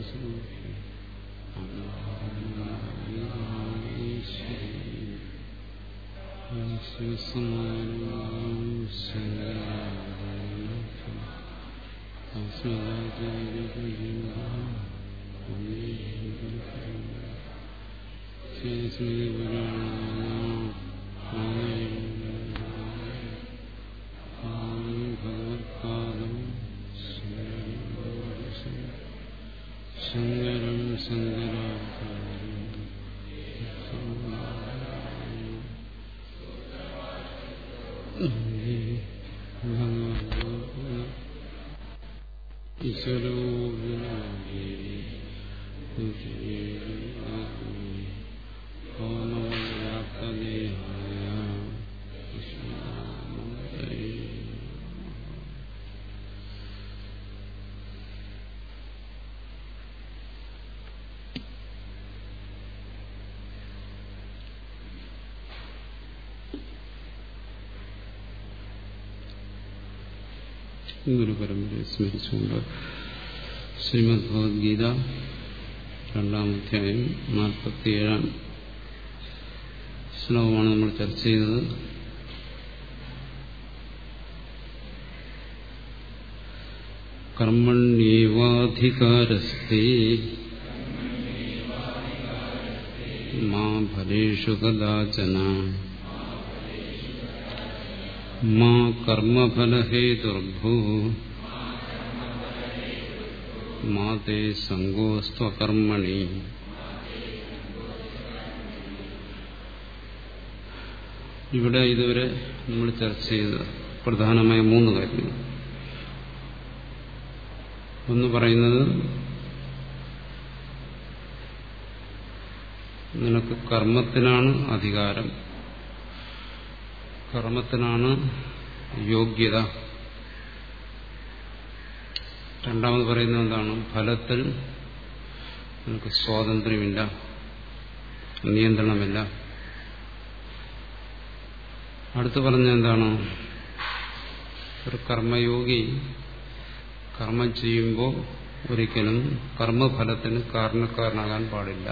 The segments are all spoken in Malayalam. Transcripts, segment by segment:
ഭഗവത്പാദം ശങ്കരം ശങ്കരാചാര്യം ഈശ്വരോ വ്യാപ്തദേഹായ ഗുരു പരമ്പരയെ സ്മരിച്ചുകൊണ്ട് ശ്രീമദ് ഭഗവത്ഗീത രണ്ടാം അധ്യായം നാൽപ്പത്തിയേഴാം ശ്ലോകമാണ് നമ്മൾ ചർച്ച ചെയ്തത് കർമ്മണ്യേവാധികാരസ്തേ മാ ഫലേഷു കദാചന മാ കർമ്മഫലഹേതുർഭൂ മാ തേ സങ്കോസ്ത്വകർമ്മണി ഇവിടെ ഇതുവരെ നമ്മൾ ചർച്ച ചെയ്ത പ്രധാനമായ മൂന്ന് കാര്യങ്ങൾ ഒന്ന് പറയുന്നത് നിനക്ക് കർമ്മത്തിനാണ് അധികാരം കർമ്മത്തിനാണ് യോഗ്യത രണ്ടാമത് പറയുന്നത് എന്താണ് ഫലത്തിൽ നിനക്ക് സ്വാതന്ത്ര്യമില്ല നിയന്ത്രണമില്ല അടുത്ത് പറഞ്ഞ എന്താണ് ഒരു കർമ്മയോഗി കർമ്മം ചെയ്യുമ്പോൾ ഒരിക്കലും കർമ്മഫലത്തിന് കാരണക്കാരനാകാൻ പാടില്ല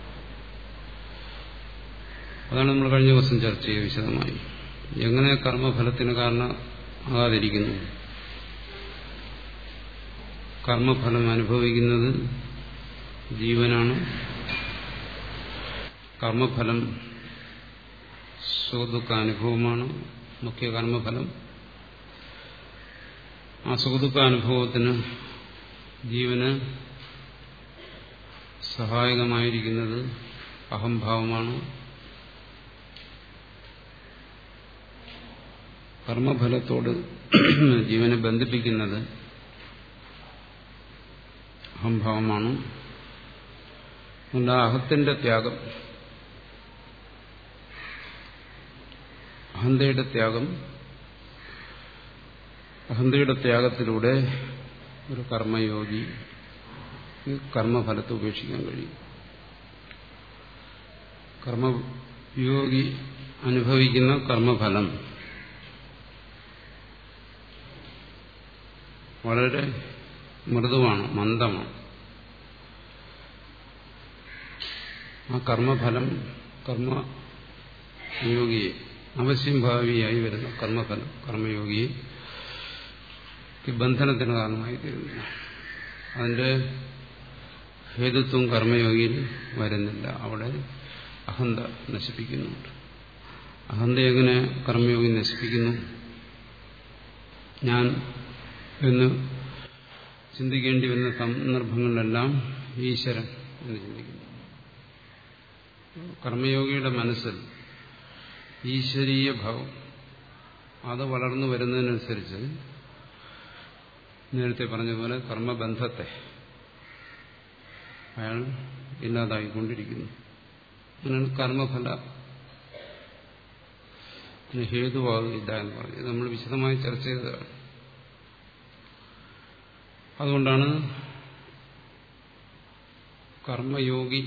അതാണ് നമ്മൾ കഴിഞ്ഞ ദിവസം ചർച്ച ചെയ്ത വിശദമായി എങ്ങനെ കർമ്മഫലത്തിന് കാരണമാകാതിരിക്കുന്നു കർമ്മഫലം അനുഭവിക്കുന്നത് ജീവനാണ് കർമ്മഫലം സുഖദുഃഖാനുഭവമാണ് മുഖ്യ കർമ്മഫലം ആ സുഖദുഃഖാനുഭവത്തിന് ജീവന് സഹായകമായിരിക്കുന്നത് അഹംഭാവമാണ് കർമ്മഫലത്തോട് ജീവനെ ബന്ധിപ്പിക്കുന്നത് അഹംഭാവമാണ് അതുകൊണ്ട് ആ അഹത്തിന്റെ ത്യാഗം അഹന്തയുടെ ത്യാഗം അഹന്തയുടെ ത്യാഗത്തിലൂടെ ഒരു കർമ്മയോഗി കർമ്മഫലത്തെ ഉപേക്ഷിക്കാൻ കഴിയും കർമ്മയോഗി അനുഭവിക്കുന്ന കർമ്മഫലം വളരെ മൃദുവാണ് മന്ദമാണ് ആ കർമ്മഫലം കർമ്മയോഗിയെ അവശ്യം ഭാവിയായി വരുന്ന കർമ്മഫലം കർമ്മയോഗിയെ ബന്ധനത്തിന് കാരണമായി തീരുന്നില്ല അതിന്റെ ഹേതുത്വം കർമ്മയോഗിയിൽ വരുന്നില്ല അവിടെ അഹന്ത നശിപ്പിക്കുന്നുണ്ട് അഹന്ത എങ്ങനെ കർമ്മയോഗി നശിപ്പിക്കുന്നു ഞാൻ എന്ന് ചിന്തിക്കേണ്ടി വരുന്ന സന്ദർഭങ്ങളിലെല്ലാം ഈശ്വരൻ എന്ന് ചിന്തിക്കുന്നു കർമ്മയോഗിയുടെ മനസ്സിൽ ഈശ്വരീയ ഭാവം അത് വളർന്നു വരുന്നതിനനുസരിച്ച് നേരത്തെ പറഞ്ഞതുപോലെ കർമ്മബന്ധത്തെ അയാൾ ഇല്ലാതായിക്കൊണ്ടിരിക്കുന്നു അങ്ങനെയാണ് കർമ്മഫല ഹേതുവാകില്ല എന്ന് പറഞ്ഞു ഇത് നമ്മൾ വിശദമായി ചർച്ച ചെയ്തതാണ് അതുകൊണ്ടാണ് കർമ്മയോഗി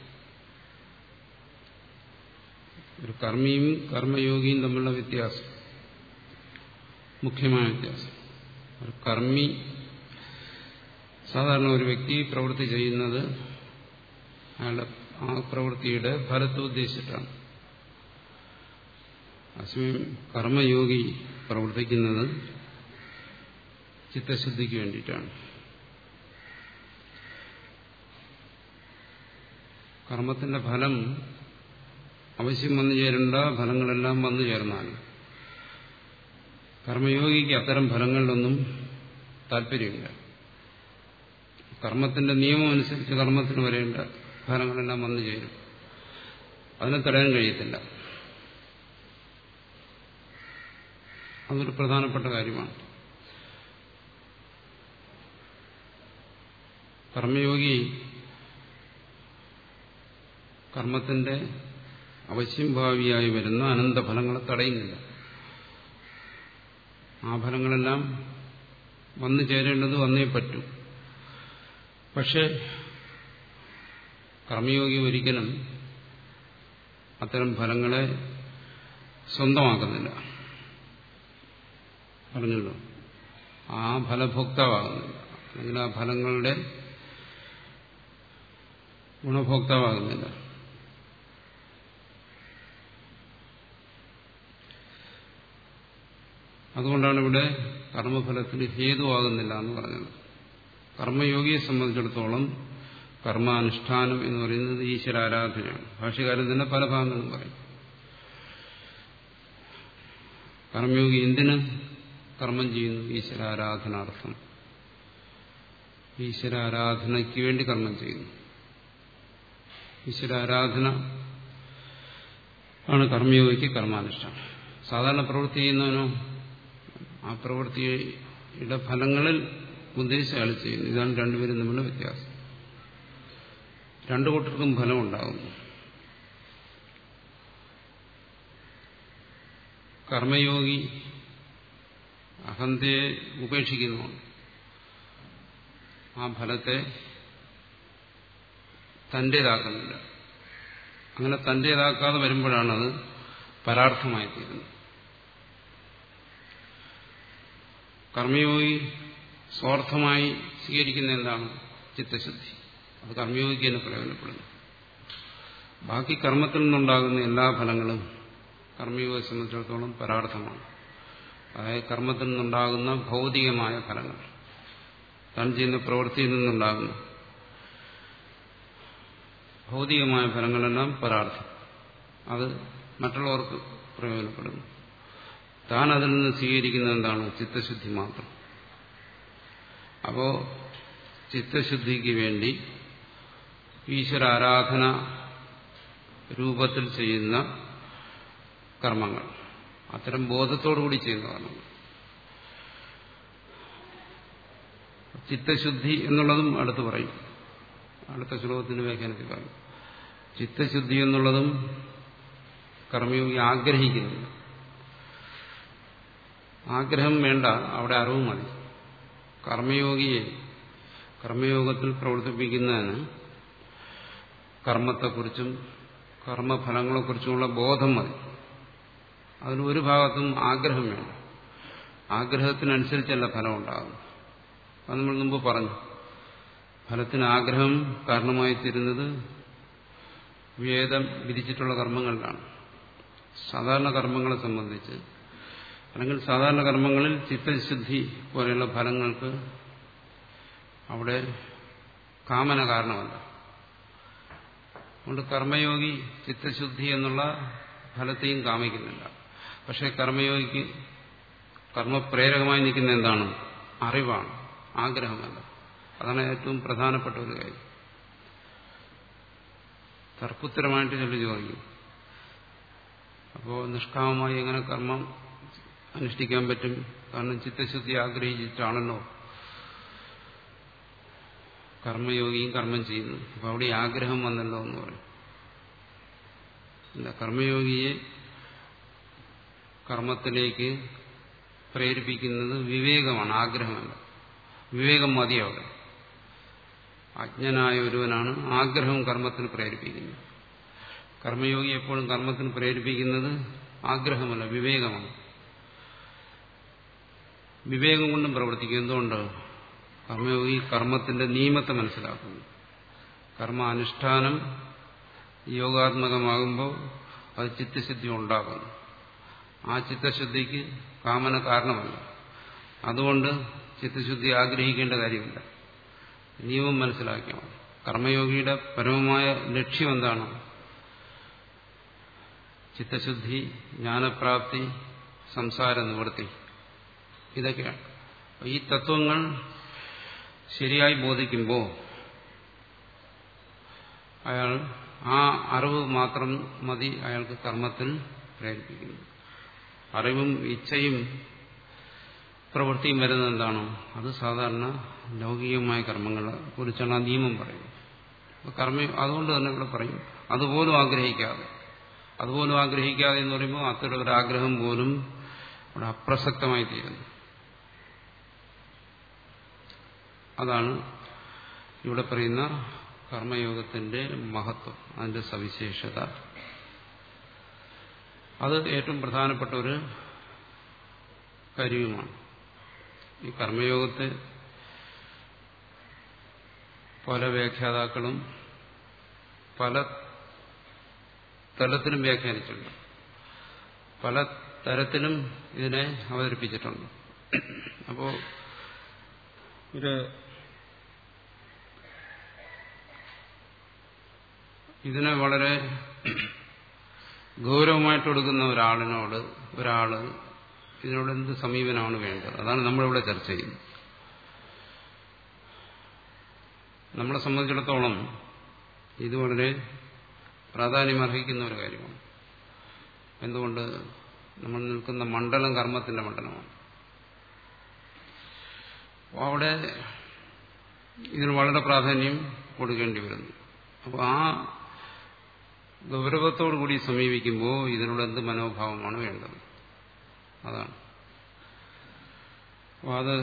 ഒരു കർമ്മിയും കർമ്മയോഗിയും തമ്മിലുള്ള വ്യത്യാസം മുഖ്യമായ വ്യത്യാസം ഒരു കർമ്മി സാധാരണ ഒരു വ്യക്തി പ്രവൃത്തി ചെയ്യുന്നത് അയാളുടെ ആ പ്രവൃത്തിയുടെ ഫലത്തെ ഉദ്ദേശിച്ചിട്ടാണ് അസ്മയം കർമ്മയോഗി പ്രവർത്തിക്കുന്നത് ചിത്തശുദ്ധിക്ക് വേണ്ടിയിട്ടാണ് കർമ്മത്തിന്റെ ഫലം അവശ്യം വന്നു ചേരേണ്ട ഫലങ്ങളെല്ലാം വന്നു ചേർന്നാൽ കർമ്മയോഗിക്ക് അത്തരം ഫലങ്ങളിലൊന്നും താല്പര്യമില്ല കർമ്മത്തിന്റെ നിയമം അനുസരിച്ച് കർമ്മത്തിന് വരേണ്ട ഫലങ്ങളെല്ലാം വന്നു ചേരും അതിനെ തടയാൻ കഴിയത്തില്ല അതൊരു പ്രധാനപ്പെട്ട കാര്യമാണ് കർമ്മയോഗി കർമ്മത്തിന്റെ അവശ്യം ഭാവിയായി വരുന്ന അനന്തഫലങ്ങളെ തടയുന്നില്ല ആ ഫലങ്ങളെല്ലാം വന്നു ചേരേണ്ടത് വന്നേ പറ്റൂ പക്ഷേ കർമ്മയോഗി ഒരിക്കലും അത്തരം ഫലങ്ങളെ സ്വന്തമാക്കുന്നില്ല പറഞ്ഞല്ലോ ആ ഫലഭോക്താവാകുന്നില്ല അല്ലെങ്കിൽ ആ ഫലങ്ങളുടെ ഗുണഭോക്താവാകുന്നില്ല അതുകൊണ്ടാണ് ഇവിടെ കർമ്മഫലത്തിന് ഹേതുവാകുന്നില്ല എന്ന് പറഞ്ഞത് കർമ്മയോഗിയെ സംബന്ധിച്ചിടത്തോളം കർമാനുഷ്ഠാനം എന്ന് പറയുന്നത് ഈശ്വരാരാധനയാണ് ഭാഷ്യകാരൻ തന്നെ പല ഭാഗങ്ങളും പറയും കർമ്മയോഗി എന്തിന് കർമ്മം ചെയ്യുന്നു ഈശ്വരാരാധനാർത്ഥം ഈശ്വരാരാധനയ്ക്ക് വേണ്ടി കർമ്മം ചെയ്യുന്നു ഈശ്വരാരാധന ആണ് കർമ്മയോഗിക്ക് കർമാനുഷ്ഠാനം സാധാരണ പ്രവൃത്തി ചെയ്യുന്നവനോ ആ പ്രവൃത്തിയുടെ ഫലങ്ങളിൽ ഉദ്ദേശിച്ച അയാൾ ചെയ്യുന്നു ഇതാണ് രണ്ടുപേരും തമ്മിലുള്ള വ്യത്യാസം രണ്ടു കൂട്ടർക്കും ഫലമുണ്ടാകും കർമ്മയോഗി അഹന്തയെ ഉപേക്ഷിക്കുന്നു ആ ഫലത്തെ തന്റേതാക്കുന്നില്ല അങ്ങനെ തന്റേതാക്കാതെ വരുമ്പോഴാണത് പരാർത്ഥമായി തീരുന്നത് കർമ്മയോഗി സ്വാർത്ഥമായി സ്വീകരിക്കുന്ന എന്താണ് ചിത്തശുദ്ധി അത് കർമ്മയോഗിക്ക് തന്നെ പ്രയോജനപ്പെടുന്നു ബാക്കി കർമ്മത്തിൽ നിന്നുണ്ടാകുന്ന എല്ലാ ഫലങ്ങളും കർമ്മയോഗയെ സംബന്ധിച്ചിടത്തോളം പരാർത്ഥമാണ് അതായത് കർമ്മത്തിൽ നിന്നുണ്ടാകുന്ന ഭൗതികമായ ഫലങ്ങൾ താൻ ചെയ്യുന്ന പ്രവൃത്തിയിൽ നിന്നുണ്ടാകുന്ന ഭൗതികമായ ഫലങ്ങളെല്ലാം പരാർത്ഥം അത് മറ്റുള്ളവർക്ക് പ്രയോജനപ്പെടുന്നു താൻ അതിൽ നിന്ന് സ്വീകരിക്കുന്ന എന്താണ് ചിത്തശുദ്ധി മാത്രം അപ്പോ ചിത്തശുദ്ധിക്ക് വേണ്ടി ഈശ്വര ആരാധന രൂപത്തിൽ ചെയ്യുന്ന കർമ്മങ്ങൾ അത്തരം ബോധത്തോടുകൂടി ചെയ്യുന്ന കർമ്മങ്ങൾ ചിത്തശുദ്ധി എന്നുള്ളതും അടുത്ത് പറയും അടുത്ത ശ്ലോകത്തിന്റെ വ്യാഖ്യാനത്തിൽ പറയും ചിത്തശുദ്ധി എന്നുള്ളതും കർമ്മയോഗി ആഗ്രഹിക്കുന്നില്ല ആഗ്രഹം വേണ്ട അവിടെ അറിവ് മതി കർമ്മയോഗിയെ കർമ്മയോഗത്തിൽ പ്രവർത്തിപ്പിക്കുന്നതിന് കർമ്മത്തെക്കുറിച്ചും കർമ്മഫലങ്ങളെക്കുറിച്ചുമുള്ള ബോധം മതി അതിന് ഒരു ഭാഗത്തും ആഗ്രഹം വേണ്ട ആഗ്രഹത്തിനനുസരിച്ചല്ല ഫലം ഉണ്ടാകും അത് നമ്മൾ മുമ്പ് പറഞ്ഞു ഫലത്തിന് ആഗ്രഹം കാരണമായി തീരുന്നത് വേദം വിധിച്ചിട്ടുള്ള കർമ്മങ്ങളിലാണ് സാധാരണ കർമ്മങ്ങളെ സംബന്ധിച്ച് അല്ലെങ്കിൽ സാധാരണ കർമ്മങ്ങളിൽ ചിത്തശുദ്ധി പോലെയുള്ള ഫലങ്ങൾക്ക് അവിടെ കാമന കാരണമല്ല അതുകൊണ്ട് കർമ്മയോഗി ചിത്തശുദ്ധി എന്നുള്ള ഫലത്തെയും കാമിക്കുന്നില്ല പക്ഷെ കർമ്മയോഗിക്ക് കർമ്മപ്രേരകമായി നിൽക്കുന്ന എന്താണ് അറിവാണ് ആഗ്രഹമല്ല അതാണ് ഏറ്റവും പ്രധാനപ്പെട്ട ഒരു കാര്യം തർക്കുത്തരമായിട്ട് ചൊല്ലി ചോദിക്കും അപ്പോൾ നിഷ്കാമമായി എങ്ങനെ കർമ്മം അനുഷ്ഠിക്കാൻ പറ്റും കാരണം ചിത്തശുദ്ധി ആഗ്രഹിച്ചിട്ടാണല്ലോ കർമ്മയോഗിയും കർമ്മം ചെയ്യുന്നു അപ്പൊ അവിടെ ആഗ്രഹം വന്നല്ലോ എന്ന് പറയും ഇല്ല കർമ്മയോഗിയെ കർമ്മത്തിലേക്ക് പ്രേരിപ്പിക്കുന്നത് വിവേകമാണ് ആഗ്രഹമല്ല വിവേകം മതി അവിടെ അജ്ഞനായ ഒരുവനാണ് ആഗ്രഹം കർമ്മത്തിന് പ്രേരിപ്പിക്കുന്നത് കർമ്മയോഗി എപ്പോഴും കർമ്മത്തിന് പ്രേരിപ്പിക്കുന്നത് ആഗ്രഹമല്ല വിവേകമാണ് വിവേകം കൊണ്ടും പ്രവർത്തിക്കും എന്തുകൊണ്ട് കർമ്മയോഗി കർമ്മത്തിന്റെ നിയമത്തെ മനസ്സിലാക്കുന്നു കർമ്മ അനുഷ്ഠാനം യോഗാത്മകമാകുമ്പോൾ അത് ചിത്തശുദ്ധി ഉണ്ടാകുന്നു ആ ചിത്തശുദ്ധിക്ക് കാമന കാരണമല്ല അതുകൊണ്ട് ചിത്തശുദ്ധി ആഗ്രഹിക്കേണ്ട കാര്യമില്ല നിയമം മനസ്സിലാക്കിയാൽ മതി കർമ്മയോഗിയുടെ പരമമായ ലക്ഷ്യം എന്താണ് ചിത്തശുദ്ധി ജ്ഞാനപ്രാപ്തി സംസാര നിവൃത്തി ഇതൊക്കെയാണ് ഈ തത്വങ്ങൾ ശരിയായി ബോധിക്കുമ്പോൾ അയാൾ ആ അറിവ് മാത്രം മതി അയാൾക്ക് കർമ്മത്തിൽ പ്രേരിപ്പിക്കുന്നു അറിവും ഇച്ഛയും പ്രവൃത്തിയും വരുന്നത് എന്താണോ അത് സാധാരണ ലൗകികമായ കർമ്മങ്ങളെ കുറിച്ചാണ് ആ നിയമം പറയുന്നത് കർമ്മ അതുകൊണ്ട് തന്നെ ഇവിടെ പറയും അതുപോലും ആഗ്രഹിക്കാതെ അതുപോലും ആഗ്രഹിക്കാതെ എന്ന് പറയുമ്പോൾ അത്തരം ഒരു ആഗ്രഹം പോലും ഇവിടെ അപ്രസക്തമായി തീരുന്നു അതാണ് ഇവിടെ പറയുന്ന കർമ്മയോഗത്തിന്റെ മഹത്വം അതിന്റെ സവിശേഷത അത് ഏറ്റവും പ്രധാനപ്പെട്ട ഒരു കാര്യവുമാണ് ഈ കർമ്മയോഗത്തെ പല വ്യാഖ്യാതാക്കളും പല തലത്തിലും വ്യാഖ്യാനിച്ചിട്ടുണ്ട് പല തരത്തിലും ഇതിനെ അവതരിപ്പിച്ചിട്ടുണ്ട് അപ്പോ ഒരു ഇതിനെ വളരെ ഗൗരവമായിട്ട് കൊടുക്കുന്ന ഒരാളിനോട് ഒരാള് ഇതിനോട് എന്ത് സമീപനമാണ് വേണ്ടത് അതാണ് നമ്മളിവിടെ ചർച്ച ചെയ്യുന്നത് നമ്മളെ സംബന്ധിച്ചിടത്തോളം ഇത് വളരെ പ്രാധാന്യമർഹിക്കുന്ന ഒരു കാര്യമാണ് എന്തുകൊണ്ട് നമ്മൾ നിൽക്കുന്ന മണ്ഡലം കർമ്മത്തിന്റെ മണ്ഡലമാണ് അപ്പോൾ അവിടെ ഇതിന് വളരെ പ്രാധാന്യം കൊടുക്കേണ്ടി വരുന്നു അപ്പോൾ ആ ഗൗരവത്തോടു കൂടി സമീപിക്കുമ്പോൾ ഇതിനോട് എന്ത് മനോഭാവമാണ് വേണ്ടത് അതാണ് അപ്പോൾ അത്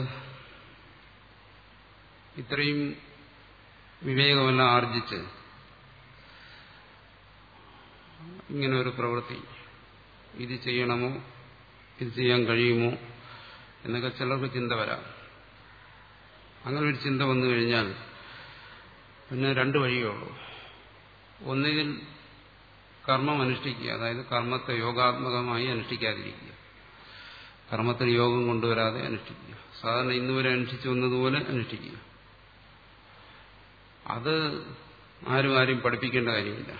ഇത്രയും വിവേകമെല്ലാം ആർജിച്ച് ഇങ്ങനെ ഒരു പ്രവൃത്തി ഇത് ചെയ്യണമോ ഇത് ചെയ്യാൻ കഴിയുമോ എന്നൊക്കെ ചിലർക്ക് ചിന്ത വരാം അങ്ങനെ ഒരു ചിന്ത വന്നു കഴിഞ്ഞാൽ പിന്നെ രണ്ട് വഴിയേ ഉള്ളൂ ഒന്നുകിൽ കർമ്മം അനുഷ്ഠിക്കുക അതായത് കർമ്മത്തെ യോഗാത്മകമായി അനുഷ്ഠിക്കാതിരിക്കുക കർമ്മത്തിൽ യോഗം കൊണ്ടുവരാതെ അനുഷ്ഠിക്കുക സാധാരണ ഇന്നുവരെ അനുഷ്ഠിച്ചു വന്നതുപോലെ അനുഷ്ഠിക്കുക അത് ആരും ആരും പഠിപ്പിക്കേണ്ട കാര്യമില്ല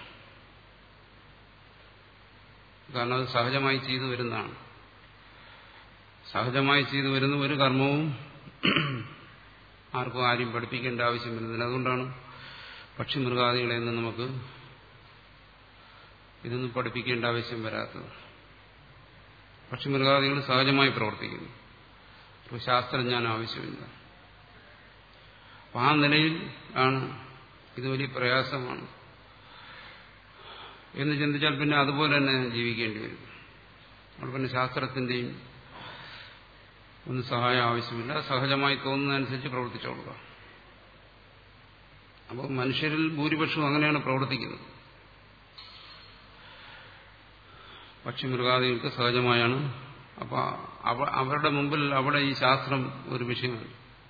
കാരണം അത് സഹജമായി ചെയ്തു വരുന്നതാണ് സഹജമായി ചെയ്തു വരുന്ന ഒരു കർമ്മവും ആർക്കും ആരും പഠിപ്പിക്കേണ്ട ആവശ്യം വരുന്നില്ല അതുകൊണ്ടാണ് പക്ഷിമൃഗാദികളെ നിന്ന് നമുക്ക് ഇതൊന്നും പഠിപ്പിക്കേണ്ട ആവശ്യം വരാത്തത് പക്ഷിമൃഗാദികൾ സഹജമായി പ്രവർത്തിക്കുന്നു അപ്പോൾ ശാസ്ത്രജ്ഞാനം ആവശ്യമില്ല അപ്പം ആ നിലയിൽ ആണ് ഇത് വലിയ പ്രയാസമാണ് എന്ന് ചിന്തിച്ചാൽ പിന്നെ അതുപോലെ തന്നെ ജീവിക്കേണ്ടി വരും അവിടെ പിന്നെ ശാസ്ത്രത്തിന്റെയും ഒന്നും സഹായം ആവശ്യമില്ല സഹജമായി തോന്നുന്നതനുസരിച്ച് പ്രവർത്തിച്ചോളുക അപ്പോൾ മനുഷ്യരിൽ ഭൂരിപക്ഷവും അങ്ങനെയാണ് പ്രവർത്തിക്കുന്നത് പക്ഷിമൃഗാദികൾക്ക് സഹജമായാണ് അപ്പൊ അവരുടെ മുമ്പിൽ അവിടെ ഈ ശാസ്ത്രം ഒരു വിഷയമാണ്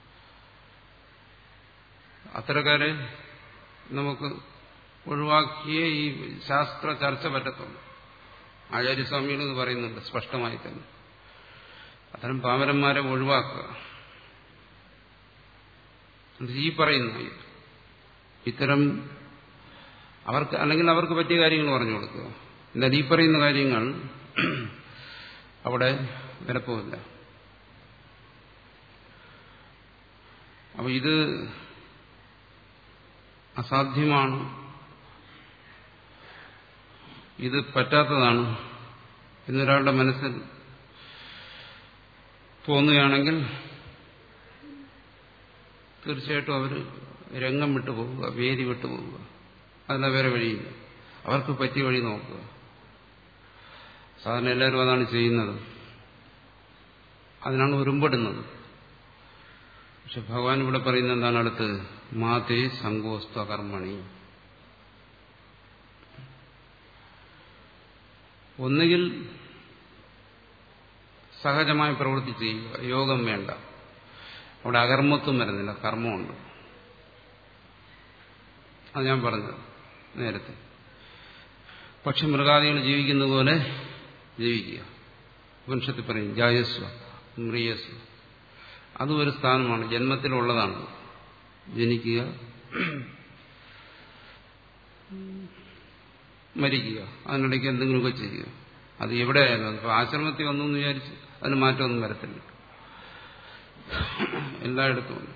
അത്തരക്കാരെ നമുക്ക് ഒഴിവാക്കിയേ ഈ ശാസ്ത്ര ചർച്ച പറ്റത്തുള്ളൂ ആചാര്യസ്വാമികൾ ഇത് പറയുന്നുണ്ട് സ്പഷ്ടമായി തന്നെ അത്തരം പാമരന്മാരെ ഒഴിവാക്കുക ഈ പറയുന്ന ഇത്തരം അവർക്ക് അല്ലെങ്കിൽ അവർക്ക് പറ്റിയ കാര്യങ്ങൾ പറഞ്ഞു കൊടുക്കുക എന്നാൽ ഈ പറയുന്ന കാര്യങ്ങൾ അവിടെ വിലപ്പോവില്ല അപ്പൊ ഇത് അസാധ്യമാണ് ഇത് പറ്റാത്തതാണ് എന്നൊരാളുടെ മനസ്സിൽ തോന്നുകയാണെങ്കിൽ തീർച്ചയായിട്ടും അവർ രംഗം വിട്ടു പോവുക വേദി വിട്ടു പോവുക അതിനെ വേറെ വഴിയില്ല അവർക്ക് പറ്റിയ വഴി നോക്കുക സാധാരണ എല്ലാവരും അതാണ് ചെയ്യുന്നത് അതിനാണ് ഉരുമ്പെടുന്നത് പക്ഷെ ഭഗവാൻ ഇവിടെ പറയുന്ന എന്താണ് അടുത്ത് മാതേ സങ്കോസ്ത കർമ്മണി ഒന്നുകിൽ സഹജമായി പ്രവൃത്തി ചെയ്യുക യോഗം വേണ്ട അവിടെ അകർമ്മത്വം വരുന്നില്ല കർമ്മമുണ്ട് അത് ഞാൻ പറഞ്ഞത് നേരത്തെ പക്ഷെ മൃഗാദികൾ ജീവിക്കുന്ന പോലെ ജീവിക്കുക വംശത്തിൽ പറയും ജായസ്വ മ്രിയസ്വ അതും ഒരു സ്ഥാനമാണ് ജന്മത്തിലുള്ളതാണ് ജനിക്കുക മരിക്കുക അതിനിടയ്ക്ക് എന്തെങ്കിലുമൊക്കെ ചെയ്യുക അത് എവിടെയായാലും ഇപ്പൊ ആശ്രമത്തിൽ വന്നു എന്ന് വിചാരിച്ച് അതിന് മാറ്റമൊന്നും വരത്തില്ല എല്ലായിടത്തും ഉണ്ട്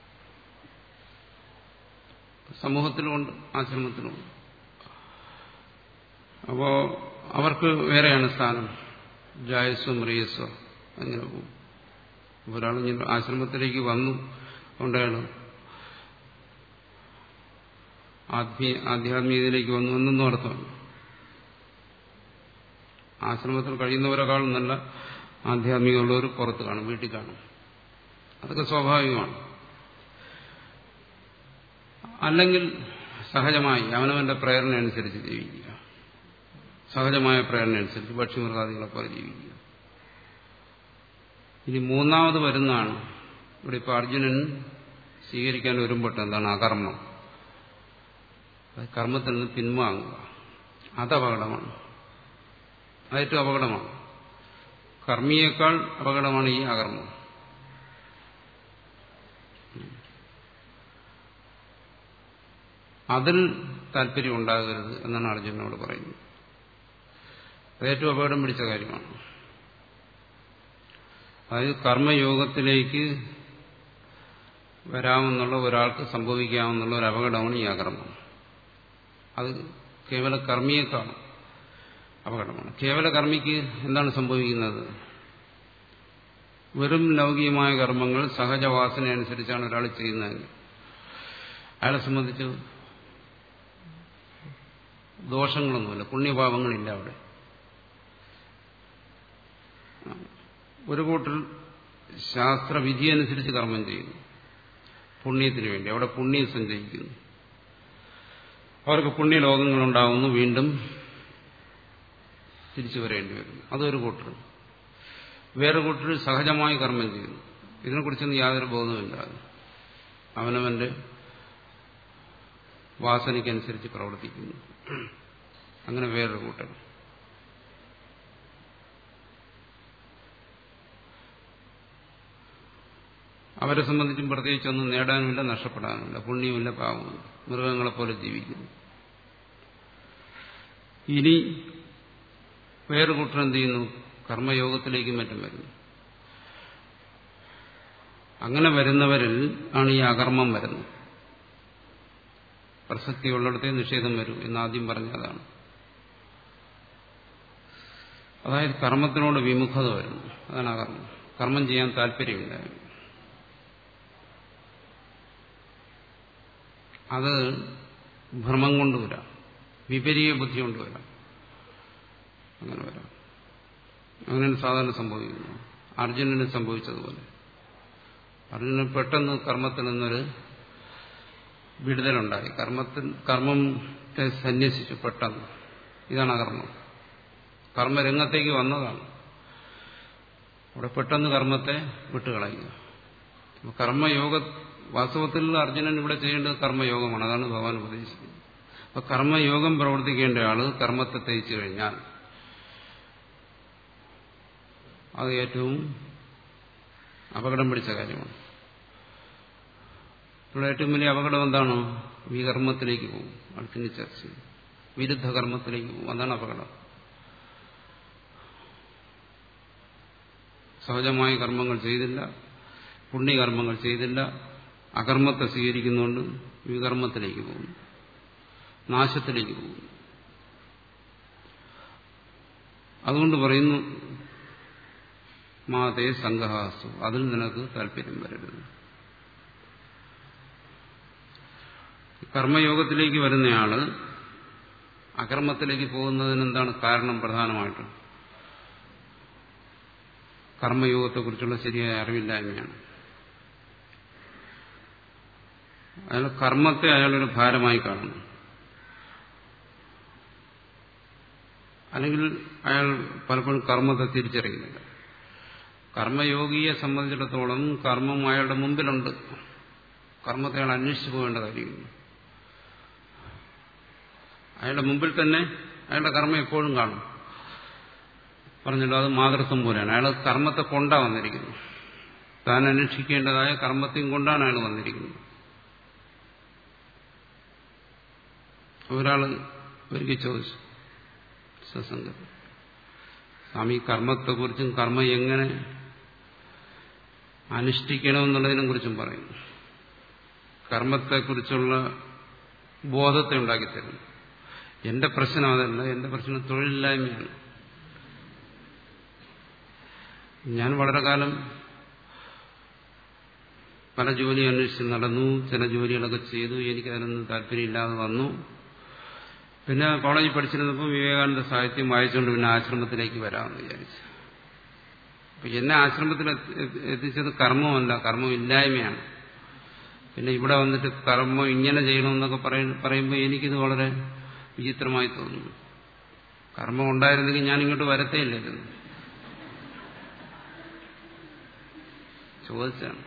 സമൂഹത്തിലുമുണ്ട് ആശ്രമത്തിലുമുണ്ട് അപ്പോ അവർക്ക് വേറെയാണ് സ്ഥാനം ജായസ്വം റിയസ്വ അങ്ങനെ പോകും ഒരാൾ ഇങ്ങനെ ആശ്രമത്തിലേക്ക് വന്നു കൊണ്ടാണ് ആത്മീയ ആധ്യാത്മികതയിലേക്ക് വന്നു എന്നൊന്നും അർത്ഥമാണ് ആശ്രമത്തിൽ കഴിയുന്നവരെക്കാളും നല്ല ആധ്യാത്മികമുള്ളവർ പുറത്ത് കാണും വീട്ടിൽ കാണും അതൊക്കെ സ്വാഭാവികമാണ് അല്ലെങ്കിൽ സഹജമായി അവനവന്റെ പ്രേരണ അനുസരിച്ച് ജീവിക്കുക സഹജമായ പ്രേരണ അനുസരിച്ച് ഭക്ഷ്യമൃഗാദികളെ പോലെ ജീവിക്കുക ഇനി മൂന്നാമത് വരുന്നതാണ് ഇവിടെ ഇപ്പൊ അർജുനൻ സ്വീകരിക്കാൻ വരുമ്പോട്ട് എന്താണ് അകർമ്മം കർമ്മത്തിൽ നിന്ന് പിൻവാങ്ങുക അത് അപകടമാണ് അതേറ്റവും അപകടമാണ് കർമ്മിയേക്കാൾ അപകടമാണ് ഈ അകർമ്മം അതിൽ താല്പര്യം ഉണ്ടാകരുത് എന്നാണ് അർജുനോട് പറയുന്നത് അതേറ്റവും അപകടം പിടിച്ച കാര്യമാണ് അതായത് കർമ്മയോഗത്തിലേക്ക് വരാമെന്നുള്ള ഒരാൾക്ക് സംഭവിക്കാമെന്നുള്ള ഒരു അപകടമാണ് ഈ അകർമ്മം അത് കേവല കർമ്മിയേക്കാളും അപകടമാണ് കേവല കർമ്മിക്ക് എന്താണ് സംഭവിക്കുന്നത് വെറും ലൗകികമായ കർമ്മങ്ങൾ സഹജവാസന അനുസരിച്ചാണ് ഒരാൾ ചെയ്യുന്നത് അയാളെ സംബന്ധിച്ച് ദോഷങ്ങളൊന്നുമില്ല പുണ്യഭാവങ്ങളില്ല അവിടെ ഒരു കൂട്ടർ ശാസ്ത്രവിധി അനുസരിച്ച് കർമ്മം ചെയ്യുന്നു പുണ്യത്തിന് വേണ്ടി അവിടെ പുണ്യം സഞ്ചയിക്കുന്നു അവർക്ക് പുണ്യലോകങ്ങളുണ്ടാവുന്നു വീണ്ടും തിരിച്ചു വരേണ്ടി വരുന്നു അതൊരു കൂട്ടർ വേറെ കൂട്ടർ സഹജമായി കർമ്മം ചെയ്യുന്നു ഇതിനെക്കുറിച്ചൊന്നും യാതൊരു ബോധവുമില്ല അവനവന്റെ വാസനയ്ക്കനുസരിച്ച് പ്രവർത്തിക്കുന്നു അങ്ങനെ വേറൊരു കൂട്ടർ അവരെ സംബന്ധിച്ചും പ്രത്യേകിച്ചൊന്നും നേടാനുമില്ല നഷ്ടപ്പെടാനുമില്ല പുണ്യമില്ല പാവമില്ല മൃഗങ്ങളെപ്പോലെ ജീവിക്കുന്നു ഇനി വേറെ കൂട്ടർ എന്ത് ചെയ്യുന്നു കർമ്മയോഗത്തിലേക്കും മറ്റും വരുന്നു അങ്ങനെ വരുന്നവരിൽ ആണ് ഈ അകർമ്മം വരുന്നത് പ്രസക്തിയുള്ളിടത്തേ നിഷേധം വരും എന്നാദ്യം പറഞ്ഞതാണ് അതായത് കർമ്മത്തിനോട് വിമുഖത വരുന്നു അതാണ് അകർമ്മം കർമ്മം ചെയ്യാൻ താല്പര്യമില്ല അത് ഭ്രമം കൊണ്ടുവരാം വിപരീയ ബുദ്ധി കൊണ്ടുവരാം അങ്ങനെ വരാം അങ്ങനെ സാധാരണ സംഭവിക്കുന്നു അർജുനന് സംഭവിച്ചതുപോലെ അർജുനന് പെട്ടെന്ന് കർമ്മത്തിൽ നിന്നൊരു വിടുതലുണ്ടായി കർമ്മത്തിൽ കർമ്മത്തെ സന്യസിച്ചു പെട്ടെന്ന് ഇതാണ് അകർമ്മം കർമ്മരംഗത്തേക്ക് വന്നതാണ് അവിടെ പെട്ടെന്ന് കർമ്മത്തെ വിട്ടുകളയുക കർമ്മയോഗ വാസ്തവത്തിൽ അർജുനൻ ഇവിടെ ചെയ്യേണ്ടത് കർമ്മയോഗമാണ് അതാണ് ഭഗവാൻ ഉപദേശിക്കുന്നത് അപ്പൊ കർമ്മയോഗം പ്രവർത്തിക്കേണ്ട ആള് കർമ്മത്തെ തയ്ച്ചു കഴിഞ്ഞാൽ അത് ഏറ്റവും അപകടം പിടിച്ച കാര്യമാണ് ഇവിടെ ഏറ്റവും വലിയ അപകടം എന്താണ് വികർമ്മത്തിലേക്ക് പോകും അടുത്തിന് ചർച്ച ചെയ്യും വിരുദ്ധ കർമ്മത്തിലേക്ക് പോകും അതാണ് അപകടം സഹജമായ കർമ്മങ്ങൾ ചെയ്തില്ല പുണ്യകർമ്മങ്ങൾ ചെയ്തില്ല അകർമ്മത്തെ സ്വീകരിക്കുന്നുകൊണ്ട് വികർമ്മത്തിലേക്ക് പോകുന്നു നാശത്തിലേക്ക് പോകുന്നു അതുകൊണ്ട് പറയുന്നു മാതേ സംഘഹാസു അതിൽ നിനക്ക് താല്പര്യം വരരുത് കർമ്മയോഗത്തിലേക്ക് വരുന്നയാള് അകർമ്മത്തിലേക്ക് പോകുന്നതിന് എന്താണ് കാരണം പ്രധാനമായിട്ടും കർമ്മയോഗത്തെക്കുറിച്ചുള്ള ശരിയായ അറിവില്ലായ്മയാണ് അയാൾ കർമ്മത്തെ അയാളൊരു ഭാരമായി കാണുന്നു അല്ലെങ്കിൽ അയാൾ പലപ്പോഴും കർമ്മത്തെ തിരിച്ചറിയുന്നില്ല കർമ്മയോഗിയെ സംബന്ധിച്ചിടത്തോളം കർമ്മം അയാളുടെ മുമ്പിലുണ്ട് കർമ്മത്തെ അയാൾ അന്വേഷിച്ചു പോകേണ്ട കാര്യമില്ല അയാളുടെ മുമ്പിൽ തന്നെ അയാളുടെ കർമ്മം എപ്പോഴും കാണും പറഞ്ഞല്ലോ അത് മാതൃത്വം പോലെയാണ് അയാൾ കർമ്മത്തെ കൊണ്ടാ വന്നിരിക്കുന്നു താൻ അന്വേഷിക്കേണ്ടതായ കർമ്മത്തെയും കൊണ്ടാണ് അയാൾ വന്നിരിക്കുന്നത് ഒരാൾ ഒരിക്കൽ ചോദിച്ചു സത്സംഗത്തിൽ സ്വാമി കർമ്മത്തെക്കുറിച്ചും കർമ്മം എങ്ങനെ അനുഷ്ഠിക്കണമെന്നുള്ളതിനെ കുറിച്ചും പറയുന്നു കർമ്മത്തെക്കുറിച്ചുള്ള ബോധത്തെ ഉണ്ടാക്കിത്തരുന്നു എന്റെ പ്രശ്നം അതല്ല എന്റെ പ്രശ്നം തൊഴിലില്ലായ്മയാണ് ഞാൻ വളരെ കാലം പല ജോലി അന്വേഷിച്ച് നടന്നു ചില ജോലികളൊക്കെ ചെയ്തു എനിക്കതിനൊന്നും താല്പര്യമില്ലാതെ വന്നു പിന്നെ കോളേജിൽ പഠിച്ചിരുന്നപ്പോൾ വിവേകാനന്ദ സാഹിത്യം വായിച്ചുകൊണ്ട് പിന്നെ ആശ്രമത്തിലേക്ക് വരാമെന്ന് വിചാരിച്ചു അപ്പൊ എന്നെ ആശ്രമത്തിൽ എത്തിച്ചത് കർമ്മമല്ല കർമ്മം ഇല്ലായ്മയാണ് പിന്നെ ഇവിടെ വന്നിട്ട് കർമ്മം ഇങ്ങനെ ചെയ്യണമെന്നൊക്കെ പറയുമ്പോൾ എനിക്കിത് വളരെ വിചിത്രമായി തോന്നുന്നു കർമ്മം ഉണ്ടായിരുന്നെങ്കിൽ ഞാൻ ഇങ്ങോട്ട് വരത്തേ ഇല്ലായിരുന്നു ചോദിച്ചാണ്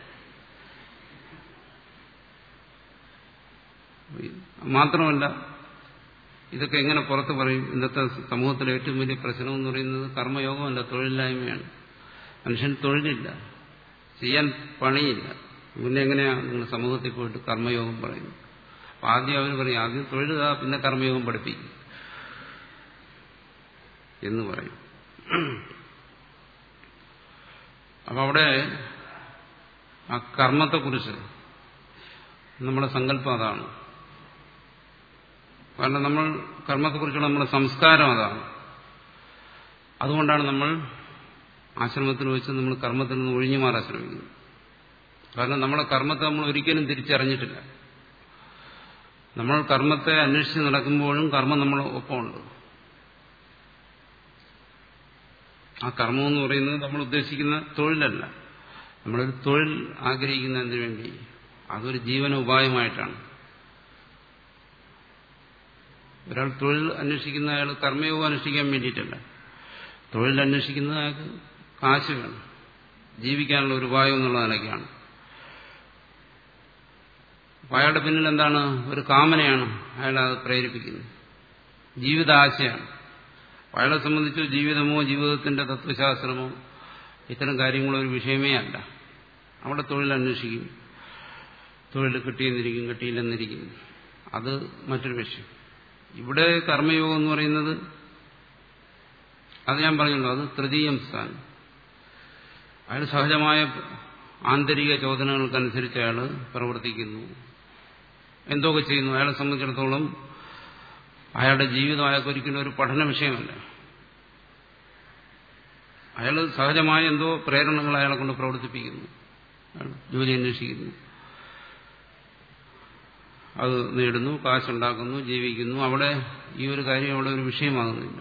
മാത്രമല്ല ഇതൊക്കെ എങ്ങനെ പുറത്ത് പറയും ഇന്നത്തെ സമൂഹത്തിലെ ഏറ്റവും വലിയ പ്രശ്നം എന്ന് പറയുന്നത് കർമ്മയോഗമല്ല തൊഴിലില്ലായ്മയാണ് മനുഷ്യൻ തൊഴിലില്ല ചെയ്യാൻ പണിയില്ല പിന്നെ എങ്ങനെയാ നിങ്ങൾ സമൂഹത്തിൽ പോയിട്ട് കർമ്മയോഗം പറയുന്നത് അപ്പൊ ആദ്യം അവർ പറയും ആദ്യം തൊഴിലുക പിന്നെ കർമ്മയോഗം പഠിപ്പിക്കും എന്ന് പറയും അപ്പൊ അവിടെ ആ കർമ്മത്തെക്കുറിച്ച് നമ്മുടെ സങ്കല്പം അതാണ് കാരണം നമ്മൾ കർമ്മത്തെക്കുറിച്ചുള്ള നമ്മുടെ സംസ്കാരം അതാണ് അതുകൊണ്ടാണ് നമ്മൾ ആശ്രമത്തിൽ വെച്ച് നമ്മൾ കർമ്മത്തിൽ നിന്ന് ഒഴിഞ്ഞു മാറാൻ ശ്രമിക്കുന്നത് കാരണം നമ്മളെ കർമ്മത്തെ നമ്മൾ ഒരിക്കലും തിരിച്ചറിഞ്ഞിട്ടില്ല നമ്മൾ കർമ്മത്തെ അന്വേഷിച്ച് നടക്കുമ്പോഴും കർമ്മം നമ്മൾ ഒപ്പമുണ്ട് ആ കർമ്മം എന്ന് പറയുന്നത് നമ്മൾ ഉദ്ദേശിക്കുന്ന തൊഴിലല്ല നമ്മളൊരു തൊഴിൽ ആഗ്രഹിക്കുന്നതിന് വേണ്ടി അതൊരു ജീവന ഉപായമായിട്ടാണ് ഒരാൾ തൊഴിൽ അന്വേഷിക്കുന്ന അയാൾ കർമ്മയോഗം അനുഷ്ഠിക്കാൻ വേണ്ടിയിട്ടല്ല തൊഴിൽ അന്വേഷിക്കുന്നത് അയാൾക്ക് കാശ് വേണം ജീവിക്കാനുള്ള ഒരു ഉപായം എന്നുള്ള നിലയ്ക്കാണ് അപ്പൊ അയാളുടെ പിന്നിൽ എന്താണ് ഒരു കാമനയാണ് അയാളെ അത് പ്രേരിപ്പിക്കുന്നത് ജീവിതാശയാണ് അയാളെ സംബന്ധിച്ച് ജീവിതമോ ജീവിതത്തിന്റെ തത്വശാസ്ത്രമോ ഇത്തരം കാര്യങ്ങളോ ഒരു വിഷയമേ അല്ല അവിടെ തൊഴിൽ അന്വേഷിക്കും തൊഴിൽ കിട്ടിയെന്നിരിക്കും കിട്ടിയില്ലെന്നിരിക്കും അത് മറ്റൊരു വിഷയം ഇവിടെ കർമ്മയോഗം എന്ന് പറയുന്നത് അത് ഞാൻ പറഞ്ഞല്ലോ അത് തൃതീയം സ്ഥാനം അയാൾ സഹജമായ ആന്തരിക ചോദനകൾക്കനുസരിച്ച് അയാൾ പ്രവർത്തിക്കുന്നു എന്തൊക്കെ ചെയ്യുന്നു അയാളെ സംബന്ധിച്ചിടത്തോളം അയാളുടെ ജീവിതം അയാൾക്ക് ഒരിക്കലും ഒരു പഠന വിഷയമല്ല അയാൾ സഹജമായ എന്തോ പ്രേരണകൾ അയാളെ കൊണ്ട് പ്രവർത്തിപ്പിക്കുന്നു ജോലി അന്വേഷിക്കുന്നു അത് നേടുന്നു കാശുണ്ടാക്കുന്നു ജീവിക്കുന്നു അവിടെ ഈ ഒരു കാര്യം അവിടെ ഒരു വിഷയമാകുന്നില്ല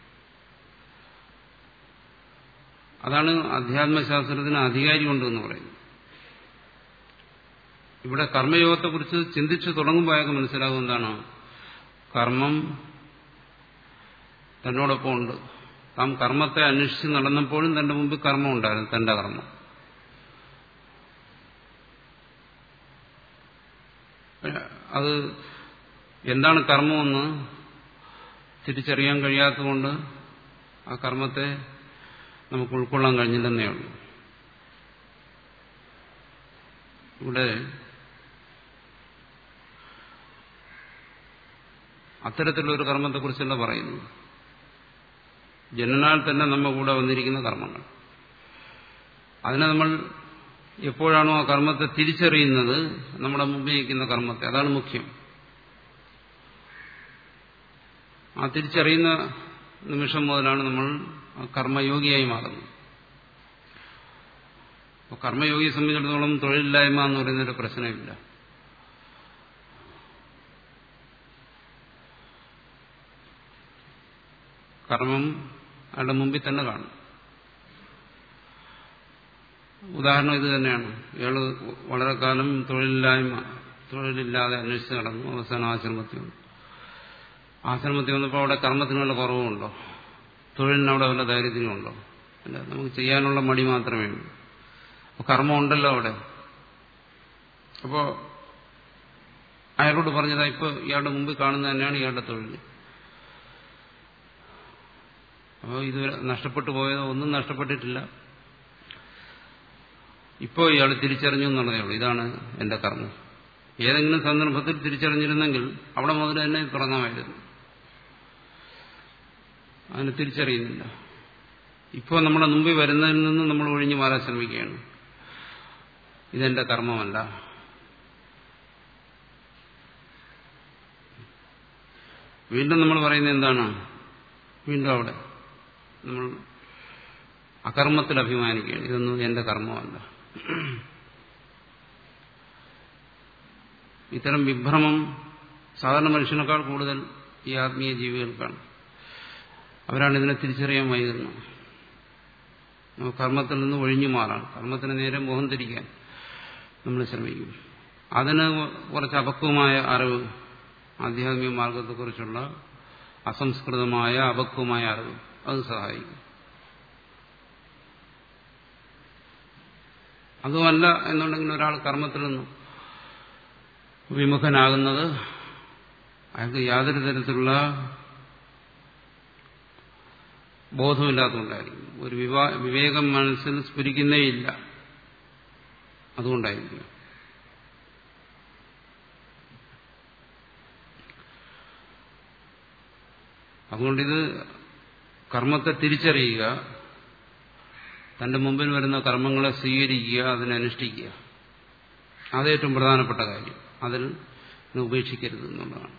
അതാണ് അധ്യാത്മശാസ്ത്രത്തിന് അധികാരി ഉണ്ടെന്ന് പറയുന്നത് ഇവിടെ കർമ്മയോഗത്തെക്കുറിച്ച് ചിന്തിച്ചു തുടങ്ങുമ്പോൾ അയാൾക്ക് മനസ്സിലാകും എന്താണ് കർമ്മം തന്നോടൊപ്പം ഉണ്ട് താൻ കർമ്മത്തെ അന്വേഷിച്ച് നടന്നപ്പോഴും തന്റെ മുമ്പിൽ കർമ്മം ഉണ്ടായിരുന്നു തന്റെ കർമ്മം അത് എന്താണ് കർമ്മമെന്ന് തിരിച്ചറിയാൻ കഴിയാത്തതുകൊണ്ട് ആ കർമ്മത്തെ നമുക്ക് ഉൾക്കൊള്ളാൻ കഴിഞ്ഞില്ലെന്നേ ഉള്ളൂ ഇവിടെ അത്തരത്തിലുള്ളൊരു കർമ്മത്തെക്കുറിച്ചല്ല പറയുന്നു ജനനാൽ തന്നെ നമ്മ കൂടെ വന്നിരിക്കുന്ന കർമ്മങ്ങൾ അതിനെ നമ്മൾ എപ്പോഴാണോ ആ കർമ്മത്തെ തിരിച്ചറിയുന്നത് നമ്മുടെ മുമ്പിൽ നിൽക്കുന്ന കർമ്മത്തെ അതാണ് മുഖ്യം ആ തിരിച്ചറിയുന്ന നിമിഷം മുതലാണ് നമ്മൾ കർമ്മയോഗിയായി മാറുന്നത് അപ്പോൾ കർമ്മയോഗിയെ സംബന്ധിച്ചിടത്തോളം തൊഴിലില്ലായ്മ എന്ന് പറയുന്നൊരു പ്രശ്നമില്ല കർമ്മം അയാളുടെ മുമ്പിൽ തന്നെ കാണും ഉദാഹരണം ഇത് തന്നെയാണ് ഇയാൾ വളരെ കാലം തൊഴിലില്ലായ്മ തൊഴിലില്ലാതെ അന്വേഷിച്ച് നടന്നു അവസാനം ആശ്രമത്തിൽ വന്നു ആശ്രമത്തിൽ വന്നപ്പോൾ അവിടെ കർമ്മത്തിനുള്ള കുറവുണ്ടോ തൊഴിലിന് അവിടെ വല്ല ദാരിദ്ര്യമുണ്ടോ അല്ല നമുക്ക് ചെയ്യാനുള്ള മടി മാത്രമേ ഉള്ളൂ അപ്പോൾ കർമ്മം ഉണ്ടല്ലോ അവിടെ അപ്പോൾ അയാളോട് പറഞ്ഞതാ ഇപ്പോൾ ഇയാളുടെ മുമ്പിൽ കാണുന്നത് തന്നെയാണ് ഇയാളുടെ തൊഴിൽ അപ്പോൾ ഇതുവരെ നഷ്ടപ്പെട്ടു പോയതോ ഒന്നും നഷ്ടപ്പെട്ടിട്ടില്ല ഇപ്പോൾ ഇയാൾ തിരിച്ചറിഞ്ഞു എന്നുള്ളതേ ഉള്ളൂ ഇതാണ് എന്റെ കർമ്മം ഏതെങ്കിലും സന്ദർഭത്തിൽ തിരിച്ചറിഞ്ഞിരുന്നെങ്കിൽ അവിടെ മുതൽ തന്നെ തുടങ്ങാമായിരുന്നു അതിന് തിരിച്ചറിയുന്നില്ല ഇപ്പോൾ നമ്മുടെ മുമ്പിൽ വരുന്നതിൽ നിന്ന് നമ്മൾ ഒഴിഞ്ഞു മാറാൻ ശ്രമിക്കുകയാണ് ഇതെന്റെ കർമ്മമല്ല വീണ്ടും നമ്മൾ പറയുന്നത് എന്താണ് വീണ്ടും അവിടെ നമ്മൾ അകർമ്മത്തിൽ അഭിമാനിക്കുകയാണ് ഇതൊന്നും എന്റെ കർമ്മമല്ല ഇത്തരം വിഭ്രമം സാധാരണ മനുഷ്യനേക്കാൾ കൂടുതൽ ഈ ആത്മീയ ജീവികൾക്കാണ് അവരാണ് ഇതിനെ തിരിച്ചറിയാൻ വൈകുന്നത് നമുക്ക് കർമ്മത്തിൽ നിന്ന് ഒഴിഞ്ഞു മാറാൻ കർമ്മത്തിന് നേരെ മുഖം തിരിക്കാൻ നമ്മൾ ശ്രമിക്കും അതിന് കുറച്ച് അപക്വമായ അറിവ് ആധ്യാത്മിക മാർഗത്തെക്കുറിച്ചുള്ള അസംസ്കൃതമായ അപക്വമായ അറിവ് അത് സഹായിക്കും അതുമല്ല എന്നുണ്ടെങ്കിൽ ഒരാൾ കർമ്മത്തിൽ നിന്നും വിമുഖനാകുന്നത് അയാൾക്ക് യാതൊരു തരത്തിലുള്ള ബോധമില്ലാത്തതുകൊണ്ടായിരിക്കും ഒരു വിവാ വിവേകം മനസ്സിൽ സ്ഫുരിക്കുന്നേയില്ല അതുകൊണ്ടായിരിക്കും അതുകൊണ്ടിത് കർമ്മത്തെ തിരിച്ചറിയുക തന്റെ മുമ്പിൽ വരുന്ന കർമ്മങ്ങളെ സ്വീകരിക്കുക അതിനനുഷ്ഠിക്കുക അത് ഏറ്റവും പ്രധാനപ്പെട്ട കാര്യം അതിൽ ഉപേക്ഷിക്കരുത് എന്നുള്ളതാണ്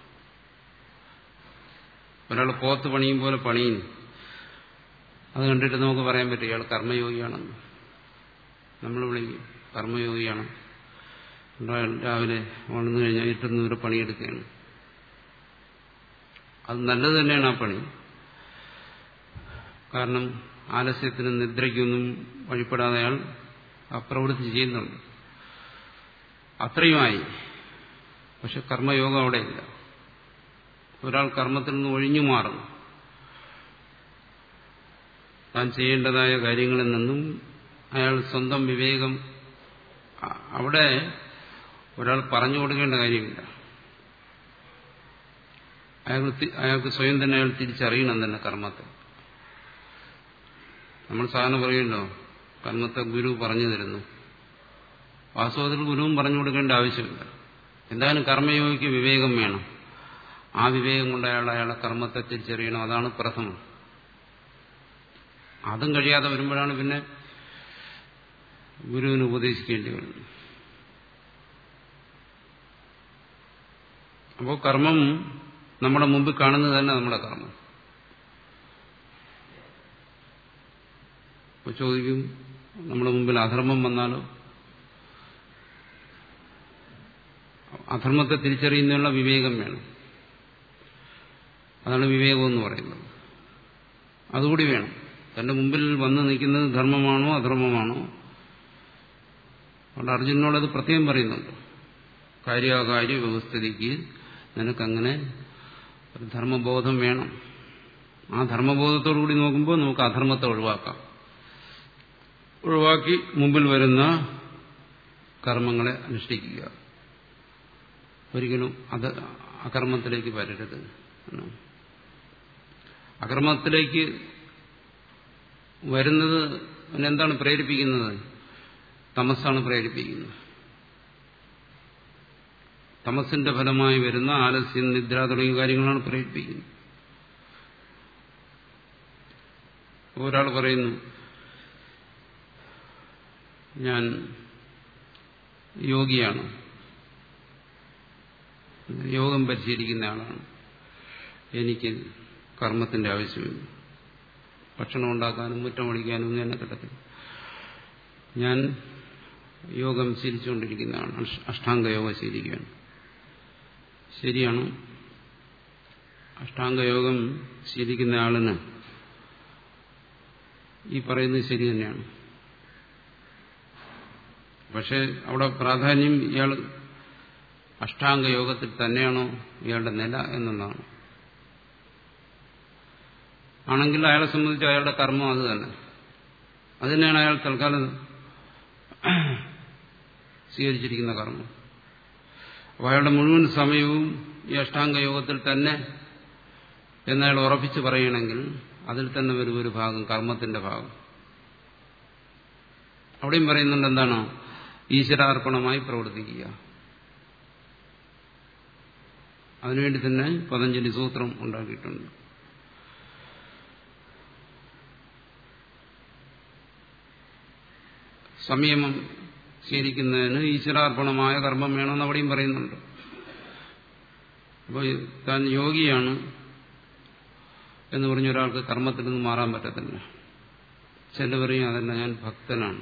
ഒരാൾ പോത്ത് പണിയും പോലെ പണിയും അത് കണ്ടിട്ട് നമുക്ക് പറയാൻ പറ്റും ഇയാൾ കർമ്മയോഗിയാണെന്ന് നമ്മൾ വിളിക്കും കർമ്മയോഗിയാണ് രാവിലെ ഉണർന്നു കഴിഞ്ഞാൽ ഇട്ടുന്ന ഒരു പണിയെടുക്കുകയാണ് അത് നല്ലത് തന്നെയാണ് ആ പണി കാരണം ആലസ്യത്തിനും നിദ്രയ്ക്കൊന്നും വഴിപ്പെടാതെ അയാൾ ആ പ്രവൃത്തി ചെയ്യുന്നുണ്ട് അത്രയുമായി പക്ഷെ കർമ്മയോഗം അവിടെയില്ല ഒരാൾ കർമ്മത്തിൽ നിന്ന് ഒഴിഞ്ഞു മാറുന്നു താൻ ചെയ്യേണ്ടതായ കാര്യങ്ങളിൽ നിന്നും അയാൾ സ്വന്തം വിവേകം അവിടെ ഒരാൾ പറഞ്ഞു കൊടുക്കേണ്ട കാര്യമില്ല അയാൾക്ക് അയാൾക്ക് സ്വയം തന്നെ അയാൾ തിരിച്ചറിയണം തന്നെ കർമ്മത്തെ നമ്മൾ സാധാരണ പറയുമല്ലോ കർമ്മത്തെ ഗുരു പറഞ്ഞു തരുന്നു വാസ്തവത്തിൽ ഗുരുവും പറഞ്ഞു കൊടുക്കേണ്ട ആവശ്യമില്ല എന്തായാലും കർമ്മയോഗിക്ക് വിവേകം വേണം ആ വിവേകം കൊണ്ട് അയാൾ അയാളെ കർമ്മത്തെ തിരിച്ചറിയണം അതാണ് പ്രഥമം അതും കഴിയാതെ വരുമ്പോഴാണ് പിന്നെ ഗുരുവിന് ഉപദേശിക്കേണ്ടി വരുന്നത് അപ്പോൾ കർമ്മം നമ്മുടെ മുമ്പിൽ കാണുന്നത് തന്നെ നമ്മുടെ കർമ്മം അപ്പോൾ ചോദിക്കും നമ്മുടെ മുമ്പിൽ അധർമ്മം വന്നാലോ അധർമ്മത്തെ തിരിച്ചറിയുന്നതിനുള്ള വിവേകം വേണം അതാണ് വിവേകം എന്ന് പറയുന്നത് അതുകൂടി വേണം തന്റെ മുമ്പിൽ വന്ന് നിൽക്കുന്നത് ധർമ്മമാണോ അധർമ്മമാണോ അതുകൊണ്ട് അർജുനോടത് പ്രത്യേകം പറയുന്നുണ്ട് കാര്യാകാര്യ വ്യവസ്ഥിതിക്ക് നിനക്കങ്ങനെ ഒരു ധർമ്മബോധം വേണം ആ ധർമ്മബോധത്തോടു കൂടി നോക്കുമ്പോൾ നമുക്ക് അധർമ്മത്തെ ഒഴിവാക്കാം ഒഴിവാക്കി മുമ്പിൽ വരുന്ന കർമ്മങ്ങളെ അനുഷ്ഠിക്കുക ഒരിക്കലും അത് അകർമ്മത്തിലേക്ക് വരരുത് അകർമ്മത്തിലേക്ക് വരുന്നത് എന്താണ് പ്രേരിപ്പിക്കുന്നത് തമസാണ് പ്രേരിപ്പിക്കുന്നത് തമസിന്റെ ഫലമായി വരുന്ന ആലസ്യം നിദ്ര തുടങ്ങിയ കാര്യങ്ങളാണ് പ്രേരിപ്പിക്കുന്നത് ഒരാൾ പറയുന്നു ഞാൻ യോഗിയാണ് യോഗം പരിശീലിക്കുന്ന ആളാണ് എനിക്ക് കർമ്മത്തിന്റെ ആവശ്യമില്ല ഭക്ഷണം ഉണ്ടാക്കാനും മുറ്റം ഒഴിക്കാനും ഒന്നും എന്നെ കിട്ടത്തില്ല ഞാൻ യോഗം ശീലിച്ചുകൊണ്ടിരിക്കുന്നതാണ് അഷ്ടാംഗ യോഗം ശീലിക്കുകയാണ് ശരിയാണ് അഷ്ടാംഗയോഗം ശീലിക്കുന്ന ആളിന് ഈ പറയുന്നത് ശരി തന്നെയാണ് പക്ഷെ അവിടെ പ്രാധാന്യം ഇയാൾ അഷ്ടാംഗയോഗത്തിൽ തന്നെയാണോ ഇയാളുടെ നില എന്നുള്ളതാണ് ആണെങ്കിൽ അയാളെ സംബന്ധിച്ച് അയാളുടെ കർമ്മം അത് തന്നെ അതിനാണ് അയാൾ തൽക്കാലം സ്വീകരിച്ചിരിക്കുന്ന കർമ്മം അപ്പോൾ അയാളുടെ മുഴുവൻ സമയവും ഈ അഷ്ടാംഗ യോഗത്തിൽ തന്നെ എന്നയാൾ ഉറപ്പിച്ച് പറയണമെങ്കിൽ അതിൽ തന്നെ വരും ഒരു ഭാഗം കർമ്മത്തിന്റെ ഭാഗം അവിടെയും പറയുന്നുണ്ട് എന്താണോ ഈശ്വരാർപ്പണമായി പ്രവർത്തിക്കുക അതിനുവേണ്ടി തന്നെ പതഞ്ജലി സൂത്രം ഉണ്ടാക്കിയിട്ടുണ്ട് സംയമം സ്വീകരിക്കുന്നതിന് ഈശ്വരാർപ്പണമായ കർമ്മം വേണമെന്ന് അവിടെയും പറയുന്നുണ്ട് അപ്പോൾ താൻ യോഗിയാണ് എന്ന് പറഞ്ഞ ഒരാൾക്ക് കർമ്മത്തിൽ നിന്ന് മാറാൻ പറ്റത്തില്ല ചില പറയും അതല്ല ഞാൻ ഭക്തനാണ്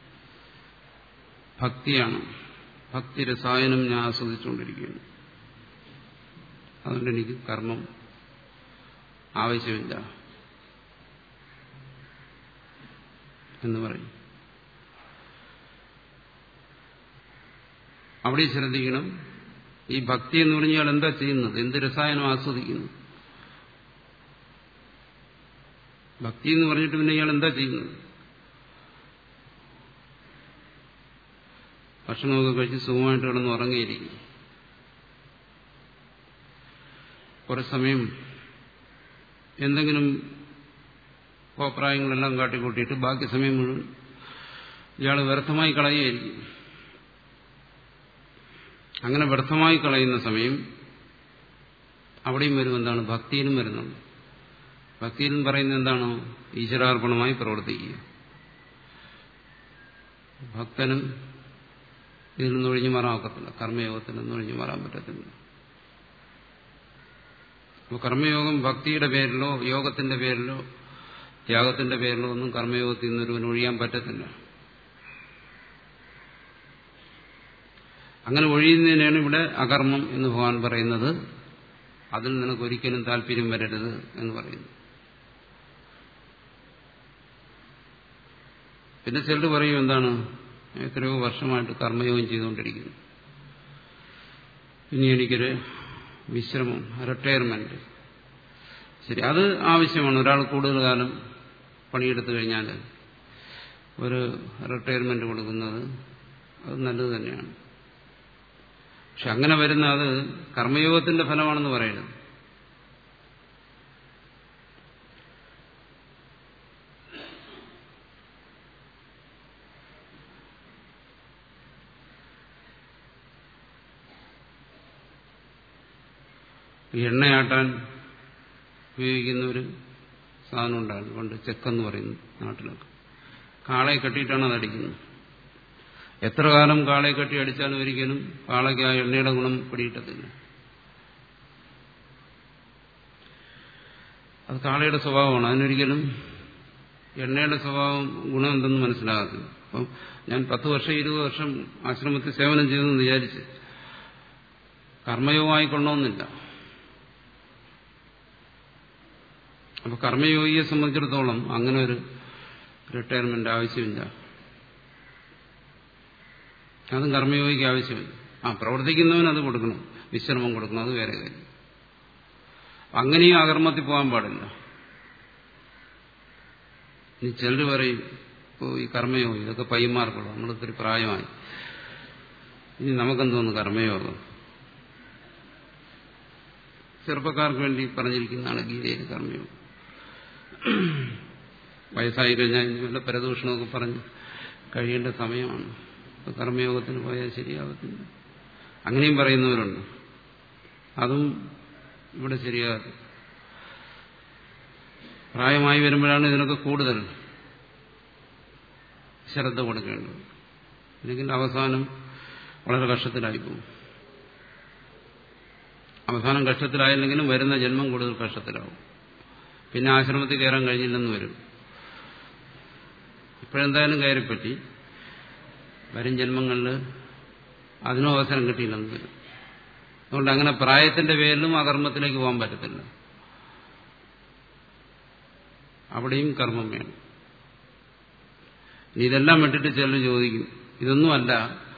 ഭക്തിയാണ് ഭക്തി രസായനം ഞാൻ ആസ്വദിച്ചുകൊണ്ടിരിക്കുകയാണ് അതുകൊണ്ട് എനിക്ക് കർമ്മം ആവശ്യമില്ല എന്ന് പറയും അവിടെ ശ്രദ്ധിക്കണം ഈ ഭക്തി എന്ന് പറഞ്ഞാൽ എന്താ ചെയ്യുന്നത് എന്ത് രസായനം ആസ്വദിക്കുന്നു ഭക്തി എന്ന് പറഞ്ഞിട്ട് പിന്നെ ഇയാൾ എന്താ ചെയ്യുന്നത് ഭക്ഷണമൊക്കെ കഴിച്ച് സുഖമായിട്ട് കിടന്ന് ഉറങ്ങിയിരിക്കും കുറെ സമയം എന്തെങ്കിലും അഭിപ്രായങ്ങളെല്ലാം കാട്ടിക്കൂട്ടിയിട്ട് ബാക്കി സമയം മുഴുവൻ ഇയാൾ വ്യർത്ഥമായി കളയുകയായിരിക്കും അങ്ങനെ വ്യർത്ഥമായി കളയുന്ന സമയം അവിടെയും വരും എന്താണ് ഭക്തിയിലും വരുന്നുണ്ട് ഭക്തിയിലും പറയുന്നത് എന്താണോ ഈശ്വരാർപ്പണമായി പ്രവർത്തിക്കുക ഭക്തനും ഇതിൽ നിന്ന് ഒഴിഞ്ഞു മാറാൻ ഒക്കത്തില്ല കർമ്മയോഗത്തിൽ നിന്ന് ഒഴിഞ്ഞു മാറാൻ പറ്റത്തില്ല അപ്പോൾ കർമ്മയോഗം ഭക്തിയുടെ പേരിലോ യോഗത്തിന്റെ പേരിലോ ത്യാഗത്തിന്റെ പേരിലോ ഒന്നും കർമ്മയോഗത്തിൽ നിന്നൊരുവൻ ഒഴിയാൻ പറ്റത്തില്ല അങ്ങനെ ഒഴിയുന്നതിനാണ് ഇവിടെ അകർമ്മം എന്ന് ഭഗവാൻ പറയുന്നത് അതിൽ നിനക്ക് ഒരിക്കലും താല്പര്യം വരരുത് എന്ന് പറയുന്നു പിന്നെ ചിലർ പറയും എന്താണ് എത്രയോ വർഷമായിട്ട് കർമ്മയോഗം ചെയ്തുകൊണ്ടിരിക്കുന്നു ഇനി എനിക്കൊരു വിശ്രമം റിട്ടയർമെന്റ് ശരി അത് ആവശ്യമാണ് ഒരാൾ കൂടുതൽ കാലം പണിയെടുത്തു കഴിഞ്ഞാൽ ഒരു റിട്ടയർമെന്റ് കൊടുക്കുന്നത് അത് നല്ലത് തന്നെയാണ് പക്ഷെ അങ്ങനെ വരുന്ന അത് കർമ്മയോഗത്തിന്റെ ഫലമാണെന്ന് പറയുന്നത് എണ്ണയാട്ടാൻ ഉപയോഗിക്കുന്ന ഒരു സാധനം ഉണ്ടായിരുന്നു പണ്ട് ചെക്കെന്ന് പറയുന്നു നാട്ടിലൊക്കെ കാളയെ കെട്ടിയിട്ടാണ് അത് അടിക്കുന്നത് എത്ര കാലം കാളയെ കെട്ടി അടിച്ചാലും ഒരിക്കലും കാളയ്ക്ക് ആ എണ്ണയുടെ ഗുണം പിടിയിട്ടത്തില്ല അത് കാളയുടെ സ്വഭാവമാണ് അതിനൊരിക്കലും എണ്ണയുടെ സ്വഭാവം ഗുണം എന്തെന്ന് മനസ്സിലാകത്തില്ല അപ്പം ഞാൻ പത്ത് വർഷം ഇരുപത് വർഷം ആശ്രമത്തിൽ സേവനം ചെയ്തെന്ന് വിചാരിച്ച് കർമ്മയോഗമായി കൊള്ളണമെന്നില്ല അപ്പൊ കർമ്മയോഗിയെ സംബന്ധിച്ചിടത്തോളം അങ്ങനെ ഒരു റിട്ടയർമെന്റ് ആവശ്യമില്ല അതും കർമ്മയോഗിക്ക് ആവശ്യമില്ല ആ പ്രവർത്തിക്കുന്നവന് അത് കൊടുക്കണം വിശ്രമം കൊടുക്കണം അത് വേറെ കാര്യം അങ്ങനെയും അകർമ്മത്തിൽ പോകാൻ പാടില്ല ഇനി ചിലർ പറയും ഇപ്പോൾ ഈ കർമ്മയോഗം ഇതൊക്കെ പയ്യന്മാർക്കുള്ളൂ നമ്മളിത്തിരി പ്രായമായി ഇനി നമുക്കെന്തോന്ന് കർമ്മയോഗം ചെറുപ്പക്കാർക്ക് വേണ്ടി പറഞ്ഞിരിക്കുന്നതാണ് ഗീതയിൽ കർമ്മയോഗം വയസ്സായി കഴിഞ്ഞാൽ ഇനി വല്ല പരദൂഷണമൊക്കെ പറഞ്ഞ് കഴിയേണ്ട സമയമാണ് ഇപ്പൊ കർമ്മയോഗത്തിന് പോയാൽ ശരിയാകത്തില്ല അങ്ങനെയും പറയുന്നവരുണ്ട് അതും ഇവിടെ ശരിയാകും പ്രായമായി വരുമ്പോഴാണ് ഇതിനൊക്കെ കൂടുതൽ ശ്രദ്ധ കൊടുക്കേണ്ടത് അല്ലെങ്കിൽ അവസാനം വളരെ കഷ്ടത്തിലായി പോകും അവസാനം കഷ്ടത്തിലായില്ലെങ്കിലും വരുന്ന ജന്മം കൂടുതൽ കഷ്ടത്തിലാവും പിന്നെ ആശ്രമത്തിൽ കയറാൻ കഴിഞ്ഞില്ലെന്ന് വരും ഇപ്പോഴെന്തായാലും കയറിപ്പറ്റി വരും ജന്മങ്ങളിൽ അതിനും അവസരം കിട്ടിയില്ലെന്ന് വരും അതുകൊണ്ട് അങ്ങനെ പ്രായത്തിന്റെ പേരിലും അകർമ്മത്തിലേക്ക് പോകാൻ പറ്റത്തില്ല അവിടെയും കർമ്മം വേണം ഇനി ഇതെല്ലാം വിട്ടിട്ട് ചിലർ ചോദിക്കും ഇതൊന്നുമല്ല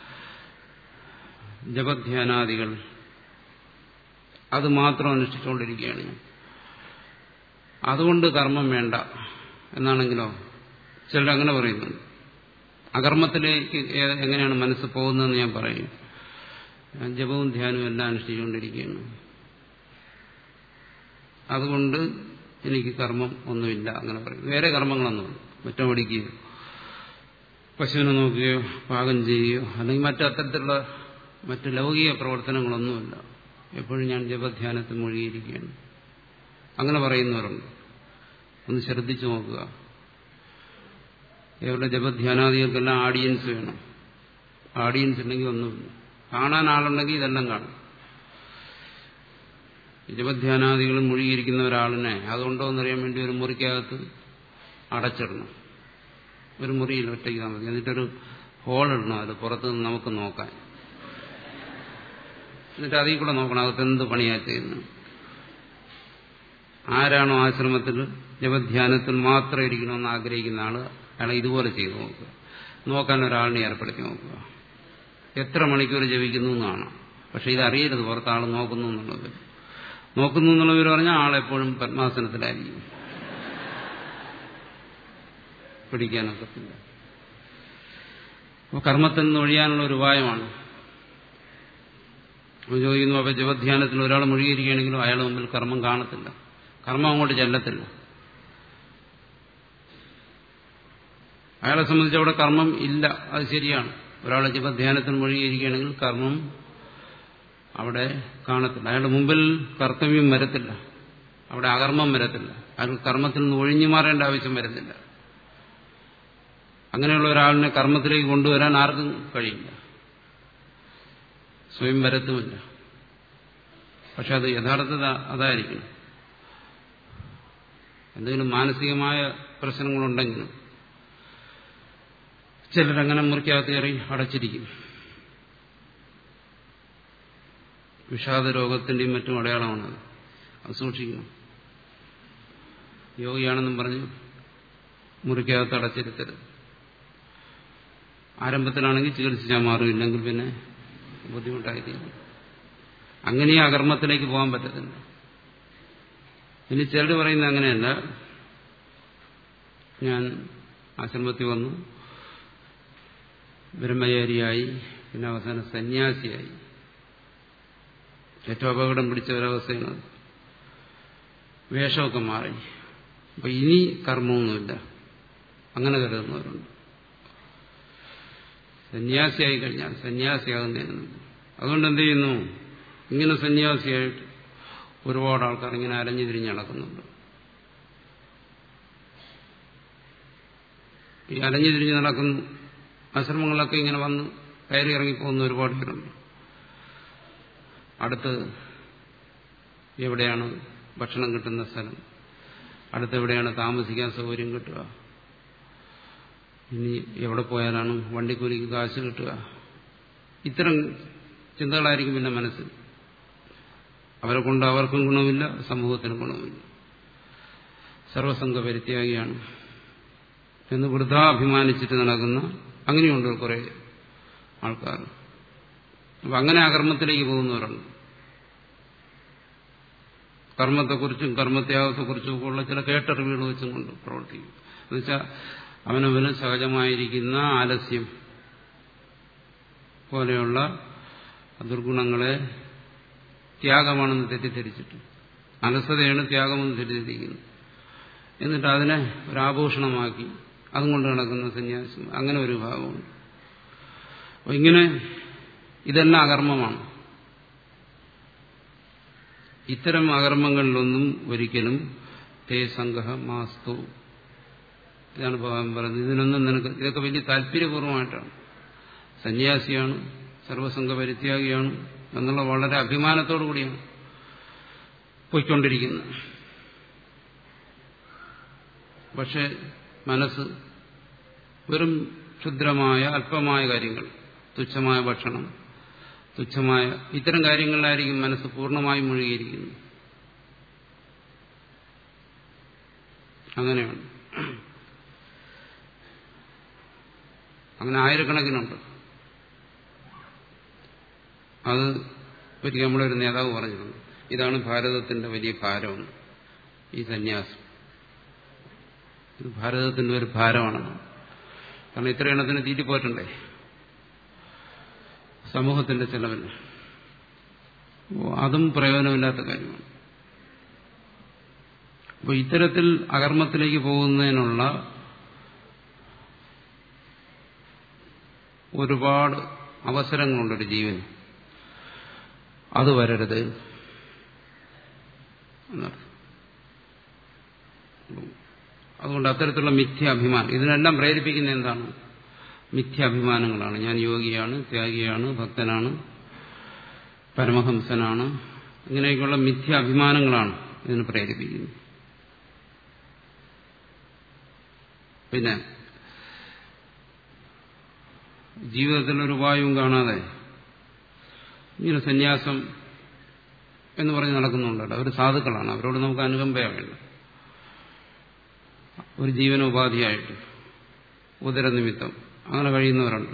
ജപധ്യാനാദികൾ അത് മാത്രം അനുഷ്ഠിച്ചുകൊണ്ടിരിക്കുകയാണ് ഞാൻ അതുകൊണ്ട് കർമ്മം വേണ്ട എന്നാണെങ്കിലോ ചിലരങ്ങനെ പറയുന്നുണ്ട് അകർമ്മത്തിലേക്ക് എങ്ങനെയാണ് മനസ്സ് പോകുന്നതെന്ന് ഞാൻ പറയും ഞാൻ ജപവും ധ്യാനവും എല്ലാം അനുഷ്ഠിച്ചുകൊണ്ടിരിക്കുകയാണ് അതുകൊണ്ട് എനിക്ക് കർമ്മം ഒന്നുമില്ല അങ്ങനെ പറയും വേറെ കർമ്മങ്ങളൊന്നുമില്ല മറ്റോ പഠിക്കുകയോ പശുവിനെ നോക്കുകയോ പാകം ചെയ്യുകയോ അല്ലെങ്കിൽ മറ്റു അത്തരത്തിലുള്ള മറ്റ് ലൗകിക പ്രവർത്തനങ്ങളൊന്നുമില്ല എപ്പോഴും ഞാൻ ജപധ്യാനത്തിൽ മുഴുകിയിരിക്കുകയാണ് അങ്ങനെ പറയുന്നവരുണ്ട് ഒന്ന് ശ്രദ്ധിച്ചു നോക്കുക ഇവരുടെ ജപധ്യാനാദികൾക്കെല്ലാം ആഡിയൻസ് വേണം ആഡിയൻസ് ഉണ്ടെങ്കിൽ ഒന്നുമില്ല കാണാൻ ആളുണ്ടെങ്കിൽ ഇതെല്ലാം കാണും ജപധ്യാനാദികളും മുഴുകിയിരിക്കുന്ന ഒരാളിനെ അതുകൊണ്ടോ എന്നറിയാൻ വേണ്ടി ഒരു മുറിക്കകത്ത് അടച്ചിടണം ഒരു മുറിയിൽ ഒറ്റയ്ക്ക് താമസിക്കും എന്നിട്ടൊരു ഹോൾ ഇടണം അത് പുറത്ത് നിന്ന് നമുക്ക് നോക്കാൻ എന്നിട്ട് അതിൽ കൂടെ നോക്കണം അകത്ത് എന്ത് പണിയാ ചെയ്യുന്നത് ആരാണോ ആശ്രമത്തിൽ ജപധ്യാനത്തിൽ മാത്രം ഇരിക്കണമെന്ന് ആഗ്രഹിക്കുന്ന ആള് അയാളെ ഇതുപോലെ ചെയ്തു നോക്കുക നോക്കാൻ ഒരാളിനെ ഏർപ്പെടുത്തി നോക്കുക എത്ര മണിക്കൂർ ജപിക്കുന്നു എന്നാണ് പക്ഷെ ഇതറിയരുത് പുറത്ത് ആൾ നോക്കുന്നു എന്നുള്ളത് നോക്കുന്നു എന്നുള്ളവർ പറഞ്ഞാൽ ആളെപ്പോഴും പത്മാസനത്തിലായിരിക്കും പിടിക്കാനൊക്കത്തില്ല അപ്പോൾ കർമ്മത്തിൽ നിന്ന് ഒഴിയാനുള്ള ഒരു ഉപായമാണ് ചോദിക്കുന്നു അപ്പോൾ ജപധ്യാനത്തിൽ ഒരാൾ മുഴുകിയിരിക്കുകയാണെങ്കിലും അയാൾ മുമ്പിൽ കർമ്മം കാണത്തില്ല കർമ്മം അങ്ങോട്ട് ചെല്ലത്തില്ല അയാളെ സംബന്ധിച്ച് അവിടെ കർമ്മം ഇല്ല അത് ശരിയാണ് ഒരാളെ ജപധ്യാനത്തിൽ മുഴുകിയിരിക്കുകയാണെങ്കിൽ കർമ്മം അവിടെ കാണത്തില്ല അയാളുടെ മുമ്പിൽ കർത്തവ്യം വരത്തില്ല അവിടെ അകർമ്മം വരത്തില്ല അയാൾ കർമ്മത്തിൽ നിന്ന് ഒഴിഞ്ഞു മാറേണ്ട ആവശ്യം വരുന്നില്ല അങ്ങനെയുള്ള ഒരാളിനെ കർമ്മത്തിലേക്ക് കൊണ്ടുവരാൻ ആർക്കും കഴിയില്ല സ്വയം വരത്തുമില്ല പക്ഷെ അത് യഥാർത്ഥത അതായിരിക്കണം എന്തെങ്കിലും മാനസികമായ പ്രശ്നങ്ങളുണ്ടെങ്കിലും ചിലരങ്ങനെ മുറിക്കകത്ത് കയറി അടച്ചിരിക്കും വിഷാദ രോഗത്തിന്റെയും മറ്റും അടയാളമാണത് അത് സൂക്ഷിക്കണം യോഗിയാണെന്നും പറഞ്ഞ് മുറിക്കകത്ത് അടച്ചിരുത്തരുത് ആരംഭത്തിലാണെങ്കിൽ ചികിത്സിച്ചാൽ മാറുമില്ലെങ്കിൽ പിന്നെ ബുദ്ധിമുട്ടായിരിക്കും അങ്ങനെ ആ കർമ്മത്തിലേക്ക് പോകാൻ പറ്റത്തില്ല ഇനി ചിലർ പറയുന്നത് അങ്ങനെയല്ല ഞാൻ ആശ്രമത്തിൽ വന്നു ബ്രഹ്മചാരിയായി പിന്നെ അവസാനം സന്യാസിയായി ഏറ്റവും അപകടം പിടിച്ച ഒരവസ്ഥയാണ് വേഷമൊക്കെ മാറി അപ്പൊ ഇനി കർമ്മമൊന്നുമില്ല അങ്ങനെ കരുതുന്നവരുണ്ട് സന്യാസിയായി കഴിഞ്ഞാൽ സന്യാസിയാകുന്നതിന് അതുകൊണ്ട് എന്ത് ചെയ്യുന്നു ഇങ്ങനെ സന്യാസിയായിട്ട് ഒരുപാട് ആൾക്കാർ ഇങ്ങനെ അരഞ്ഞു തിരിഞ്ഞ് നടക്കുന്നുണ്ട് ഈ അലഞ്ഞു തിരിഞ്ഞ് നടക്കുന്നു ആശ്രമങ്ങളൊക്കെ ഇങ്ങനെ വന്ന് കയറി ഇറങ്ങി പോകുന്ന ഒരുപാട് പേരുണ്ട് അടുത്ത് എവിടെയാണ് ഭക്ഷണം കിട്ടുന്ന സ്ഥലം അടുത്ത് എവിടെയാണ് താമസിക്കാൻ സൗകര്യം കിട്ടുക ഇനി എവിടെ പോയാലാണ് വണ്ടിക്കൂലിക്ക് കാശ് കിട്ടുക ഇത്തരം ചിന്തകളായിരിക്കും പിന്നെ മനസ്സിൽ അവരെ കൊണ്ട് അവർക്കും ഗുണമില്ല സമൂഹത്തിനും ഗുണമില്ല സർവസംഘ പരിത്യാഗിയാണ് എന്ന് വൃദ്ധ അഭിമാനിച്ചിട്ട് നടക്കുന്ന അങ്ങനെയുണ്ട് കുറെ ആൾക്കാർ അപ്പം അങ്ങനെ ആ കർമ്മത്തിലേക്ക് പോകുന്നവരുണ്ട് കർമ്മത്തെക്കുറിച്ചും കർമ്മത്യാഗത്തെക്കുറിച്ചും ഒക്കെ ഉള്ള ചില കേട്ടറിവുകൾ വെച്ചും കൊണ്ട് പ്രവർത്തിക്കും എന്നുവെച്ചാൽ അവനവന് സഹജമായിരിക്കുന്ന ആലസ്യം പോലെയുള്ള ദുർഗുണങ്ങളെ ത്യാഗമാണെന്ന് തെറ്റിദ്ധരിച്ചിട്ട് അലസതയാണ് ത്യാഗമെന്ന് തെറ്റിദ്ധരിക്കുന്നത് എന്നിട്ട് അതിനെ ഒരാഭൂഷണമാക്കി അതും കൊണ്ട് നടക്കുന്ന സന്യാസം അങ്ങനെ ഒരു ഭാഗമുണ്ട് അപ്പോൾ ഇങ്ങനെ ഇതെല്ലാം അകർമ്മമാണ് ഇത്തരം അകർമ്മങ്ങളിലൊന്നും ഒരിക്കലും തേ സംഘ മാസ്തു ഇതാണ് ഭഗവാൻ പറയുന്നത് ഇതിനൊന്നും നിനക്ക് ഇതൊക്കെ വലിയ താല്പര്യപൂർവ്വമായിട്ടാണ് സന്യാസിയാണ് സർവസംഘ പരിത്യാഗിയാണ് എന്നുള്ള വളരെ അഭിമാനത്തോടു കൂടിയാണ് പോയിക്കൊണ്ടിരിക്കുന്നത് പക്ഷെ മനസ്സ് വെറും ക്ഷുദ്രമായ അല്പമായ കാര്യങ്ങൾ തുച്ഛമായ ഭക്ഷണം തുച്ഛമായ ഇത്തരം കാര്യങ്ങളിലായിരിക്കും മനസ്സ് പൂർണ്ണമായും മുഴുകിയിരിക്കുന്നത് അങ്ങനെയാണ് അങ്ങനെ ആയിരക്കണക്കിനുണ്ട് അത് ഒരിക്കൽ നമ്മുടെ ഒരു നേതാവ് പറഞ്ഞിട്ടുണ്ട് ഇതാണ് ഭാരതത്തിന്റെ വലിയ ഭാരമെന്ന് ഈ സന്യാസം ഇത് ഭാരതത്തിന്റെ ഒരു ഭാരമാണെന്ന് കാരണം ഇത്ര എണ്ണത്തിന് തീറ്റിപ്പോയിട്ടുണ്ടേ സമൂഹത്തിന്റെ ചെലവിന് അതും പ്രയോജനമില്ലാത്ത കാര്യമാണ് അപ്പോൾ ഇത്തരത്തിൽ അകർമ്മത്തിലേക്ക് പോകുന്നതിനുള്ള ഒരുപാട് അവസരങ്ങളുണ്ടൊരു ജീവന് അത് വരരുത് എന്നർത്ഥം അതുകൊണ്ട് അത്തരത്തിലുള്ള മിഥ്യാഭിമാനം ഇതിനെല്ലാം പ്രേരിപ്പിക്കുന്ന എന്താണ് മിഥ്യാഭിമാനങ്ങളാണ് ഞാൻ യോഗിയാണ് ത്യാഗിയാണ് ഭക്തനാണ് പരമഹംസനാണ് ഇങ്ങനെയൊക്കെയുള്ള മിഥ്യാഭിമാനങ്ങളാണ് ഇതിന് പ്രേരിപ്പിക്കുന്നത് പിന്നെ ജീവിതത്തിൽ ഒരു ഉപായവും കാണാതെ ഇങ്ങനെ സന്യാസം എന്ന് പറഞ്ഞ് നടക്കുന്നുണ്ടല്ലോ അവർ സാധുക്കളാണ് അവരോട് നമുക്ക് അനുകമ്പയാണ് വേണ്ടത് ഒരു ജീവനോപാധിയായിട്ട് ഉദരനിമിത്തം അങ്ങനെ കഴിയുന്നവരുണ്ട്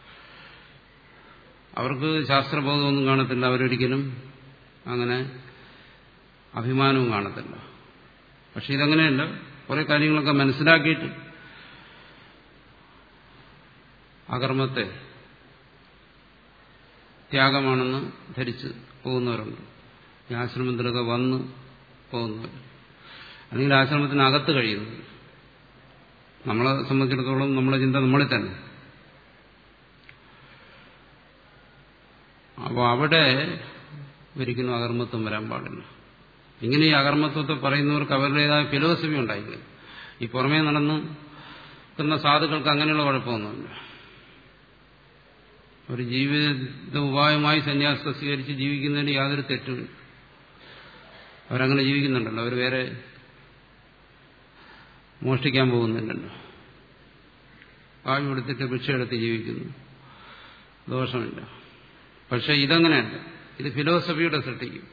അവർക്ക് ശാസ്ത്രബോധമൊന്നും കാണത്തില്ല അവരൊരിക്കലും അങ്ങനെ അഭിമാനവും കാണത്തില്ല പക്ഷെ ഇതങ്ങനെയല്ല കുറെ കാര്യങ്ങളൊക്കെ മനസ്സിലാക്കിയിട്ട് അകർമ്മത്തെ ത്യാഗമാണെന്ന് ധരിച്ച് പോകുന്നവരുണ്ട് ഈ ആശ്രമത്തിലൊക്കെ വന്ന് പോകുന്നവർ അല്ലെങ്കിൽ ആശ്രമത്തിനകത്ത് കഴിയുന്നത് നമ്മളെ സംബന്ധിച്ചിടത്തോളം നമ്മളെ ചിന്ത നമ്മളിൽ തന്നെ അപ്പോൾ അവിടെ ഒരിക്കലും അകർമ്മത്വം വരാൻ പാടില്ല ഇങ്ങനെ ഈ അകർമ്മത്വത്തെ പറയുന്നവർക്ക് അവരുടേതായ ഫിലോസഫി ഉണ്ടായിരിക്കും ഈ പുറമേ നടന്ന് നിൽക്കുന്ന സാധുക്കൾക്ക് അങ്ങനെയുള്ള കുഴപ്പമൊന്നുമില്ല ഒരു ജീവിത ഉപായമായി സന്യാസത്തെ സ്വീകരിച്ച് ജീവിക്കുന്നതിന് യാതൊരു തെറ്റുമില്ല അവരങ്ങനെ ജീവിക്കുന്നുണ്ടല്ലോ അവർ വേറെ മോഷ്ടിക്കാൻ പോകുന്നില്ലല്ലോ കാവ്യം എടുത്തിട്ട് ഭിക്ഷ എടുത്ത് ജീവിക്കുന്നു ദോഷമില്ല പക്ഷെ ഇതങ്ങനെയല്ല ഇത് ഫിലോസഫിയുടെ സൃഷ്ടിക്കും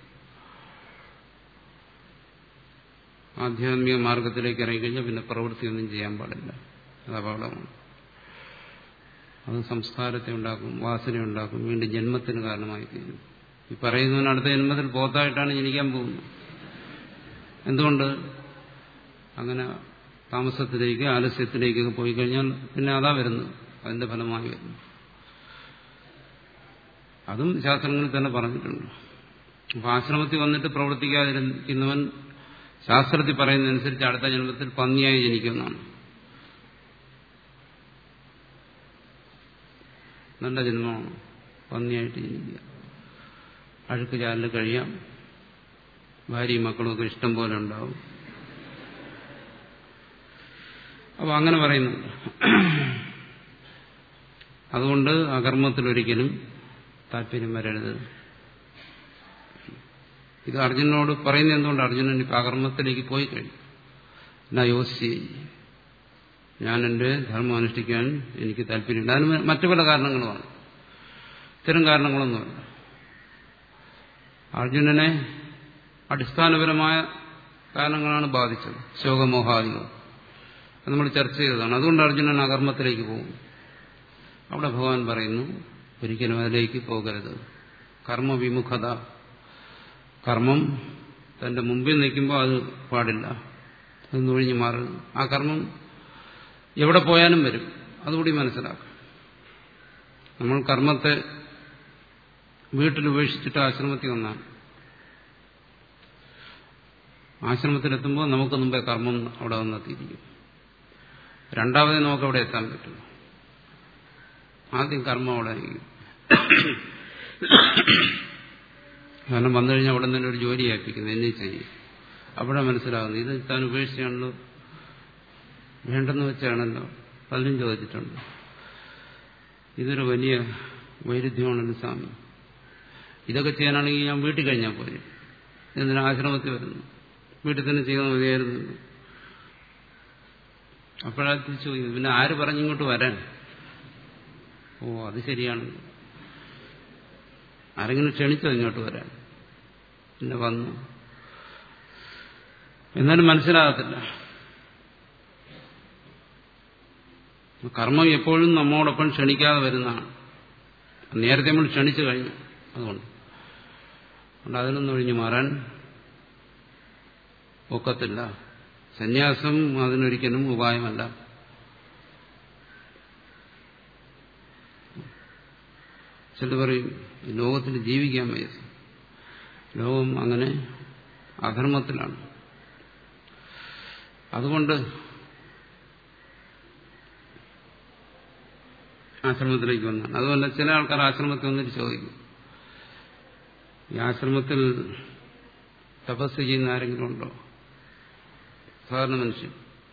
ആധ്യാത്മിക മാർഗത്തിലേക്ക് ഇറങ്ങിക്കഴിഞ്ഞാൽ പിന്നെ പ്രവൃത്തിയൊന്നും ചെയ്യാൻ പാടില്ല അത് അപകടമാണ് അത് സംസ്കാരത്തെ ഉണ്ടാക്കും വാസന ഉണ്ടാക്കും വീണ്ടും ജന്മത്തിന് കാരണമായി തീരും ഈ പറയുന്നവന് അടുത്ത ജന്മത്തിൽ പോത്തായിട്ടാണ് ജനിക്കാൻ പോകുന്നത് എന്തുകൊണ്ട് അങ്ങനെ താമസത്തിലേക്ക് ആലസ്യത്തിലേക്കൊക്കെ പോയി കഴിഞ്ഞാൽ പിന്നെ അതാ വരുന്നത് അതിന്റെ ഫലമായി വരുന്നു അതും ശാസ്ത്രങ്ങളിൽ തന്നെ പറഞ്ഞിട്ടുണ്ട് അപ്പൊ ആശ്രമത്തിൽ വന്നിട്ട് പ്രവർത്തിക്കാതിരിക്കുന്നവൻ ശാസ്ത്രത്തിൽ പറയുന്നതനുസരിച്ച് അടുത്ത ജന്മത്തിൽ പന്നിയായി ജനിക്കുമെന്നാണ് നല്ല ജന്മമാണ് പന്നിയായിട്ട് ജനിക്കുക അഴുക്ക് ചാലിൽ കഴിയാം ഭാര്യയും മക്കളും ഒക്കെ ഇഷ്ടം പോലെ ഉണ്ടാവും അപ്പോൾ അങ്ങനെ പറയുന്നുണ്ട് അതുകൊണ്ട് അകർമ്മത്തിലൊരിക്കലും താല്പര്യം വരരുത് ഇത് അർജുനനോട് പറയുന്നത് എന്തുകൊണ്ട് അർജുനൻ ഇപ്പം അകർമ്മത്തിലേക്ക് പോയി കഴിഞ്ഞു എന്നാ യോസി ഞാൻ എൻ്റെ ധർമ്മം അനുഷ്ഠിക്കാൻ എനിക്ക് താല്പര്യമില്ല അതിന് മറ്റു പല കാരണങ്ങളുമാണ് ഇത്തരം കാരണങ്ങളൊന്നുമല്ല അർജുനനെ അടിസ്ഥാനപരമായ കാരണങ്ങളാണ് ബാധിച്ചത് ശോകമോഹാദികൾ അത് നമ്മൾ ചർച്ച ചെയ്തതാണ് അതുകൊണ്ട് അർജുനൻ അകർമ്മത്തിലേക്ക് പോകും അവിടെ ഭഗവാൻ പറയുന്നു ഒരിക്കലും അതിലേക്ക് പോകരുത് കർമ്മവിമുഖത കർമ്മം തന്റെ മുമ്പിൽ നിൽക്കുമ്പോൾ അത് പാടില്ല അത് നൊഴിഞ്ഞു മാറുന്നു ആ കർമ്മം എവിടെ പോയാലും വരും അതുകൂടി മനസ്സിലാക്കും നമ്മൾ കർമ്മത്തെ വീട്ടിൽ ഉപേക്ഷിച്ചിട്ട് ആശ്രമത്തിൽ വന്നാണ് ആശ്രമത്തിലെത്തുമ്പോൾ നമുക്ക് മുമ്പേ കർമ്മം അവിടെ വന്നെത്തിയിരിക്കും രണ്ടാമതേ നമുക്ക് അവിടെ എത്താൻ പറ്റും ആദ്യം കർമ്മം അവിടെ കാരണം വന്നു കഴിഞ്ഞാൽ അവിടെ തന്നെ ഒരു ജോലി ഏൽപ്പിക്കുന്നത് എന്നെ ചെയ്യും അവിടെ മനസ്സിലാകുന്നു ഇത് താൻ ഉപേക്ഷിച്ചാണല്ലോ വേണ്ടെന്ന് വെച്ചാണല്ലോ പലരും ചോദിച്ചിട്ടുണ്ട് ഇതൊരു വലിയ വൈരുദ്ധ്യമാണല്ലോ സ്വാമി ഇതൊക്കെ ചെയ്യാനാണെങ്കിൽ ഞാൻ വീട്ടിൽ കഴിഞ്ഞാൽ പോരെ എന്തിനാ ആശ്രമത്തിൽ വരുന്നു വീട്ടിൽ തന്നെ ചെയ്താൽ മതിയായിരുന്നു അപ്പോഴാ തിരിച്ചു പോയി പിന്നെ ആര് പറഞ്ഞിങ്ങോട്ട് വരാൻ ഓ അത് ശരിയാണ് ആരെങ്കിലും ക്ഷണിച്ചോ ഇങ്ങോട്ട് വരാൻ പിന്നെ വന്നു എന്നാലും മനസ്സിലാകത്തില്ല കർമ്മം എപ്പോഴും നമ്മോടൊപ്പം ക്ഷണിക്കാതെ വരുന്നതാണ് നേരത്തെ നമ്മൾ ക്ഷണിച്ചു കഴിഞ്ഞു അതുകൊണ്ട് അതുകൊണ്ട് അതിനൊന്നും ഒഴിഞ്ഞു മാറാൻ ഒക്കത്തില്ല സന്യാസം അതിനൊരിക്കലും ഉപായമല്ല ചില പറയും ലോകത്തിൽ ജീവിക്കാൻ വയ്യ ലോകം അങ്ങനെ അധർമ്മത്തിലാണ് അതുകൊണ്ട് ആശ്രമത്തിലേക്ക് വന്നാണ് അതുമല്ല ചില ആൾക്കാർ ആശ്രമത്തിൽ വന്നിട്ട് ചോദിക്കും ഈ ആശ്രമത്തിൽ തപസ് ചെയ്യുന്ന ആരെങ്കിലും ഉണ്ടോ സാധാരണ മനുഷ്യൻ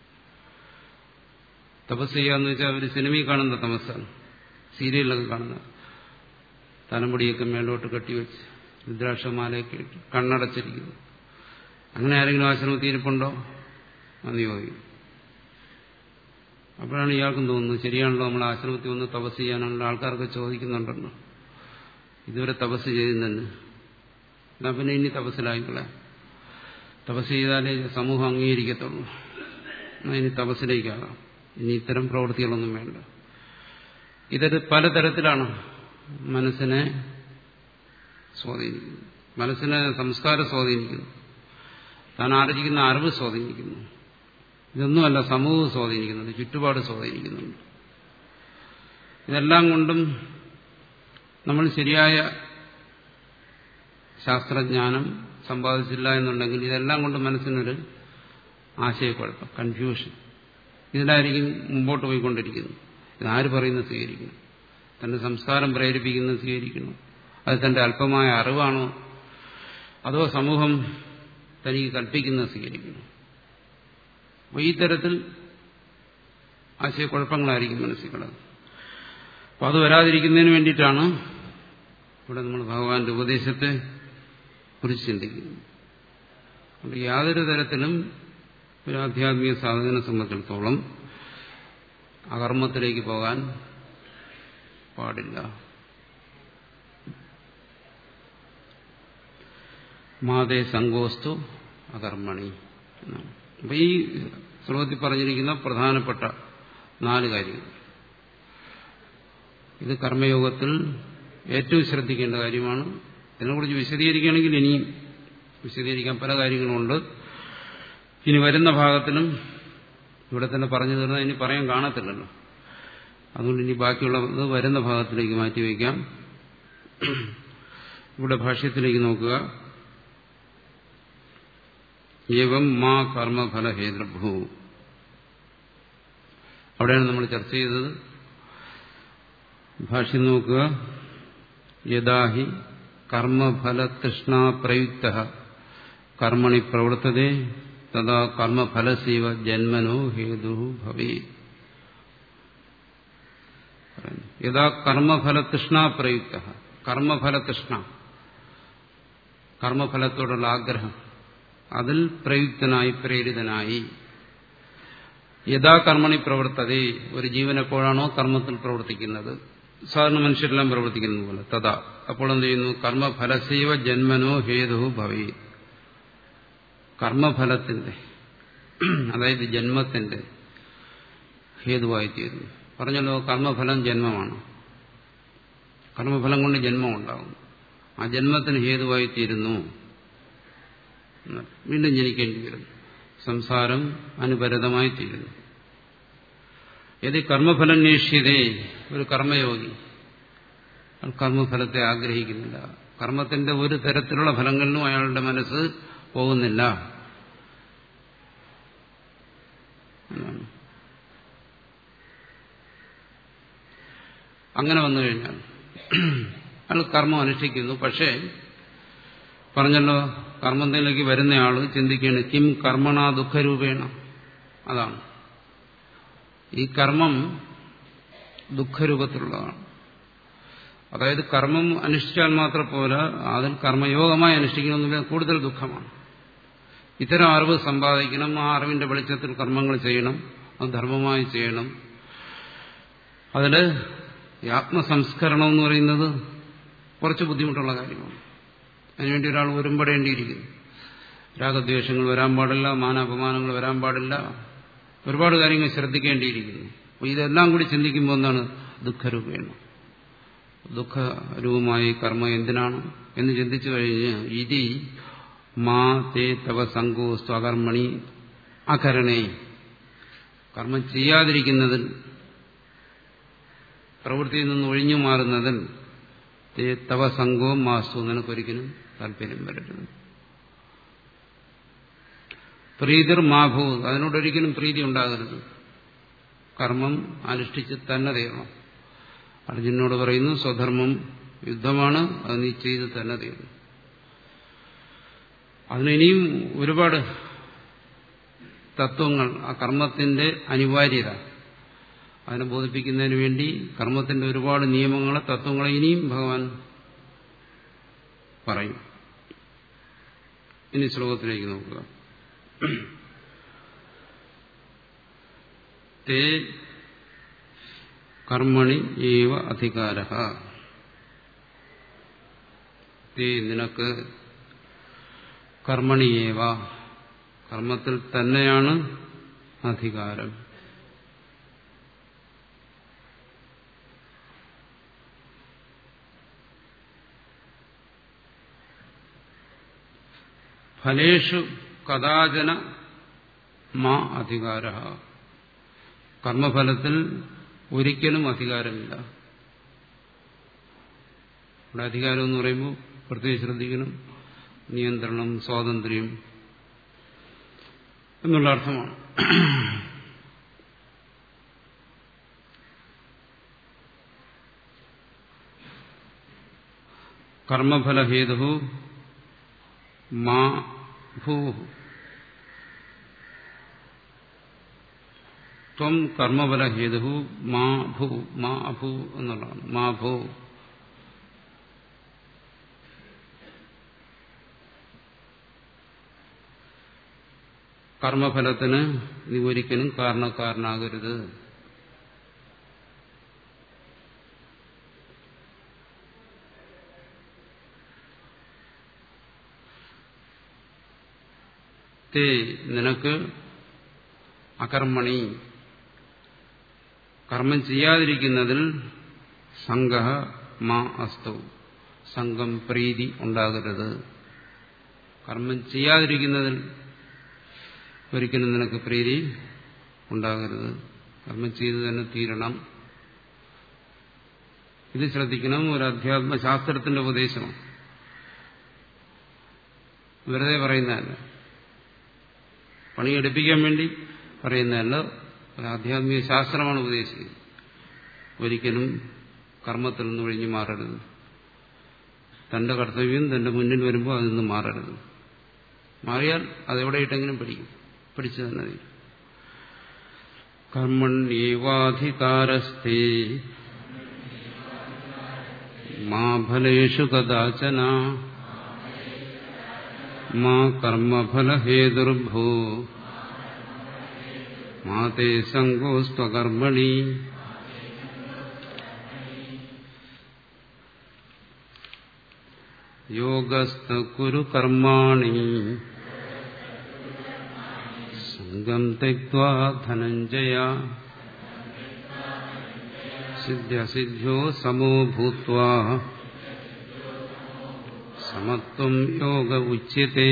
തപസ് ചെയ്യാന്ന് വെച്ചാൽ അവർ സിനിമയിൽ കാണുന്ന തമസാണ് സീരിയലിലൊക്കെ കാണുന്ന തലമുടിയൊക്കെ മേലോട്ട് കെട്ടിവെച്ച് രുദ്രാക്ഷമാലയൊക്കെ ഇട്ട് കണ്ണടച്ചിരിക്കുന്നു അങ്ങനെ ആരെങ്കിലും ആശ്രമത്തിൽ ഇരിപ്പുണ്ടോ എന്ന് ചോദിക്കും അപ്പോഴാണ് ഇയാൾക്കും തോന്നുന്നത് ശരിയാണല്ലോ നമ്മൾ ആശ്രമത്തിൽ വന്ന് തപസ് ചെയ്യാനുള്ള ആൾക്കാർക്ക് ചോദിക്കുന്നുണ്ടല്ലോ ഇതുവരെ തപസ് ചെയ്യുന്നുണ്ട് എന്നാ പിന്നെ ഇനി തപസ്സിലായിക്കളെ തപസ് ചെയ്താലേ സമൂഹം അംഗീകരിക്കത്തുള്ളൂ എന്നാ ഇനി തപസ്സിലേക്കാകാം ഇനി ഇത്തരം പ്രവൃത്തികളൊന്നും വേണ്ട ഇതൊരു പലതരത്തിലാണ് മനസ്സിനെ സ്വാധീനിക്കുന്നു മനസ്സിനെ സംസ്കാരം സ്വാധീനിക്കുന്നു താൻ ആർജിക്കുന്ന അറിവ് സ്വാധീനിക്കുന്നു ഇതൊന്നുമല്ല സമൂഹം സ്വാധീനിക്കുന്നുണ്ട് ചുറ്റുപാട് സ്വാധീനിക്കുന്നുണ്ട് ഇതെല്ലാം കൊണ്ടും നമ്മൾ ശരിയായ ശാസ്ത്രജ്ഞാനം സമ്പാദിച്ചില്ല എന്നുണ്ടെങ്കിൽ ഇതെല്ലാം കൊണ്ട് മനസ്സിനൊരു ആശയക്കുഴപ്പം കൺഫ്യൂഷൻ ഇതിലായിരിക്കും മുമ്പോട്ട് പോയിക്കൊണ്ടിരിക്കുന്നത് ഇതാര് പറയുന്നത് സ്വീകരിക്കുന്നു തന്റെ സംസ്കാരം പ്രേരിപ്പിക്കുന്നത് സ്വീകരിക്കുന്നു അത് തന്റെ അല്പമായ അറിവാണോ അതോ സമൂഹം തനിക്ക് കൽപ്പിക്കുന്നത് സ്വീകരിക്കുന്നു അപ്പോൾ ഈ തരത്തിൽ ആശയക്കുഴപ്പങ്ങളായിരിക്കും മനസ്സിൽ കിടന്നത് അപ്പോൾ അത് വരാതിരിക്കുന്നതിന് വേണ്ടിയിട്ടാണ് ഇവിടെ നമ്മൾ ഭഗവാന്റെ ഉപദേശത്തെ കുറിച്ച് ചിന്തിക്കുന്നത് അതുകൊണ്ട് യാതൊരു തരത്തിലും ഒരു ആധ്യാത്മിക സാധകനെ സംബന്ധിച്ചിടത്തോളം അകർമ്മത്തിലേക്ക് പോകാൻ പാടില്ല മാതേ സങ്കോസ്തു അകർമ്മണി എന്നാണ് അപ്പൊ ഈ ശ്ലോകത്തിൽ പറഞ്ഞിരിക്കുന്ന പ്രധാനപ്പെട്ട നാല് കാര്യങ്ങൾ ഇത് കർമ്മയോഗത്തിൽ ഏറ്റവും ശ്രദ്ധിക്കേണ്ട കാര്യമാണ് ഇതിനെക്കുറിച്ച് വിശദീകരിക്കുകയാണെങ്കിൽ ഇനിയും വിശദീകരിക്കാൻ പല കാര്യങ്ങളുമുണ്ട് ഇനി വരുന്ന ഭാഗത്തിലും ഇവിടെ തന്നെ പറഞ്ഞു തീർന്നാൽ ഇനി പറയാൻ കാണത്തില്ലല്ലോ അതുകൊണ്ട് ഇനി ബാക്കിയുള്ളത് വരുന്ന ഭാഗത്തിലേക്ക് മാറ്റിവെക്കാം ഇവിടെ ഭാഷ്യത്തിലേക്ക് നോക്കുക ഏവം മാ കർമ്മഫല ഹേതൃഭൂ അവിടെയാണ് നമ്മൾ ചർച്ച ചെയ്തത് ഭാഷ്യം നോക്കുക യഥാഹി കർമ്മഫല തൃഷ്ണ പ്രയുക്ത കർമ്മണി പ്രവർത്തതേ തഥാ കർമ്മഫലസീവ ജന്മനോ ഹേതു ഭവേ യഥാ കർമ്മഫല തൃഷ്ണ പ്രയുക്ത കർമ്മഫല തൃഷ്ണ കർമ്മഫലത്തോടുള്ള ആഗ്രഹം അതിൽ പ്രയുക്തനായി പ്രേരിതനായി യഥാ കർമ്മണി പ്രവർത്തതേ ഒരു ജീവൻ എപ്പോഴാണോ കർമ്മത്തിൽ പ്രവർത്തിക്കുന്നത് സാധാരണ മനുഷ്യരെല്ലാം പ്രവർത്തിക്കുന്നത് പോലെ തഥാ അപ്പോൾ എന്ത് ചെയ്യുന്നു കർമ്മഫലസീവ ജന്മനോ ഹേതു ഭവേ കർമ്മഫലത്തിന്റെ അതായത് ജന്മത്തിന്റെ ഹേതുവായി തീരുന്നു പറഞ്ഞല്ലോ കർമ്മഫലം ജന്മമാണ് കർമ്മഫലം കൊണ്ട് ജന്മം ഉണ്ടാകും ആ ജന്മത്തിന് ഹേതുവായി തീരുന്നു വീണ്ടും ജനിക്കേണ്ടി വരുന്നു സംസാരം അനുപരതമായി തീരുന്നു യതി കർമ്മഫലന്വേഷ്യതേ ഒരു കർമ്മയോഗി കർമ്മഫലത്തെ ആഗ്രഹിക്കുന്നില്ല കർമ്മത്തിന്റെ ഒരു തരത്തിലുള്ള ഫലങ്ങളിലും അയാളുടെ മനസ്സ് പോകുന്നില്ല എന്നാണ് അങ്ങനെ വന്നു കഴിഞ്ഞാൽ അയാൾ കർമ്മം അനുഷ്ഠിക്കുന്നു പക്ഷേ പറഞ്ഞല്ലോ കർമ്മത്തിലേക്ക് വരുന്നയാള് ചിന്തിക്കുകയാണ് കിം കർമ്മണ ദുഃഖരൂപേണ അതാണ് ഈ കർമ്മം ദുഃഖരൂപത്തിലുള്ളതാണ് അതായത് കർമ്മം അനുഷ്ഠിച്ചാൽ മാത്രം പോലെ അതിൽ കർമ്മയോഗമായി അനുഷ്ഠിക്കണമെന്നില്ല കൂടുതൽ ദുഃഖമാണ് ഇത്തരം അറിവ് സമ്പാദിക്കണം ആ അറിവിന്റെ വെളിച്ചത്തിൽ കർമ്മങ്ങൾ ചെയ്യണം അത് ധർമ്മമായി ചെയ്യണം അതിൽ ആത്മസംസ്കരണം എന്ന് പറയുന്നത് കുറച്ച് ബുദ്ധിമുട്ടുള്ള കാര്യമാണ് അതിനുവേണ്ടി ഒരാൾ ഒരുമ്പടേണ്ടിയിരിക്കുന്നു രാഗദ്വേഷങ്ങൾ വരാൻ പാടില്ല മാനാപമാനങ്ങൾ വരാൻ പാടില്ല ഒരുപാട് കാര്യങ്ങൾ ശ്രദ്ധിക്കേണ്ടിയിരിക്കുന്നു അപ്പോൾ ഇതെല്ലാം കൂടി ചിന്തിക്കുമ്പോൾ എന്താണ് ദുഃഖരൂപേണ ദുഃഖരൂപമായി കർമ്മം എന്തിനാണ് എന്ന് ചിന്തിച്ചു കഴിഞ്ഞ് ഇതി മാ തേ തവ സങ്കോസ്തു അകർമ്മണി അകരണേ കർമ്മം ചെയ്യാതിരിക്കുന്നതിൽ പ്രവൃത്തിയിൽ നിന്ന് ഒഴിഞ്ഞു മാറുന്നതിൽ തവ സംഘവും മാസവും നിനക്കൊരിക്കലും താല്പര്യം വരരുത് പ്രീതിർ മാഭൂ അതിനോടൊരിക്കലും പ്രീതി ഉണ്ടാകരുത് കർമ്മം അനുഷ്ഠിച്ച് തന്നെ തീരണം അർജുനോട് പറയുന്നു സ്വധർമ്മം യുദ്ധമാണ് അത് നീ ചെയ്ത് തന്നെ തീരണം അതിനിയും ഒരുപാട് തത്വങ്ങൾ ആ കർമ്മത്തിന്റെ അനിവാര്യത അതിനെ ബോധിപ്പിക്കുന്നതിന് വേണ്ടി കർമ്മത്തിന്റെ ഒരുപാട് നിയമങ്ങളെ തത്വങ്ങളെ ഇനിയും ഭഗവാൻ പറയും ഇനി ശ്ലോകത്തിലേക്ക് നോക്കുക തേ കർമ്മണി ഏവ അധികാര തേ നിനക്ക് കർമ്മണിയേവ കർമ്മത്തിൽ തന്നെയാണ് അധികാരം ഫലേഷു കഥാചന മാ അധികാര കർമ്മഫലത്തിൽ ഒരിക്കലും അധികാരമില്ല ഇവിടെ അധികാരം എന്ന് പറയുമ്പോൾ പ്രത്യേകം ശ്രദ്ധിക്കണം നിയന്ത്രണം സ്വാതന്ത്ര്യം എന്നുള്ള അർത്ഥമാണ് കർമ്മഫലഹേതു മാ ഭൂ ത്വം കർമ്മഫലഹേതു മാ ഭൂ മാ അഭൂ എന്നുള്ളതാണ് മാ ഭൂ കർമ്മഫലത്തിന് നീ ഒരിക്കലും കാരണക്കാരനാകരുത് തേ നിനക്ക് അകർമ്മണി കർമ്മം ചെയ്യാതിരിക്കുന്നതിൽ സംഘ മാ അസ്തു സംഘം പ്രീതി ഉണ്ടാകരുത് കർമ്മം ചെയ്യാതിരിക്കുന്നതിൽ ഒരിക്കലും നിനക്ക് പ്രീതി ഉണ്ടാകരുത് കർമ്മം ചെയ്തു തന്നെ തീരണം ഇത് ശ്രദ്ധിക്കണം ഒരു അധ്യാത്മശാസ്ത്രത്തിന്റെ ഉപദേശമാണ് വെറുതെ പറയുന്നതല്ല പണിയെടുപ്പിക്കാൻ വേണ്ടി പറയുന്നതല്ല ഒരു ആധ്യാത്മിക ശാസ്ത്രമാണ് ഉപദേശിക്കുന്നത് ഒരിക്കലും കർമ്മത്തിൽ നിന്ന് ഒഴിഞ്ഞു മാറരുത് തന്റെ കർത്തവ്യം തന്റെ മുന്നിൽ വരുമ്പോൾ അതിൽ നിന്ന് മാറരുത് മാറിയാൽ അതെവിടെയിട്ടെങ്കിലും പഠിക്കും പഠിച്ചു തന്നെ തീരും കർമ്മണ്യേവാധികാരസ്ഥേ മാ ഫലേഷു കഥാചന മാ കർമ്മഫലഹേതുർഭൂ മാ തേ സങ്കോസ്ത്വകർമ്മണി യോഗസ്ഥ കുരു കർമാണി സംഗം തെക്വാ ധനഞ്ജയ സിദ്ധ്യസിദ്ധ്യോ സമോ ഭൂത്വാ സമത്വം യോഗ ഉച്യത്തെ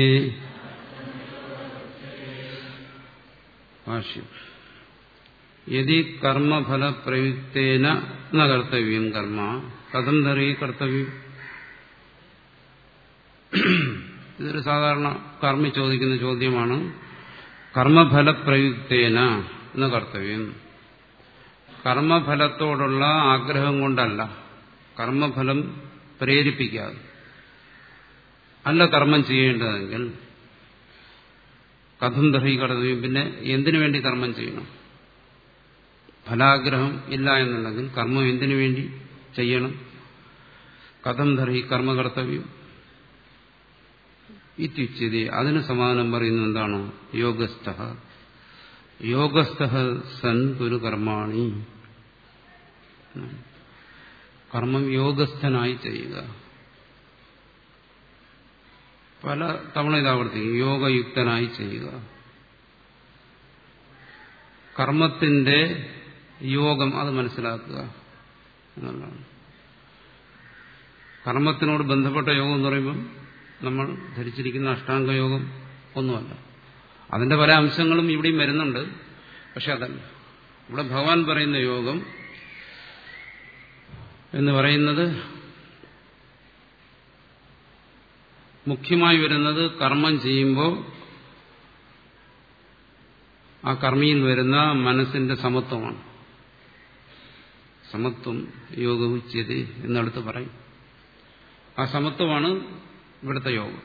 ഭാഷ്യം യദി കർമ്മഫലപ്രയുക്തേന ന കർത്തവ്യം കർമ്മ കഥം ധരി കർത്തവ്യം ഇതൊരു സാധാരണ കർമ്മി ചോദിക്കുന്ന ചോദ്യമാണ് കർമ്മഫലപ്രയുക്തേന എന്ന കർത്തവ്യം കർമ്മഫലത്തോടുള്ള ആഗ്രഹം കൊണ്ടല്ല കർമ്മഫലം പ്രേരിപ്പിക്കാതെ അല്ല കർമ്മം ചെയ്യേണ്ടതെങ്കിൽ കഥം ദഹി കർത്തവ്യം പിന്നെ എന്തിനു വേണ്ടി കർമ്മം ചെയ്യണം ഫലാഗ്രഹം ഇല്ല എന്നുണ്ടെങ്കിൽ കർമ്മം എന്തിനു വേണ്ടി ചെയ്യണം കഥം ധർഹി കർമ്മകർത്തവ്യം ഇത്യുച്ചതി അതിന് സമാനം പറയുന്നത് എന്താണ് യോഗസ്ഥ യോഗസ്ഥ സൻ കുരു കർമാണി കർമ്മം യോഗസ്ഥനായി ചെയ്യുക പല തവണ ഇത് ആവർത്തിക്കും യോഗയുക്തനായി ചെയ്യുക കർമ്മത്തിന്റെ യോഗം അത് മനസ്സിലാക്കുക എന്നുള്ളതാണ് കർമ്മത്തിനോട് ബന്ധപ്പെട്ട യോഗം എന്ന് പറയുമ്പം നമ്മൾ ധരിച്ചിരിക്കുന്ന അഷ്ടാംഗ യോഗം ഒന്നുമല്ല അതിന്റെ പല അംശങ്ങളും ഇവിടെയും വരുന്നുണ്ട് പക്ഷെ അതല്ല ഇവിടെ ഭഗവാൻ പറയുന്ന യോഗം എന്ന് പറയുന്നത് മുഖ്യമായി വരുന്നത് കർമ്മം ചെയ്യുമ്പോൾ ആ കർമ്മിയിൽ വരുന്ന മനസ്സിന്റെ സമത്വമാണ് സമത്വം യോഗ ഉച്ചത് എന്നടുത്ത് പറയും ആ സമത്വമാണ് ഇവിടുത്തെ യോഗം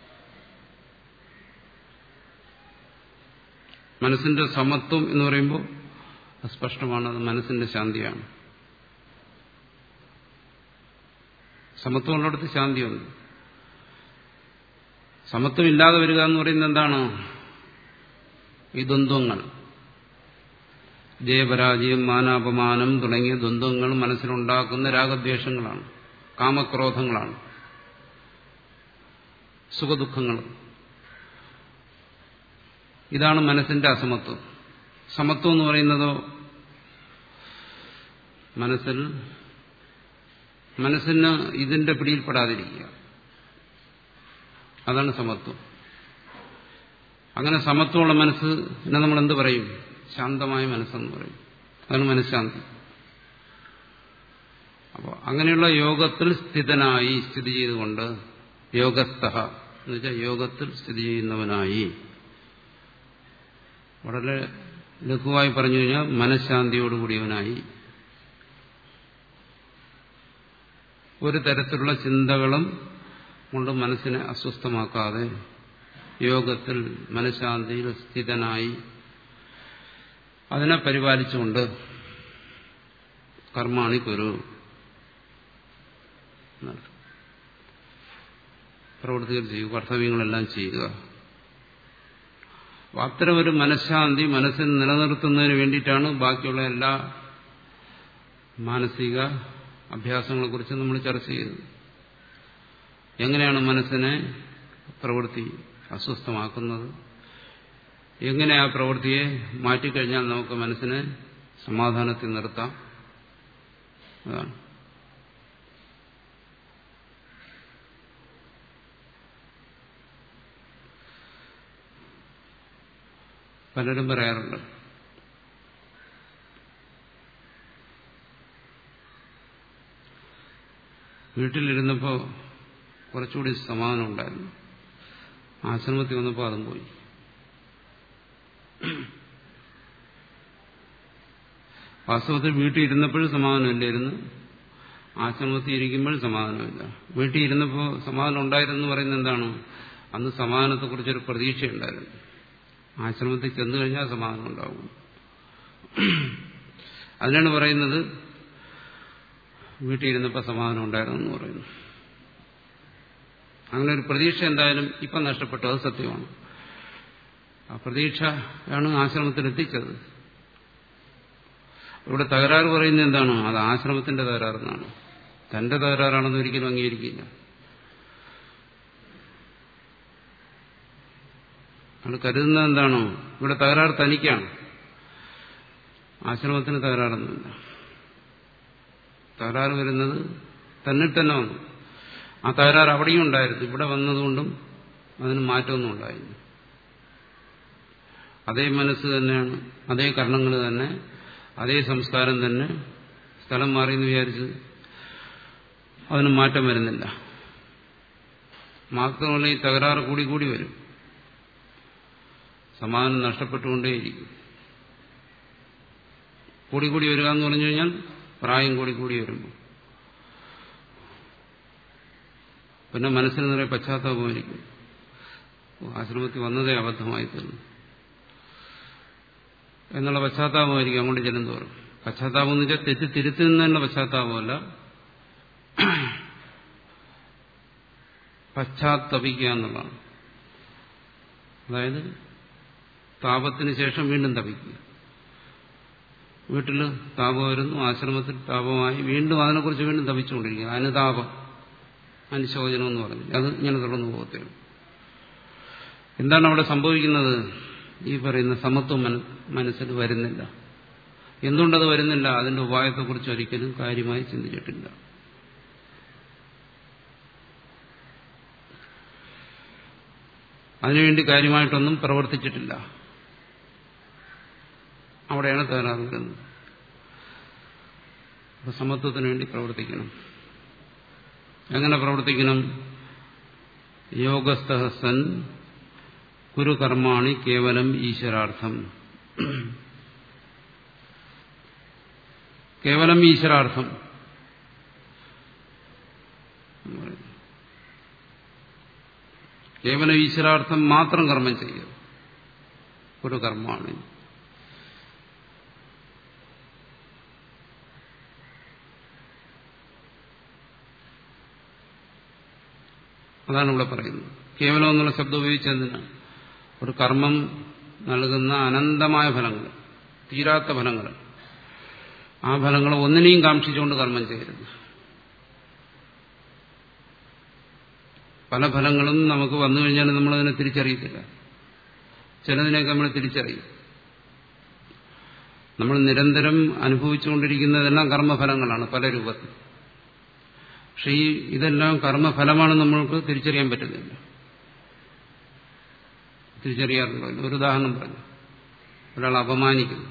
മനസ്സിന്റെ സമത്വം എന്ന് പറയുമ്പോൾ സ്പഷ്ടമാണ് അത് മനസ്സിന്റെ ശാന്തിയാണ് സമത്വമുള്ളിടത്ത് ശാന്തിയുണ്ട് സമത്വം ഇല്ലാതെ വരിക എന്ന് പറയുന്നത് എന്താണ് ഈ ദ്വന്ദ്വങ്ങൾ ജയപരാജയം മാനാപമാനം തുടങ്ങിയ ദ്വന്ദ്വങ്ങൾ മനസ്സിലുണ്ടാക്കുന്ന രാഗദ്വേഷങ്ങളാണ് കാമക്രോധങ്ങളാണ് സുഖദുഃഖങ്ങൾ ഇതാണ് മനസ്സിന്റെ അസമത്വം സമത്വം എന്ന് പറയുന്നതോ മനസ്സിൽ മനസ്സിന് ഇതിന്റെ പിടിയിൽപ്പെടാതിരിക്കുക അതാണ് സമത്വം അങ്ങനെ സമത്വമുള്ള മനസ്സ് പിന്നെ നമ്മൾ എന്ത് പറയും ശാന്തമായ മനസ്സെന്ന് പറയും അതാണ് മനഃശാന്തി അപ്പോൾ അങ്ങനെയുള്ള യോഗത്തിൽ സ്ഥിതനായി സ്ഥിതി ചെയ്തുകൊണ്ട് യോഗസ്ഥ എന്ന് വെച്ചാൽ യോഗത്തിൽ സ്ഥിതി ചെയ്യുന്നവനായി വളരെ ലഘുവായി പറഞ്ഞു കഴിഞ്ഞാൽ മനഃശാന്തിയോടുകൂടിയവനായി ഒരു തരത്തിലുള്ള ചിന്തകളും കൊണ്ട് മനസ്സിനെ അസ്വസ്ഥമാക്കാതെ യോഗത്തിൽ മനഃശാന്തിയിൽ സ്ഥിതനായി അതിനെ പരിപാലിച്ചുകൊണ്ട് കർമാണി കുരു പ്രവൃത്തികൾ ചെയ്യുക കർത്തവ്യങ്ങളെല്ലാം ചെയ്യുക അത്തരം ഒരു മനഃശാന്തി മനസ്സിൽ നിലനിർത്തുന്നതിന് വേണ്ടിയിട്ടാണ് ബാക്കിയുള്ള എല്ലാ മാനസിക അഭ്യാസങ്ങളെക്കുറിച്ച് നമ്മൾ ചർച്ച ചെയ്തത് എങ്ങനെയാണ് മനസ്സിനെ പ്രവൃത്തി അസ്വസ്ഥമാക്കുന്നത് എങ്ങനെ ആ പ്രവൃത്തിയെ മാറ്റിക്കഴിഞ്ഞാൽ നമുക്ക് മനസ്സിനെ സമാധാനത്തിൽ നിർത്താം അതാണ് പലരും പറയാറുണ്ട് വീട്ടിലിരുന്നപ്പോൾ കുറച്ചുകൂടി സമാധാനം ഉണ്ടായിരുന്നു ആശ്രമത്തിൽ വന്നപ്പോൾ അതും പോയി വാസ്തവത്തിൽ വീട്ടിൽ ഇരുന്നപ്പോഴും സമാധാനമില്ലായിരുന്നു ആശ്രമത്തിൽ ഇരിക്കുമ്പോൾ സമാധാനമില്ല വീട്ടിൽ ഇരുന്നപ്പോൾ സമാധാനം ഉണ്ടായിരുന്നു പറയുന്നത് എന്താണ് അന്ന് സമാധാനത്തെക്കുറിച്ചൊരു പ്രതീക്ഷയുണ്ടായിരുന്നു ആശ്രമത്തിൽ ചെന്നു കഴിഞ്ഞാൽ സമാധാനം ഉണ്ടാവും അതിനാണ് പറയുന്നത് വീട്ടിൽ ഇരുന്നപ്പോൾ സമാധാനം ഉണ്ടായിരുന്നു എന്ന് പറയുന്നു അങ്ങനെ ഒരു പ്രതീക്ഷ എന്തായാലും ഇപ്പം നഷ്ടപ്പെട്ടു അത് സത്യമാണ് ആ പ്രതീക്ഷയാണ് ആശ്രമത്തിൽ എത്തിച്ചത് ഇവിടെ തകരാറ് പറയുന്നത് എന്താണ് അത് ആശ്രമത്തിന്റെ തകരാറെന്നാണ് തന്റെ തകരാറാണെന്ന് ഒരിക്കലും അംഗീകരിക്കില്ല അത് കരുതുന്നത് എന്താണോ ഇവിടെ തകരാറ് തനിക്കാണ് ആശ്രമത്തിന് തകരാറൊന്നുമില്ല തകരാറ് വരുന്നത് തന്നിൽ തന്നെ വന്നു ആ തകരാറ് അവിടെയും ഉണ്ടായിരുന്നു ഇവിടെ വന്നതുകൊണ്ടും അതിന് മാറ്റമൊന്നും ഉണ്ടായില്ല അതേ മനസ്സ് തന്നെയാണ് അതേ കർണങ്ങൾ തന്നെ അതേ സംസ്കാരം തന്നെ സ്ഥലം മാറിയെന്ന് വിചാരിച്ച് അതിന് മാറ്റം വരുന്നില്ല മാത്രമല്ല ഈ തകരാറ് കൂടി കൂടി വരും സമാധാനം നഷ്ടപ്പെട്ടുകൊണ്ടേയിരിക്കും കൂടി കൂടി വരിക എന്ന് പറഞ്ഞു കഴിഞ്ഞാൽ പ്രായം കൂടി കൂടി വരുമ്പോൾ പിന്നെ മനസ്സിന് നിറയെ പശ്ചാത്താപമായിരിക്കും ആശ്രമത്തിൽ വന്നതേ അബദ്ധമായി തീർന്നു എന്നുള്ള പശ്ചാത്താപമായിരിക്കും അങ്ങോട്ട് ചെല്ലും തോറും പശ്ചാത്താപം എന്ന് വെച്ചാൽ തെറ്റ് തിരുത്തുന്നതിനുള്ള പശ്ചാത്താപമല്ല പശ്ചാത്തപിക്കുക എന്നുള്ളതാണ് അതായത് താപത്തിന് ശേഷം വീണ്ടും തപിക്കുക വീട്ടിൽ താപം വരുന്നു ആശ്രമത്തിൽ താപമായി വീണ്ടും അതിനെക്കുറിച്ച് വീണ്ടും തപിച്ചുകൊണ്ടിരിക്കുക അനുതാപം അനുശോചനം എന്ന് പറഞ്ഞു അത് ഇങ്ങനെ തുടർന്നു പോകത്തേയുള്ളൂ എന്താണ് അവിടെ സംഭവിക്കുന്നത് ഈ പറയുന്ന സമത്വം മനസ്സിൽ വരുന്നില്ല എന്തുകൊണ്ടത് വരുന്നില്ല അതിന്റെ ഉപായത്തെക്കുറിച്ച് ഒരിക്കലും കാര്യമായി ചിന്തിച്ചിട്ടില്ല അതിനുവേണ്ടി കാര്യമായിട്ടൊന്നും പ്രവർത്തിച്ചിട്ടില്ല അവിടെയാണ് തകരാറ് വരുന്നത് അപ്പൊ സമത്വത്തിന് വേണ്ടി പ്രവർത്തിക്കണം എങ്ങനെ പ്രവർത്തിക്കണം യോഗസ്ഥഹസൻ കുരുകർമാണി കേവലം ഈശ്വരാർത്ഥം കേവലം ഈശ്വരാർത്ഥം കേവലം ഈശ്വരാർത്ഥം മാത്രം കർമ്മം ചെയ്യുക ഒരു കർമ്മമാണ് അതാണ് ഇവിടെ പറയുന്നത് കേവലം എന്നുള്ള ശബ്ദം ഉപയോഗിച്ചതിനാണ് ഒരു കർമ്മം നൽകുന്ന അനന്തമായ ഫലങ്ങൾ തീരാത്ത ഫലങ്ങൾ ആ ഫലങ്ങൾ ഒന്നിനെയും കാക്ഷിച്ചുകൊണ്ട് കർമ്മം ചെയ്യരുത് പല ഫലങ്ങളും നമുക്ക് വന്നു കഴിഞ്ഞാൽ നമ്മളതിനെ തിരിച്ചറിയത്തില്ല ചിലതിനെയൊക്കെ നമ്മൾ തിരിച്ചറിയും നമ്മൾ നിരന്തരം അനുഭവിച്ചുകൊണ്ടിരിക്കുന്നതെല്ലാം കർമ്മഫലങ്ങളാണ് പല രൂപത്തിൽ പക്ഷെ ഈ ഇതെല്ലാം കർമ്മഫലമാണെന്ന് നമ്മൾക്ക് തിരിച്ചറിയാൻ പറ്റുന്നില്ല തിരിച്ചറിയാറുണ്ടോ ഒരു ഉദാഹരണം പറഞ്ഞു ഒരാൾ അപമാനിക്കുന്നു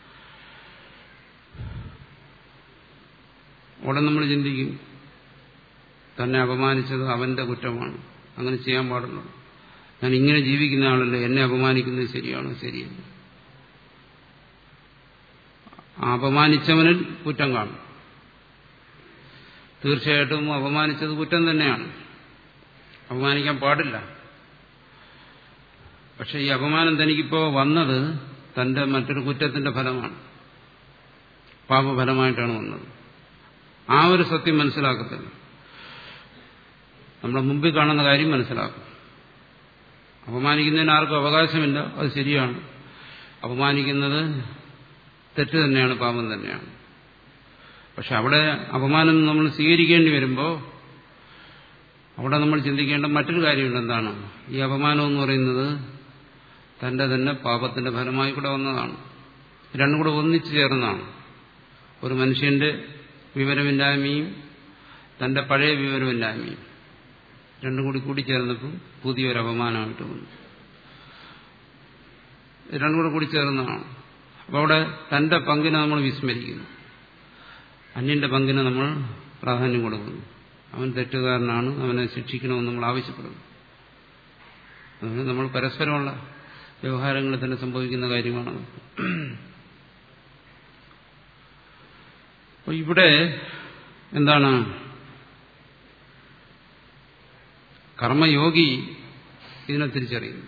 ഉടൻ നമ്മൾ ചിന്തിക്കും തന്നെ അപമാനിച്ചത് അവന്റെ കുറ്റമാണ് അങ്ങനെ ചെയ്യാൻ പാടുള്ളൂ ഞാൻ ഇങ്ങനെ ജീവിക്കുന്ന ആളല്ലേ എന്നെ അപമാനിക്കുന്നത് ശരിയാണോ ശരിയല്ല ആ അപമാനിച്ചവനിൽ കുറ്റം കാണും തീർച്ചയായിട്ടും അപമാനിച്ചത് കുറ്റം തന്നെയാണ് അപമാനിക്കാൻ പാടില്ല പക്ഷെ ഈ അപമാനം തനിക്കിപ്പോ വന്നത് തന്റെ മറ്റൊരു കുറ്റത്തിന്റെ ഫലമാണ് പാപഫലമായിട്ടാണ് വന്നത് ആ ഒരു സത്യം മനസ്സിലാക്കത്തില്ല നമ്മുടെ മുമ്പിൽ കാണുന്ന കാര്യം മനസ്സിലാക്കും അപമാനിക്കുന്നതിന് ആർക്കും അവകാശമില്ല അത് ശരിയാണ് അപമാനിക്കുന്നത് തെറ്റ് തന്നെയാണ് പാപം തന്നെയാണ് പക്ഷെ അവിടെ അപമാനം നമ്മൾ സ്വീകരിക്കേണ്ടി വരുമ്പോൾ അവിടെ നമ്മൾ ചിന്തിക്കേണ്ട മറ്റൊരു കാര്യമുണ്ട് എന്താണ് ഈ അപമാനം എന്ന് പറയുന്നത് തന്റെ തന്നെ പാപത്തിന്റെ ഫലമായി കൂടെ വന്നതാണ് രണ്ടും കൂടെ ഒന്നിച്ചു ചേർന്നതാണ് ഒരു മനുഷ്യന്റെ വിവരമില്ലായ്മയും തന്റെ പഴയ വിവരമില്ലായ്മയും രണ്ടും കൂടി കൂടിച്ചേർന്നപ്പോൾ പുതിയൊരു അപമാനമായിട്ട് വന്നു രണ്ടും കൂടെ കൂടി ചേർന്നതാണ് അപ്പോൾ അവിടെ തന്റെ പങ്കിനെ നമ്മൾ വിസ്മരിക്കുന്നു അന്യന്റെ പങ്കിന് നമ്മൾ പ്രാധാന്യം കൊടുക്കുന്നു അവൻ തെറ്റുകാരനാണ് അവനെ ശിക്ഷിക്കണമെന്ന് നമ്മൾ ആവശ്യപ്പെടുന്നു അതുകൊണ്ട് നമ്മൾ പരസ്പരമുള്ള വ്യവഹാരങ്ങളിൽ തന്നെ സംഭവിക്കുന്ന കാര്യമാണ് അപ്പോൾ ഇവിടെ എന്താണ് കർമ്മയോഗി ഇതിനെ തിരിച്ചറിയുന്നു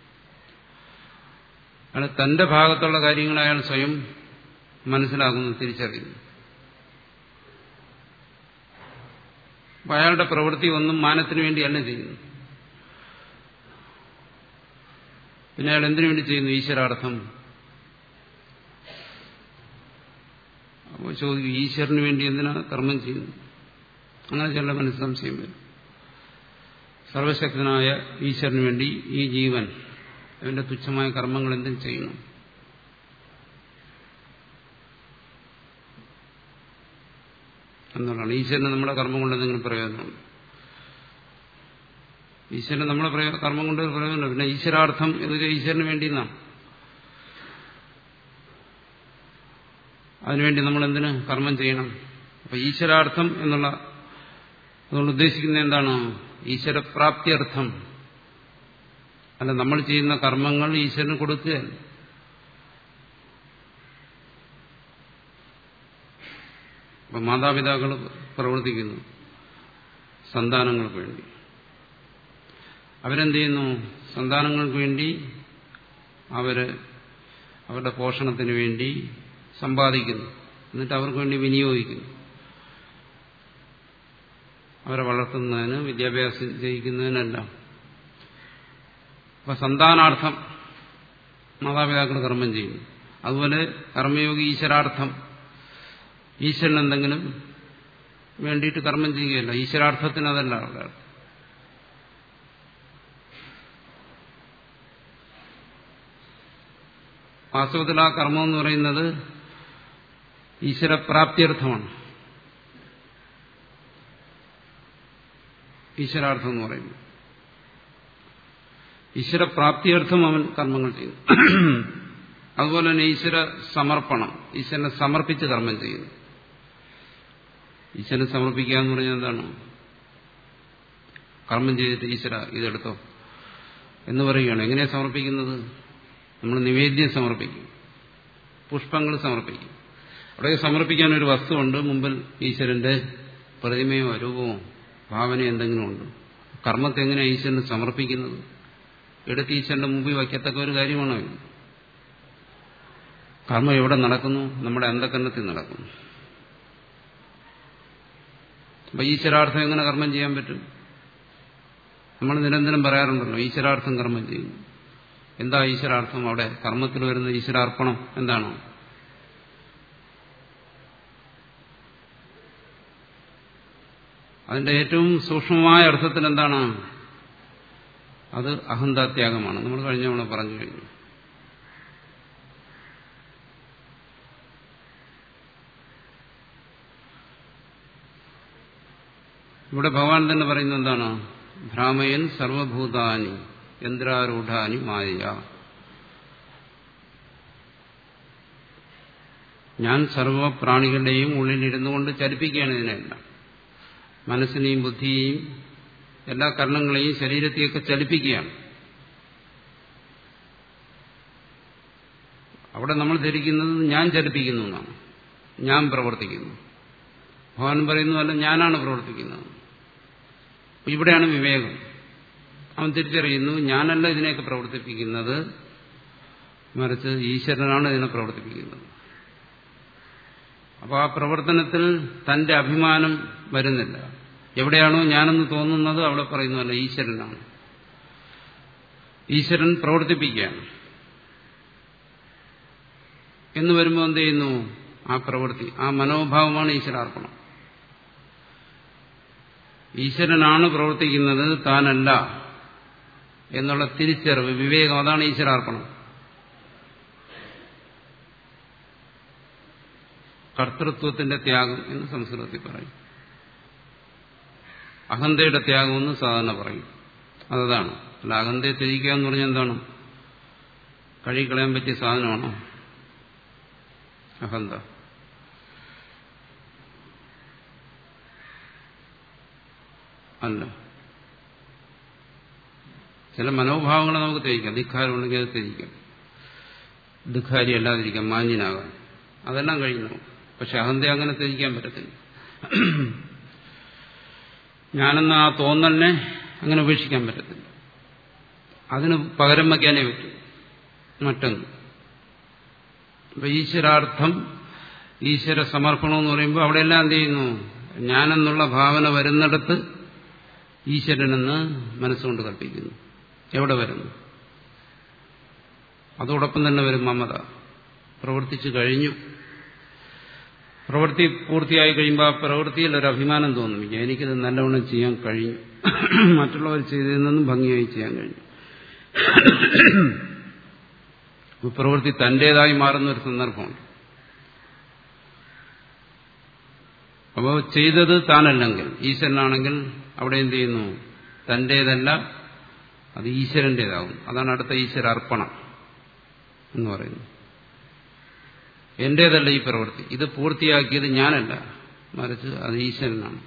അയാൾ തന്റെ ഭാഗത്തുള്ള കാര്യങ്ങൾ അയാൾ സ്വയം മനസ്സിലാക്കുന്നു തിരിച്ചറിയുന്നു അപ്പൊ അയാളുടെ പ്രവൃത്തി ഒന്നും മാനത്തിന് വേണ്ടിയല്ല ചെയ്യുന്നു പിന്നെ അയാൾ എന്തിനു വേണ്ടി ചെയ്യുന്നു ഈശ്വരാർത്ഥം അപ്പോൾ ചോദിക്കും ഈശ്വരന് വേണ്ടി എന്തിനാ കർമ്മം ചെയ്യുന്നു അങ്ങനെ ചില മനസ്സ് സംശയം വരും സർവശക്തനായ ഈശ്വരന് വേണ്ടി ഈ ജീവൻ അവന്റെ തുച്ഛമായ കർമ്മങ്ങൾ എന്തും ചെയ്യണം എന്നുള്ളതാണ് ഈശ്വരന് നമ്മുടെ കർമ്മം കൊണ്ട് എന്തെങ്കിലും പ്രയോജനമുണ്ട് ഈശ്വരന് നമ്മുടെ കർമ്മം കൊണ്ട് ഒരു പ്രയോജനമുണ്ട് പിന്നെ ഈശ്വരാർത്ഥം എന്ന് ഈശ്വരന് വേണ്ടി എന്നാണ് അതിനുവേണ്ടി നമ്മൾ എന്തിന് കർമ്മം ചെയ്യണം അപ്പൊ ഈശ്വരാർത്ഥം എന്നുള്ള അതുകൊണ്ട് ഉദ്ദേശിക്കുന്നത് എന്താണ് ഈശ്വരപ്രാപ്തിയർത്ഥം അല്ല നമ്മൾ ചെയ്യുന്ന കർമ്മങ്ങൾ ഈശ്വരന് കൊടുക്കുകയല്ല അപ്പൊ മാതാപിതാക്കൾ പ്രവർത്തിക്കുന്നു സന്താനങ്ങൾക്ക് വേണ്ടി അവരെന്ത് ചെയ്യുന്നു സന്താനങ്ങൾക്ക് വേണ്ടി അവര് അവരുടെ പോഷണത്തിന് വേണ്ടി സമ്പാദിക്കുന്നു എന്നിട്ട് അവർക്ക് വേണ്ടി വിനിയോഗിക്കുന്നു അവരെ വളർത്തുന്നതിന് വിദ്യാഭ്യാസം ചെയ്യിക്കുന്നതിനെല്ലാം അപ്പൊ സന്താനാർത്ഥം മാതാപിതാക്കൾ കർമ്മം ചെയ്യുന്നു അതുപോലെ കർമ്മയോഗി ഈശ്വരാർത്ഥം ഈശ്വരൻ എന്തെങ്കിലും വേണ്ടിയിട്ട് കർമ്മം ചെയ്യുകയല്ല ഈശ്വരാർത്ഥത്തിന് അതല്ല അവിടെ വാസ്തവത്തിൽ ആ കർമ്മം എന്ന് പറയുന്നത് ഈശ്വരപ്രാപ്തിയർത്ഥമാണ് ഈശ്വരാർത്ഥം എന്ന് പറയുന്നത് ഈശ്വരപ്രാപ്തിയർത്ഥം അവൻ കർമ്മങ്ങൾ ചെയ്യുന്നു അതുപോലെ തന്നെ ഈശ്വര സമർപ്പണം ഈശ്വരനെ സമർപ്പിച്ച് കർമ്മം ചെയ്യുന്നു ഈശ്വരനെ സമർപ്പിക്കുക എന്ന് പറഞ്ഞാൽ എന്താണ് കർമ്മം ചെയ്തിട്ട് ഈശ്വര ഇതെടുത്തോ എന്ന് പറയുകയാണ് എങ്ങനെയാണ് സമർപ്പിക്കുന്നത് നമ്മൾ നിവേദ്യം സമർപ്പിക്കും പുഷ്പങ്ങൾ സമർപ്പിക്കും അവിടെ സമർപ്പിക്കാൻ ഒരു വസ്തുവുണ്ട് മുമ്പിൽ ഈശ്വരന്റെ പ്രതിമയോ രൂപമോ ഭാവനയോ എന്തെങ്കിലും ഉണ്ട് കർമ്മത്തെ എങ്ങനെയാണ് ഈശ്വരന് സമർപ്പിക്കുന്നത് എടുത്ത് ഈശ്വരന്റെ മുമ്പിൽ വയ്ക്കത്തക്ക ഒരു കാര്യമാണോ ഇത് കർമ്മം എവിടെ നടക്കുന്നു നമ്മുടെ അന്ധകരണത്തിൽ നടക്കുന്നു അപ്പൊ ഈശ്വരാർത്ഥം എങ്ങനെ കർമ്മം ചെയ്യാൻ പറ്റും നമ്മൾ നിരന്തരം പറയാറുണ്ടല്ലോ ഈശ്വരാർത്ഥം കർമ്മം ചെയ്യുന്നു എന്താ ഈശ്വരാർത്ഥം അവിടെ കർമ്മത്തിൽ വരുന്ന ഈശ്വരാർപ്പണം എന്താണ് അതിന്റെ ഏറ്റവും സൂക്ഷ്മമായ അർത്ഥത്തിൽ എന്താണ് അത് അഹന്താത്യാഗമാണ് നമ്മൾ കഴിഞ്ഞ തവണ പറഞ്ഞു കഴിഞ്ഞു ഇവിടെ ഭഗവാൻ തന്നെ പറയുന്നത് എന്താണ് ഭ്രാമയൻ സർവഭൂതാനി യന്ത്രാരൂഢാനി മായ ഞാൻ സർവപ്രാണികളുടെയും ഉള്ളിലിരുന്നു കൊണ്ട് ചലിപ്പിക്കുകയാണ് ഇതിനെല്ലാം മനസ്സിനെയും ബുദ്ധിയെയും എല്ലാ കർണങ്ങളെയും ശരീരത്തെയൊക്കെ ചലിപ്പിക്കുകയാണ് അവിടെ നമ്മൾ ധരിക്കുന്നത് ഞാൻ ചലിപ്പിക്കുന്നു എന്നാണ് ഞാൻ പ്രവർത്തിക്കുന്നു ഭഗവാൻ പറയുന്നു അല്ല ഞാനാണ് പ്രവർത്തിക്കുന്നത് ഇവിടെയാണ് വിവേകം അവൻ തിരിച്ചറിയുന്നു ഞാനല്ല ഇതിനെയൊക്കെ പ്രവർത്തിപ്പിക്കുന്നത് മറിച്ച് ഈശ്വരനാണ് ഇതിനെ പ്രവർത്തിപ്പിക്കുന്നത് അപ്പോൾ ആ പ്രവർത്തനത്തിൽ തന്റെ അഭിമാനം വരുന്നില്ല എവിടെയാണോ ഞാനെന്ന് തോന്നുന്നത് അവിടെ പറയുന്നതല്ല ഈശ്വരനാണ് ഈശ്വരൻ പ്രവർത്തിപ്പിക്കുകയാണ് എന്ന് വരുമ്പോൾ എന്ത് ചെയ്യുന്നു ആ പ്രവൃത്തി ആ മനോഭാവമാണ് ഈശ്വരാർപ്പണം ഈശ്വരനാണ് പ്രവർത്തിക്കുന്നത് താനല്ല എന്നുള്ള തിരിച്ചറിവ് വിവേകം അതാണ് ഈശ്വരാർപ്പണം കർത്തൃത്വത്തിന്റെ ത്യാഗം എന്ന് സംസ്കൃതത്തിൽ പറയും അഹന്തയുടെ ത്യാഗം എന്ന് സാധാരണ പറയും അതാണ് അല്ല അഹന്തയെ ത്യജിക്കുക എന്ന് പറഞ്ഞാൽ എന്താണ് കഴുകിക്കളയാൻ പറ്റിയ സാധനമാണോ അഹന്ത അല്ല ചില മനോഭാവങ്ങളെ നമുക്ക് ത്യജിക്കാം ധിക്കാരം ഉണ്ടെങ്കിൽ അത് ത്യജിക്കാം ധിക്കാരി അല്ലാതിരിക്കാം മാന്യനാകാൻ അതെല്ലാം കഴിയുന്നു പക്ഷെ അഹന്ത അങ്ങനെ ത്യജിക്കാൻ പറ്റത്തില്ല ഞാനെന്ന ആ തോന്നലിനെ അങ്ങനെ ഉപേക്ഷിക്കാൻ പറ്റത്തില്ല അതിന് പകരം വയ്ക്കാനേ പറ്റൂ മറ്റൊന്ന് അപ്പൊ ഈശ്വരാർത്ഥം ഈശ്വര സമർപ്പണം എന്ന് പറയുമ്പോൾ അവിടെയെല്ലാം എന്ത് ചെയ്യുന്നു ഞാനെന്നുള്ള ഭാവന വരുന്നിടത്ത് ഈശ്വരനെന്ന് മനസ്സുകൊണ്ട് കൽപ്പിക്കുന്നു എവിടെ വരുന്നു അതോടൊപ്പം തന്നെ വരും മമത പ്രവർത്തിച്ചു കഴിഞ്ഞു പ്രവൃത്തി പൂർത്തിയായി കഴിയുമ്പോൾ ആ പ്രവൃത്തിയിൽ ഒരു അഭിമാനം തോന്നും എനിക്കിത് നല്ലവണ്ണം ചെയ്യാൻ കഴിഞ്ഞു മറ്റുള്ളവർ ചെയ്തതിൽ നിന്നും ഭംഗിയായി ചെയ്യാൻ കഴിഞ്ഞു പ്രവൃത്തി തന്റേതായി മാറുന്ന ഒരു സന്ദർഭമുണ്ട് അപ്പോൾ ചെയ്തത് താനല്ലെങ്കിൽ ഈശ്വരനാണെങ്കിൽ അവിടെ എന്ത് ചെയ്യുന്നു തന്റേതല്ല അത് ഈശ്വരന്റേതാകും അതാണ് അടുത്ത ഈശ്വര അർപ്പണം എന്ന് പറയുന്നത് എന്റേതല്ല ഈ പ്രവൃത്തി ഇത് പൂർത്തിയാക്കിയത് ഞാനല്ല മറിച്ച് അത് ഈശ്വരനാണ്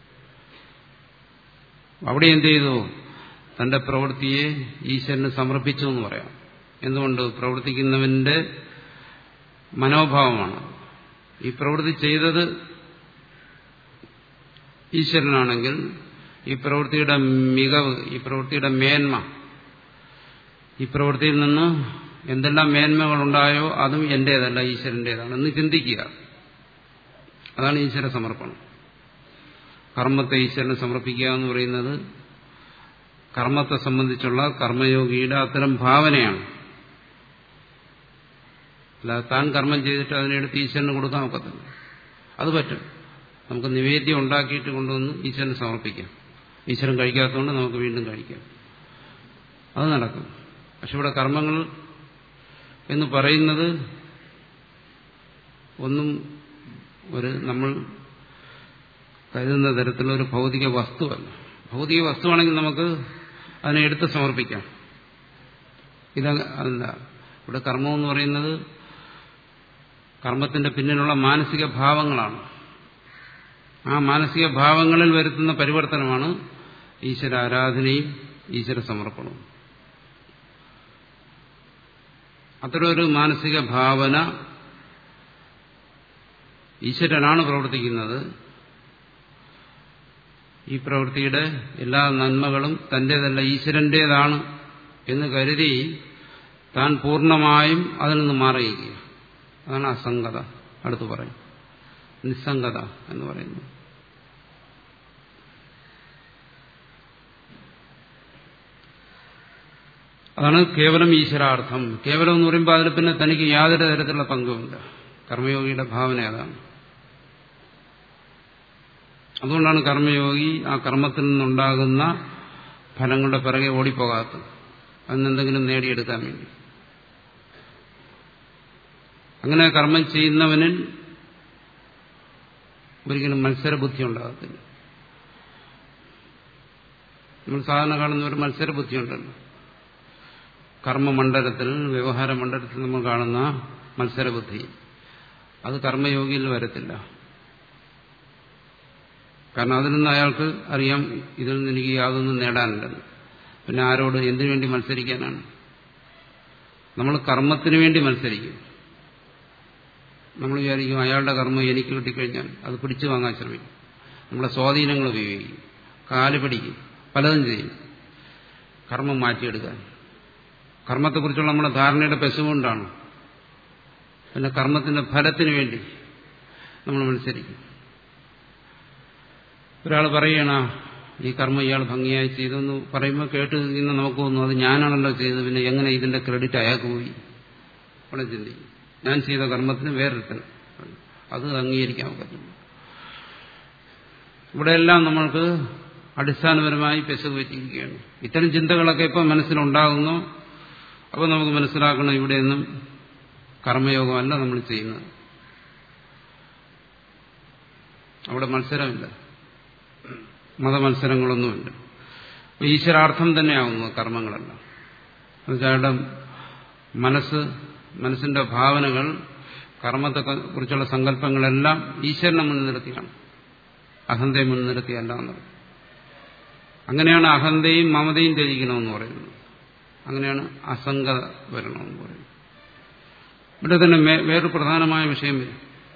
അവിടെ എന്ത് ചെയ്തു തന്റെ പ്രവൃത്തിയെ ഈശ്വരന് സമർപ്പിച്ചു എന്ന് പറയാം എന്തുകൊണ്ട് പ്രവർത്തിക്കുന്നവന്റെ മനോഭാവമാണ് ഈ പ്രവൃത്തി ചെയ്തത് ഈശ്വരനാണെങ്കിൽ ഈ പ്രവൃത്തിയുടെ മികവ് ഈ പ്രവൃത്തിയുടെ മേന്മ ഈ പ്രവൃത്തിയിൽ നിന്ന് എന്തെല്ലാം മേന്മകളുണ്ടായോ അതും എന്റേതല്ല ഈശ്വരന്റേതാണ് എന്ന് ചിന്തിക്കുക അതാണ് ഈശ്വര സമർപ്പണം കർമ്മത്തെ ഈശ്വരന് സമർപ്പിക്കുക എന്ന് പറയുന്നത് കർമ്മത്തെ സംബന്ധിച്ചുള്ള കർമ്മയോഗിയുടെ അത്തരം ഭാവനയാണ് അല്ലാതെ താൻ കർമ്മം ചെയ്തിട്ട് അതിനെടുത്ത് ഈശ്വരന് കൊടുക്കാൻ ഒക്കത്തില്ല അത് പറ്റും നമുക്ക് നിവേദ്യം ഉണ്ടാക്കിയിട്ട് കൊണ്ടുവന്ന് ഈശ്വരന് സമർപ്പിക്കാം ഈശ്വരൻ കഴിക്കാത്തതുകൊണ്ട് നമുക്ക് വീണ്ടും കഴിക്കാം അത് നടക്കും പക്ഷെ ഇവിടെ കർമ്മങ്ങൾ എന്ന് പറയുന്നത് ഒന്നും ഒരു നമ്മൾ കരുതുന്ന തരത്തിലുള്ള ഒരു ഭൗതിക വസ്തുവല്ല ഭൗതിക വസ്തുവാണെങ്കിൽ നമുക്ക് അതിനെ എടുത്ത് സമർപ്പിക്കാം ഇത് അല്ല ഇവിടെ കർമ്മം എന്ന് പറയുന്നത് കർമ്മത്തിന്റെ പിന്നിലുള്ള മാനസിക ഭാവങ്ങളാണ് ആ മാനസിക ഭാവങ്ങളിൽ വരുത്തുന്ന പരിവർത്തനമാണ് ഈശ്വര ആരാധനയും ഈശ്വര സമർപ്പണവും അത്തരമൊരു മാനസിക ഭാവന ഈശ്വരനാണ് പ്രവർത്തിക്കുന്നത് ഈ പ്രവൃത്തിയുടെ എല്ലാ നന്മകളും തന്റേതല്ല ഈശ്വരന്റേതാണ് എന്ന് കരുതി താൻ പൂർണ്ണമായും അതിൽ നിന്ന് മാറിയിരിക്കുക അതാണ് അസംഗത അടുത്ത് പറയും നിസ്സംഗത എന്ന് പറയുന്നു അതാണ് കേവലം ഈശ്വരാർത്ഥം കേവലം എന്ന് പറയുമ്പോൾ അതിൽ പിന്നെ തനിക്ക് യാതൊരു തരത്തിലുള്ള പങ്കുമില്ല കർമ്മയോഗിയുടെ ഭാവന അതാണ് അതുകൊണ്ടാണ് കർമ്മയോഗി ആ കർമ്മത്തിൽ നിന്നുണ്ടാകുന്ന ഫലങ്ങളുടെ പിറകെ ഓടിപ്പോകാത്തത് അതിനെന്തെങ്കിലും നേടിയെടുക്കാൻ വേണ്ടി അങ്ങനെ കർമ്മം ചെയ്യുന്നവനിൽ ഒരിക്കലും മത്സരബുദ്ധി ഉണ്ടാകത്തില്ല നമ്മൾ സാധാരണ കാണുന്ന ഒരു മത്സരബുദ്ധി ഉണ്ടല്ലോ കർമ്മമണ്ഡലത്തിൽ വ്യവഹാര മണ്ഡലത്തിൽ നമ്മൾ കാണുന്ന മത്സരബുദ്ധി അത് കർമ്മയോഗിയിൽ വരത്തില്ല കാരണം അതിൽ നിന്ന് അയാൾക്ക് അറിയാം ഇതിൽ നിന്ന് എനിക്ക് യാതൊന്നും നേടാനില്ലെന്ന് പിന്നെ ആരോട് എന്തിനു വേണ്ടി മത്സരിക്കാനാണ് നമ്മൾ കർമ്മത്തിന് വേണ്ടി മത്സരിക്കും നമ്മൾ വിചാരിക്കും അയാളുടെ കർമ്മം എനിക്ക് കിട്ടിക്കഴിഞ്ഞാൽ അത് പിടിച്ചു വാങ്ങാൻ ശ്രമിക്കും നമ്മളെ സ്വാധീനങ്ങൾ ഉപയോഗിക്കും കാല് പിടിക്കും പലതും ചെയ്യും കർമ്മം മാറ്റിയെടുക്കാൻ കർമ്മത്തെക്കുറിച്ചുള്ള നമ്മുടെ ധാരണയുടെ പെശുകൊണ്ടാണ് പിന്നെ കർമ്മത്തിന്റെ ഫലത്തിന് വേണ്ടി നമ്മൾ മത്സരിക്കും ഒരാൾ പറയണ ഈ കർമ്മം ഇയാൾ ഭംഗിയായി ചെയ്തെന്ന് പറയുമ്പോൾ കേട്ട് ഇന്ന് നമുക്ക് തോന്നുന്നു അത് ഞാനാണല്ലോ ചെയ്തത് പിന്നെ എങ്ങനെ ഇതിന്റെ ക്രെഡിറ്റ് അയാൾക്ക് പോയി അവിടെ ചിന്തിക്കും ഞാൻ ചെയ്ത കർമ്മത്തിന് വേറൊരുത്തൻ അത് അംഗീകരിക്കാൻ പറ്റില്ല ഇവിടെയെല്ലാം നമ്മൾക്ക് അടിസ്ഥാനപരമായി പെശക് പറ്റിയിരിക്കുകയാണ് ഇത്തരം ചിന്തകളൊക്കെ ഇപ്പം മനസ്സിലുണ്ടാകുന്നു അപ്പോൾ നമുക്ക് മനസ്സിലാക്കണം ഇവിടെയൊന്നും കർമ്മയോഗമല്ല നമ്മൾ ചെയ്യുന്നത് അവിടെ മത്സരമില്ല മതമത്സരങ്ങളൊന്നുമില്ല ഈശ്വരാർത്ഥം തന്നെയാവുന്നു കർമ്മങ്ങളെല്ലാം എന്നുവെച്ചാൽ മനസ്സ് മനസ്സിന്റെ ഭാവനകൾ കർമ്മത്തെ കുറിച്ചുള്ള സങ്കല്പങ്ങളെല്ലാം ഈശ്വരനെ മുൻനിർത്തിയാണ് അഹന്തയെ മുൻനിർത്തിയല്ല എന്നത് അങ്ങനെയാണ് അഹന്തയും മമതയും ത്യജിക്കണമെന്ന് പറയുന്നത് അങ്ങനെയാണ് അസംഗത വരണമെന്ന് പറയുന്നത് ഇവിടെ തന്നെ വേറൊരു പ്രധാനമായ വിഷയം വരും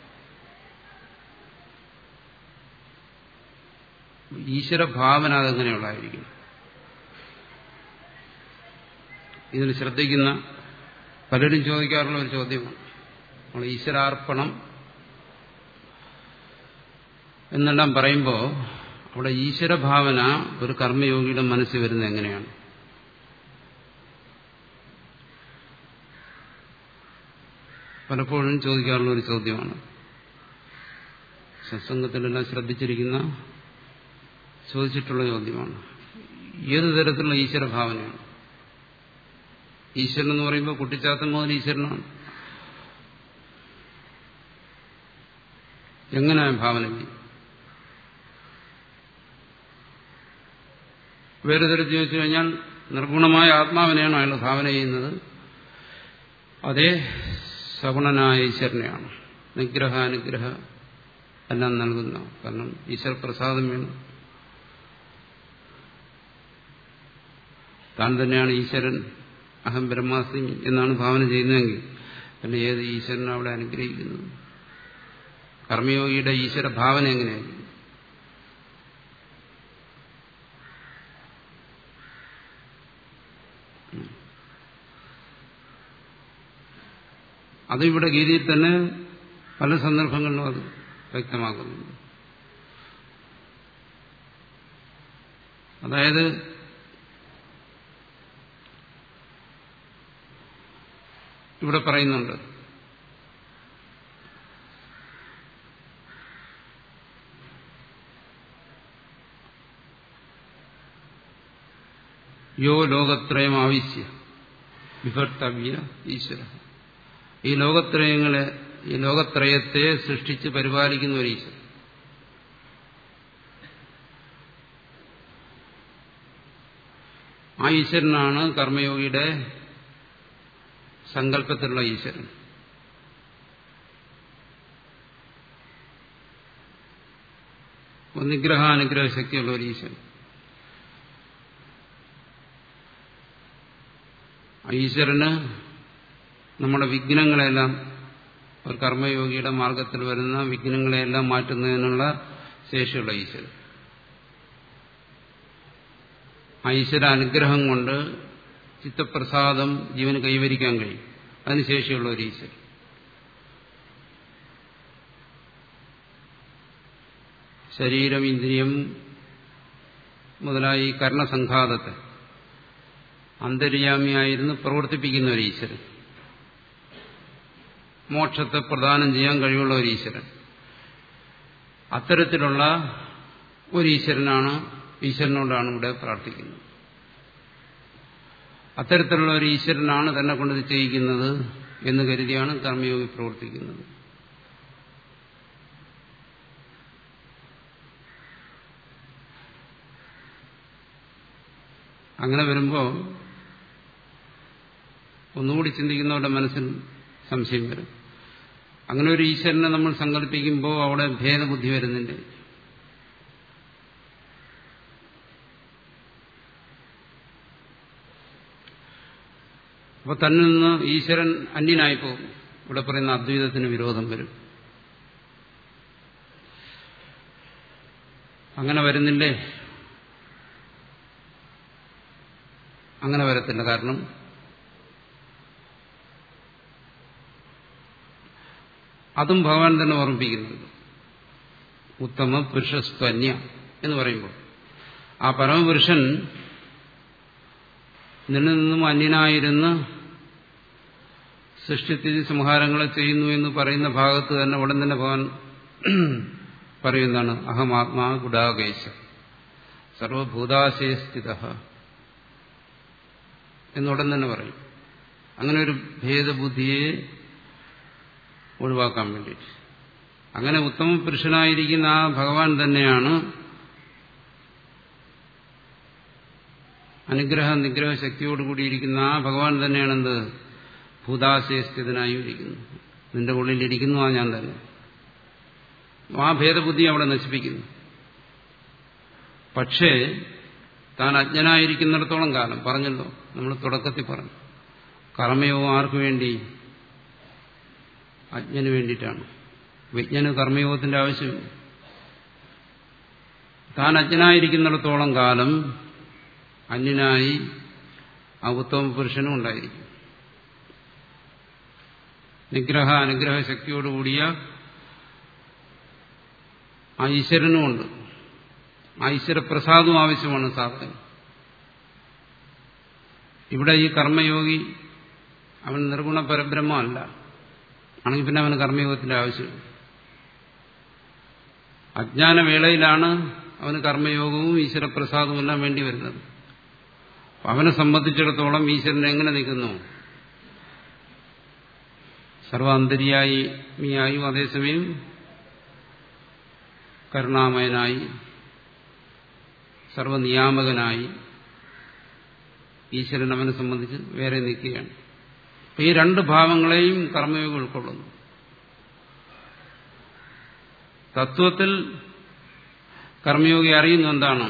ഈശ്വരഭാവന അതെങ്ങനെയുള്ളതായിരിക്കും ഇതിന് ശ്രദ്ധിക്കുന്ന പലരും ചോദിക്കാറുള്ള ഒരു ചോദ്യമാണ് നമ്മൾ ഈശ്വരാർപ്പണം എന്നെല്ലാം പറയുമ്പോൾ അവിടെ ഈശ്വരഭാവന ഒരു കർമ്മയോഗിയുടെ മനസ്സിൽ വരുന്നത് എങ്ങനെയാണ് പലപ്പോഴും ചോദിക്കാറുള്ള ഒരു ചോദ്യമാണ് സത്സംഗത്തിലെല്ലാം ശ്രദ്ധിച്ചിരിക്കുന്ന ചോദിച്ചിട്ടുള്ള ചോദ്യമാണ് ഏത് തരത്തിലുള്ള ഈശ്വരഭാവനയാണ് ഈശ്വരൻ എന്ന് പറയുമ്പോൾ കുട്ടിച്ചാത്തൻ മുതൽ ഈശ്വരനാണ് എങ്ങനെ ഭാവന ചെയ്യും വേറെ തരത്തിൽ ചോദിച്ചു കഴിഞ്ഞാൽ നിർഗുണമായ ആത്മാവിനെയാണ് അയാൾ ഭാവന ചെയ്യുന്നത് അതേ സഗുണനായ ഈശ്വരനെയാണ് നിഗ്രഹാനുഗ്രഹ എല്ലാം നൽകുന്ന കാരണം ഈശ്വര പ്രസാദം വേണം താൻ തന്നെയാണ് ഈശ്വരൻ അഹം ബ്രഹ്മാസ്മി എന്നാണ് ഭാവന ചെയ്യുന്നതെങ്കിൽ പിന്നെ ഏത് ഈശ്വരനെ അവിടെ അനുഗ്രഹിക്കുന്നത് കർമ്മയോഗിയുടെ ഈശ്വര ഭാവന എങ്ങനെയായിരിക്കും അതിവിടെ ഗീതയിൽ തന്നെ പല സന്ദർഭങ്ങളിലും അത് വ്യക്തമാക്കുന്നുണ്ട് അതായത് ഇവിടെ പറയുന്നുണ്ട് യോ ലോകത്രയം ആവശ്യ വിഭർത്തവ്യ ഈശ്വര ഈ ലോകത്രയങ്ങളെ ഈ ലോകത്രയത്തെ സൃഷ്ടിച്ച് പരിപാലിക്കുന്ന ഒരു ഈശ്വരൻ ആ ഈശ്വരനാണ് കർമ്മയോഗിയുടെ സങ്കല്പത്തിലുള്ള ഈശ്വരൻ നിഗ്രഹാനുഗ്രഹ ശക്തിയുള്ള ഒരു ഈശ്വരൻ ഈശ്വരന് നമ്മുടെ വിഘ്നങ്ങളെല്ലാം ഒരു കർമ്മയോഗിയുടെ മാർഗത്തിൽ വരുന്ന വിഘ്നങ്ങളെല്ലാം മാറ്റുന്നതിനുള്ള ശേഷിയുള്ള ഈശ്വരൻ ആ ഈശ്വര അനുഗ്രഹം കൊണ്ട് ചിത്തപ്രസാദം ജീവന് കൈവരിക്കാൻ കഴിയും അതിന് ശേഷിയുള്ള ഒരു ഈശ്വരൻ ശരീരം ഇന്ദ്രിയം മുതലായി കർണസംഘാതത്തെ അന്തര്യാമിയായിരുന്നു പ്രവർത്തിപ്പിക്കുന്ന ഒരു ഈശ്വരൻ മോക്ഷത്തെ പ്രദാനം ചെയ്യാൻ കഴിവുള്ള ഒരു ഈശ്വരൻ അത്തരത്തിലുള്ള ഒരു ഈശ്വരനാണ് ഈശ്വരനോടാണ് ഇവിടെ പ്രാർത്ഥിക്കുന്നത് അത്തരത്തിലുള്ള ഒരു ഈശ്വരനാണ് തന്നെ കൊണ്ട് ഇത് ചെയ്യിക്കുന്നത് എന്ന് കരുതിയാണ് കർമ്മയോഗി പ്രവർത്തിക്കുന്നത് അങ്ങനെ വരുമ്പോൾ ഒന്നുകൂടി ചിന്തിക്കുന്നവരുടെ മനസ്സിൽ സംശയം വരും അങ്ങനെ ഒരു ഈശ്വരനെ നമ്മൾ സങ്കല്പിക്കുമ്പോൾ അവിടെ ഭേദബുദ്ധി വരുന്നില്ലേ അപ്പൊ തന്നിൽ നിന്ന് ഈശ്വരൻ അന്യനായി പോകും ഇവിടെ പറയുന്ന അദ്വൈതത്തിന് വിരോധം വരും അങ്ങനെ വരുന്നില്ലേ അങ്ങനെ വരത്തില്ല കാരണം അതും ഭഗവാൻ തന്നെ ഓർമ്മിപ്പിക്കുന്നുണ്ട് ഉത്തമ പുരുഷസ്തന്യ എന്ന് പറയുമ്പോൾ ആ പരമപുരുഷൻ നിന്നിൽ നിന്നും അന്യനായിരുന്ന് സൃഷ്ടിസ്ഥിതി സംഹാരങ്ങളെ ചെയ്യുന്നു എന്ന് പറയുന്ന ഭാഗത്ത് തന്നെ ഉടൻ തന്നെ ഭഗവാൻ പറയുന്നതാണ് അഹമാത്മാ ഗുഡാകേശ സർവഭൂതാശയസ്ഥിത എന്നുടൻ തന്നെ പറയും അങ്ങനെ ഒരു ഭേദബുദ്ധിയെ ഒഴിവാക്കാൻ വേണ്ടിയിട്ട് അങ്ങനെ ഉത്തമ പുരുഷനായിരിക്കുന്ന ആ ഭഗവാൻ തന്നെയാണ് അനുഗ്രഹ നിഗ്രഹ ശക്തിയോടുകൂടിയിരിക്കുന്ന ആ ഭഗവാൻ തന്നെയാണ് എന്ത് ഭൂതാശയസ്ഥിതനായും ഇരിക്കുന്നു നിന്റെ ഉള്ളിലിരിക്കുന്നു ആ ഞാൻ തന്നെ ആ ഭേദബുദ്ധി അവിടെ നശിപ്പിക്കുന്നു പക്ഷേ താൻ അജ്ഞനായിരിക്കുന്നിടത്തോളം കാലം പറഞ്ഞല്ലോ നമ്മൾ തുടക്കത്തിൽ പറഞ്ഞു കർമ്മയോഗം ആർക്കു വേണ്ടി അജ്ഞന് വേണ്ടിയിട്ടാണ് വിജ്ഞന് കർമ്മയോഗത്തിന്റെ ആവശ്യമില്ല താൻ അജ്ഞനായിരിക്കുന്നിടത്തോളം കാലം അന്യനായി ആ ഉത്തമ പുരുഷനും ഉണ്ടായിരിക്കും നിഗ്രഹ അനുഗ്രഹ ശക്തിയോടുകൂടിയ ആ ഈശ്വരനുമുണ്ട് ആ ഈശ്വരപ്രസാദവും ആവശ്യമാണ് സാധനം ഇവിടെ ഈ കർമ്മയോഗി അവൻ നിർഗുണ പരബ്രഹ്മമല്ല ആണെങ്കിൽ പിന്നെ അവന് കർമ്മയോഗത്തിന്റെ ആവശ്യമില്ല അജ്ഞാനവേളയിലാണ് അവന് കർമ്മയോഗവും ഈശ്വരപ്രസാദവും എല്ലാം വേണ്ടി വരുന്നത് അവനെ സംബന്ധിച്ചിടത്തോളം ഈശ്വരൻ എങ്ങനെ നിൽക്കുന്നു സർവാന്തര്യായിയായും അതേസമയം കരുണാമയനായി സർവനിയാമകനായി ഈശ്വരൻ അവനെ സംബന്ധിച്ച് വേറെ നിൽക്കുകയാണ് അപ്പൊ ഈ രണ്ട് ഭാവങ്ങളെയും കർമ്മയോഗം ഉൾക്കൊള്ളുന്നു തത്വത്തിൽ കർമ്മയോഗി അറിയുന്നു എന്താണ്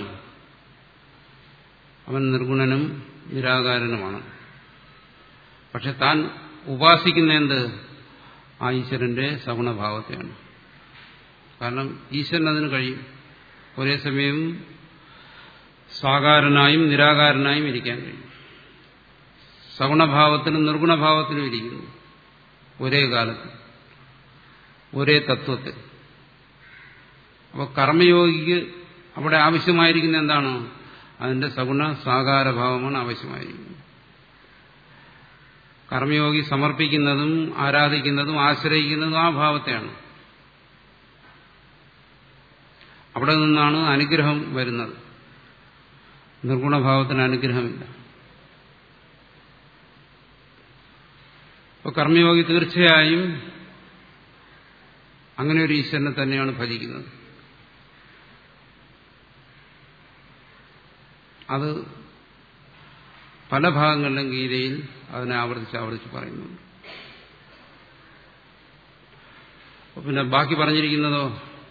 അവൻ നിർഗുണനും നിരാകാരനുമാണ് പക്ഷെ താൻ ഉപാസിക്കുന്ന എന്ത് ആ ഈശ്വരന്റെ സഗുണഭാവത്തെയാണ് കാരണം ഈശ്വരൻ അതിന് കഴിയും ഒരേ സമയം സാകാരനായും നിരാകാരനായും ഇരിക്കാൻ കഴിയും സഗുണഭാവത്തിലും നിർഗുണഭാവത്തിലും ഇരിക്കുന്നു ഒരേ കാലത്ത് ഒരേ തത്വത്തിൽ അപ്പോൾ കർമ്മയോഗിക്ക് അവിടെ ആവശ്യമായിരിക്കുന്ന എന്താണ് അതിന്റെ സഗുണ സാകാരഭാവമാണ് ആവശ്യമായിരിക്കുന്നത് കർമ്മയോഗി സമർപ്പിക്കുന്നതും ആരാധിക്കുന്നതും ആശ്രയിക്കുന്നതും ആ ഭാവത്തെയാണ് അവിടെ നിന്നാണ് അനുഗ്രഹം വരുന്നത് നിർഗുണഭാവത്തിന് അനുഗ്രഹമില്ല അപ്പോൾ കർമ്മയോഗി തീർച്ചയായും അങ്ങനെ ഒരു ഈശ്വരനെ തന്നെയാണ് ഭജിക്കുന്നത് അത് പല ഭാഗങ്ങളിലും ഗീതയിൽ അതിനെ ആവർത്തിച്ച് ആവർത്തിച്ച് പറയുന്നുണ്ട് പിന്നെ ബാക്കി പറഞ്ഞിരിക്കുന്നതോ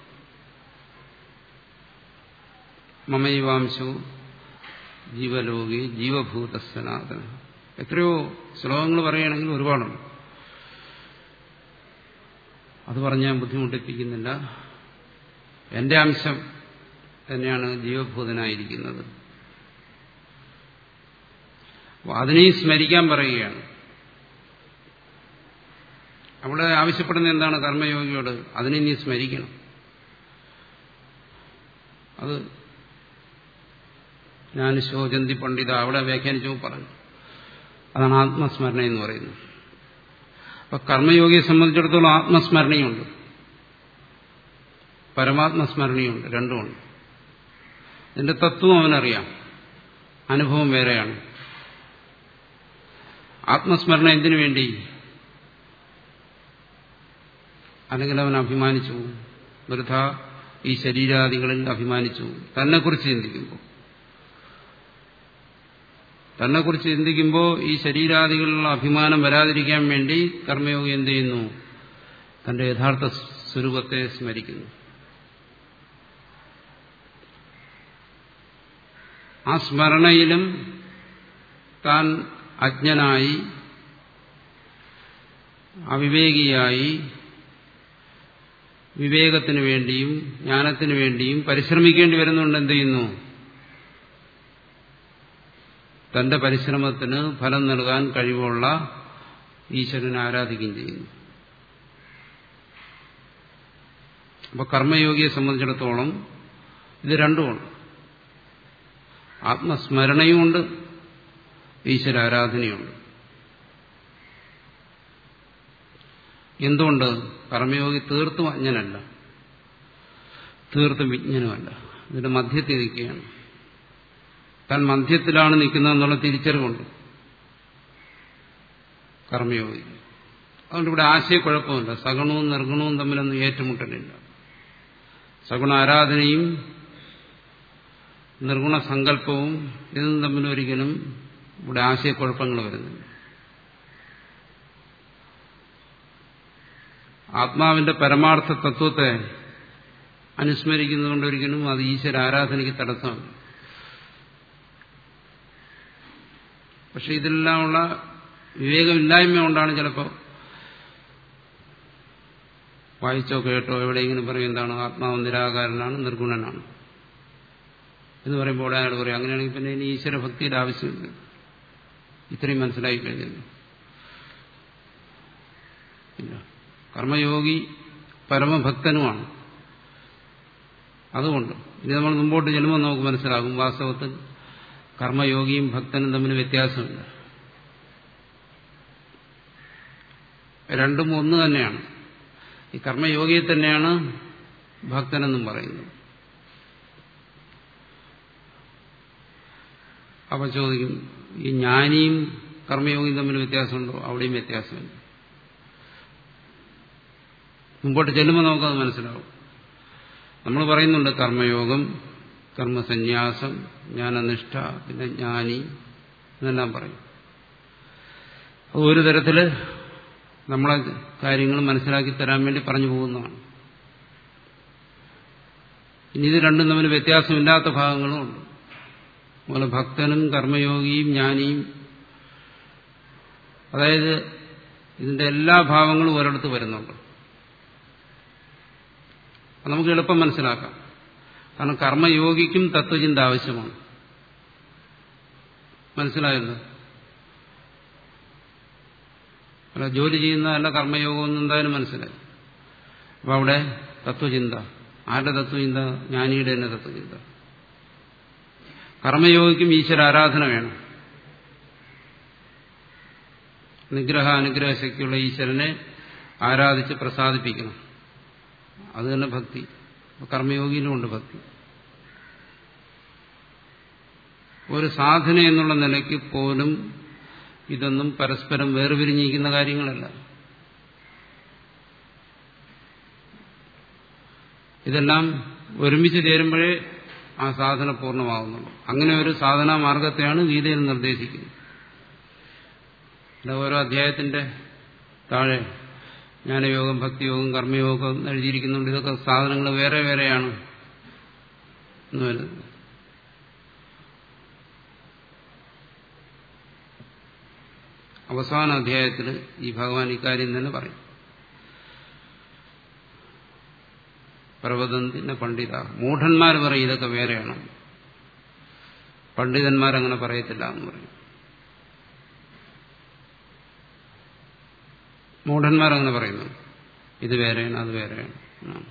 മമൈവാംശു ജീവലോകി ജീവഭൂത സനാതന എത്രയോ ശ്ലോകങ്ങൾ പറയുകയാണെങ്കിൽ ഒരുപാടുണ്ട് അത് പറഞ്ഞ് ഞാൻ ബുദ്ധിമുട്ടിപ്പിക്കുന്നില്ല എന്റെ അംശം തന്നെയാണ് ജീവഭൂതനായിരിക്കുന്നത് അതിനെയും സ്മരിക്കാൻ പറയുകയാണ് അവിടെ ആവശ്യപ്പെടുന്ന എന്താണ് കർമ്മയോഗിയോട് അതിനെ നീ സ്മരിക്കണം അത് ഞാൻ ശോചന്തി പണ്ഡിത അവിടെ വ്യാഖ്യാനിച്ചു പറഞ്ഞു അതാണ് ആത്മസ്മരണ എന്ന് പറയുന്നത് അപ്പൊ കർമ്മയോഗിയെ സംബന്ധിച്ചിടത്തോളം ആത്മസ്മരണയുണ്ട് പരമാത്മസ്മരണയുണ്ട് രണ്ടുമുണ്ട് ഇതിന്റെ തത്വം അവനറിയാം അനുഭവം വേറെയാണ് ആത്മസ്മരണ എന്തിനു വേണ്ടി അല്ലെങ്കിൽ അവൻ അഭിമാനിച്ചു വൃഥ ഈ ശരീരാദികളിൽ അഭിമാനിച്ചു തന്നെക്കുറിച്ച് ചിന്തിക്കുമ്പോൾ തന്നെക്കുറിച്ച് ചിന്തിക്കുമ്പോൾ ഈ ശരീരാദികളിലുള്ള അഭിമാനം വരാതിരിക്കാൻ വേണ്ടി കർമ്മയോഗി എന്ത് ചെയ്യുന്നു തന്റെ യഥാർത്ഥ സ്വരൂപത്തെ സ്മരിക്കുന്നു ആ സ്മരണയിലും താൻ അജ്ഞനായി അവിവേകിയായി വിവേകത്തിനു വേണ്ടിയും ജ്ഞാനത്തിനു വേണ്ടിയും പരിശ്രമിക്കേണ്ടി വരുന്നുണ്ട് എന്ത് ചെയ്യുന്നു തന്റെ പരിശ്രമത്തിന് ഫലം നൽകാൻ കഴിവുള്ള ഈശ്വരനെ ആരാധിക്കുകയും ചെയ്യുന്നു അപ്പൊ കർമ്മയോഗിയെ സംബന്ധിച്ചിടത്തോളം ഇത് രണ്ടുമുണ്ട് ആത്മസ്മരണയുമുണ്ട് ഈശ്വര ആരാധനയുണ്ട് എന്തുകൊണ്ട് കർമ്മയോഗി തീർത്തും അജ്ഞനല്ല തീർത്തും വിജ്ഞനുമല്ല ഇതിന്റെ മധ്യത്തിൽ നിൽക്കുകയാണ് താൻ മധ്യത്തിലാണ് നിൽക്കുന്നതെന്നുള്ള തിരിച്ചറിവുണ്ട് കർമ്മയോഗി അതുകൊണ്ട് ഇവിടെ ആശയക്കുഴപ്പമില്ല സഗുണവും നിർഗുണവും തമ്മിലൊന്നും ഏറ്റുമുട്ടലില്ല സഗുണ ആരാധനയും നിർഗുണ സങ്കല്പവും ഇതും തമ്മിൽ ഒരിക്കലും ഇവിടെ ആശയക്കുഴപ്പങ്ങൾ വരുന്നില്ല ആത്മാവിന്റെ പരമാർത്ഥ തത്വത്തെ അനുസ്മരിക്കുന്നതുകൊണ്ട് ഒരിക്കലും അത് ഈശ്വര ആരാധനയ്ക്ക് തടസ്സമല്ല പക്ഷെ ഇതിലെല്ലാമുള്ള വിവേകമില്ലായ്മ കൊണ്ടാണ് ചിലപ്പോൾ വായിച്ചോ കേട്ടോ എവിടെയെങ്കിലും പറയും എന്താണ് ആത്മാവ് നിരാകാരനാണ് നിർഗുണനാണ് എന്ന് പറയുമ്പോൾ അയാൾ പറയും അങ്ങനെയാണെങ്കിൽ പിന്നെ ഇനി ഈശ്വര ഭക്തിയുടെ ആവശ്യമില്ല ഇത്രയും മനസ്സിലായി കഴിഞ്ഞില്ല ഇല്ല കർമ്മയോഗി പരമഭക്തനുമാണ് അതുകൊണ്ട് ഇനി നമ്മൾ മുമ്പോട്ട് ചെല്ലുമ്പോൾ നമുക്ക് മനസ്സിലാകും വാസ്തവത്തിൽ കർമ്മയോഗിയും ഭക്തനും തമ്മിൽ വ്യത്യാസമില്ല രണ്ടും ഒന്ന് തന്നെയാണ് ഈ കർമ്മയോഗിയെ തന്നെയാണ് ഭക്തനെന്നും പറയുന്നത് അപ്പൊ ചോദിക്കും ഈ ജ്ഞാനിയും കർമ്മയോഗിയും തമ്മിൽ വ്യത്യാസമുണ്ടോ അവിടെയും വ്യത്യാസമില്ല മുമ്പോട്ട് ചെല്ലുമ്പോൾ നമുക്കത് മനസ്സിലാവും നമ്മൾ പറയുന്നുണ്ട് കർമ്മയോഗം കർമ്മസന്യാസം ജ്ഞാനനിഷ്ഠ പിന്നെ ജ്ഞാനി എന്നെല്ലാം പറയും അത് ഒരു തരത്തില് നമ്മളെ കാര്യങ്ങൾ മനസ്സിലാക്കി തരാൻ വേണ്ടി പറഞ്ഞു പോകുന്നതാണ് ഇനി ഇത് രണ്ടും തമ്മിൽ വ്യത്യാസമില്ലാത്ത ഭാഗങ്ങളും ഉണ്ട് അതുപോലെ ഭക്തനും കർമ്മയോഗിയും ജ്ഞാനിയും അതായത് ഇതിന്റെ എല്ലാ ഭാവങ്ങളും ഒരിടത്ത് വരുന്നുണ്ട് അത് നമുക്ക് എളുപ്പം മനസ്സിലാക്കാം കാരണം കർമ്മയോഗിക്കും തത്വചിന്ത ആവശ്യമാണ് മനസ്സിലായല്ലോ അല്ല ജോലി ചെയ്യുന്നതല്ല കർമ്മയോഗമെന്ന് എന്തായാലും മനസ്സിലായി അപ്പൊ അവിടെ തത്വചിന്ത ആരുടെ തത്വചിന്ത ജ്ഞാനിയുടെ തന്നെ തത്വചിന്ത കർമ്മയോഗിക്കും ഈശ്വര ആരാധന വേണം നിഗ്രഹ അനുഗ്രഹ ശക്തിയുള്ള ഈശ്വരനെ ആരാധിച്ച് പ്രസാദിപ്പിക്കണം അത് തന്നെ ഭക്തി കർമ്മയോഗിയിലുമുണ്ട് ഭക്തി ഒരു സാധന എന്നുള്ള നിലയ്ക്ക് പോലും ഇതൊന്നും പരസ്പരം വേർപിരിഞ്ഞിരിക്കുന്ന കാര്യങ്ങളല്ല ഇതെല്ലാം ഒരുമിച്ച് ചേരുമ്പോഴേ ആ സാധന പൂർണ്ണമാകുന്നുള്ളൂ അങ്ങനെ ഒരു സാധനാ മാർഗത്തെയാണ് ഗീതയിൽ നിർദ്ദേശിക്കുന്നത് ഇവിടെ ഓരോ അധ്യായത്തിന്റെ താഴെ ജ്ഞാനയോഗം ഭക്തിയോഗം കർമ്മയോഗം എഴുതിയിരിക്കുന്നുണ്ട് ഇതൊക്കെ സാധനങ്ങൾ വേറെ വേറെയാണ് എന്ന് വരുന്നത് അവസാന അധ്യായത്തിൽ ഈ ഭഗവാൻ ഇക്കാര്യം തന്നെ പറയും പർവ്വതന്തിന്റെ പണ്ഡിത മൂഢന്മാർ പറയും ഇതൊക്കെ വേറെയാണ് പണ്ഡിതന്മാരങ്ങനെ പറയത്തില്ല എന്ന് പറയും മൂഢന്മാരങ്ങനെ പറയുന്നു ഇത് വേറെയാണ് അത് വേറെയാണ് എന്നാണ്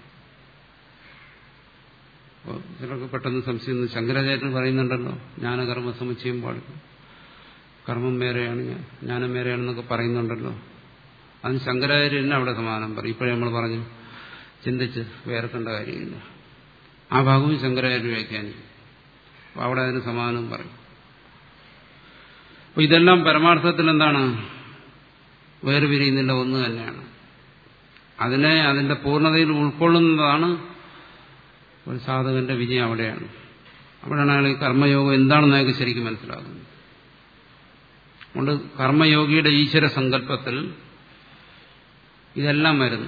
അപ്പോൾ ചിലർക്ക് പെട്ടെന്ന് സംശയം ശങ്കരാചാര്യൻ പറയുന്നുണ്ടല്ലോ ജ്ഞാനകർമ്മ സമുച്ചയം പാടില്ല കർമ്മം വേറെയാണ് ജ്ഞാനം വേറെയാണെന്നൊക്കെ പറയുന്നുണ്ടല്ലോ അതിന് ശങ്കരാചാര്യന് അവിടെ സമാനം പറയും ഇപ്പോഴേ നമ്മൾ പറഞ്ഞു ചിന്തിച്ച് വേർക്കേണ്ട കാര്യമില്ല ആ ഭാഗവും ശങ്കരാചാര്യ വ്യാഖ്യാനിക്കും അപ്പോൾ അവിടെ അതിന് സമാനം പറയും അപ്പോൾ ഇതെല്ലാം പരമാർത്ഥത്തിൽ എന്താണ് വേർപിരിയുന്നില്ല ഒന്ന് തന്നെയാണ് അതിനെ അതിന്റെ പൂർണ്ണതയിൽ ഉൾക്കൊള്ളുന്നതാണ് ഒരു സാധകന്റെ വിജയം അവിടെയാണ് അവിടെയാണ് അയാൾ ഈ കർമ്മയോഗം എന്താണെന്ന് അയാൾക്ക് ശരിക്കും മനസ്സിലാകുന്നത് അതുകൊണ്ട് കർമ്മയോഗിയുടെ ഈശ്വര സങ്കല്പത്തിൽ ഇതെല്ലാം വരുന്നു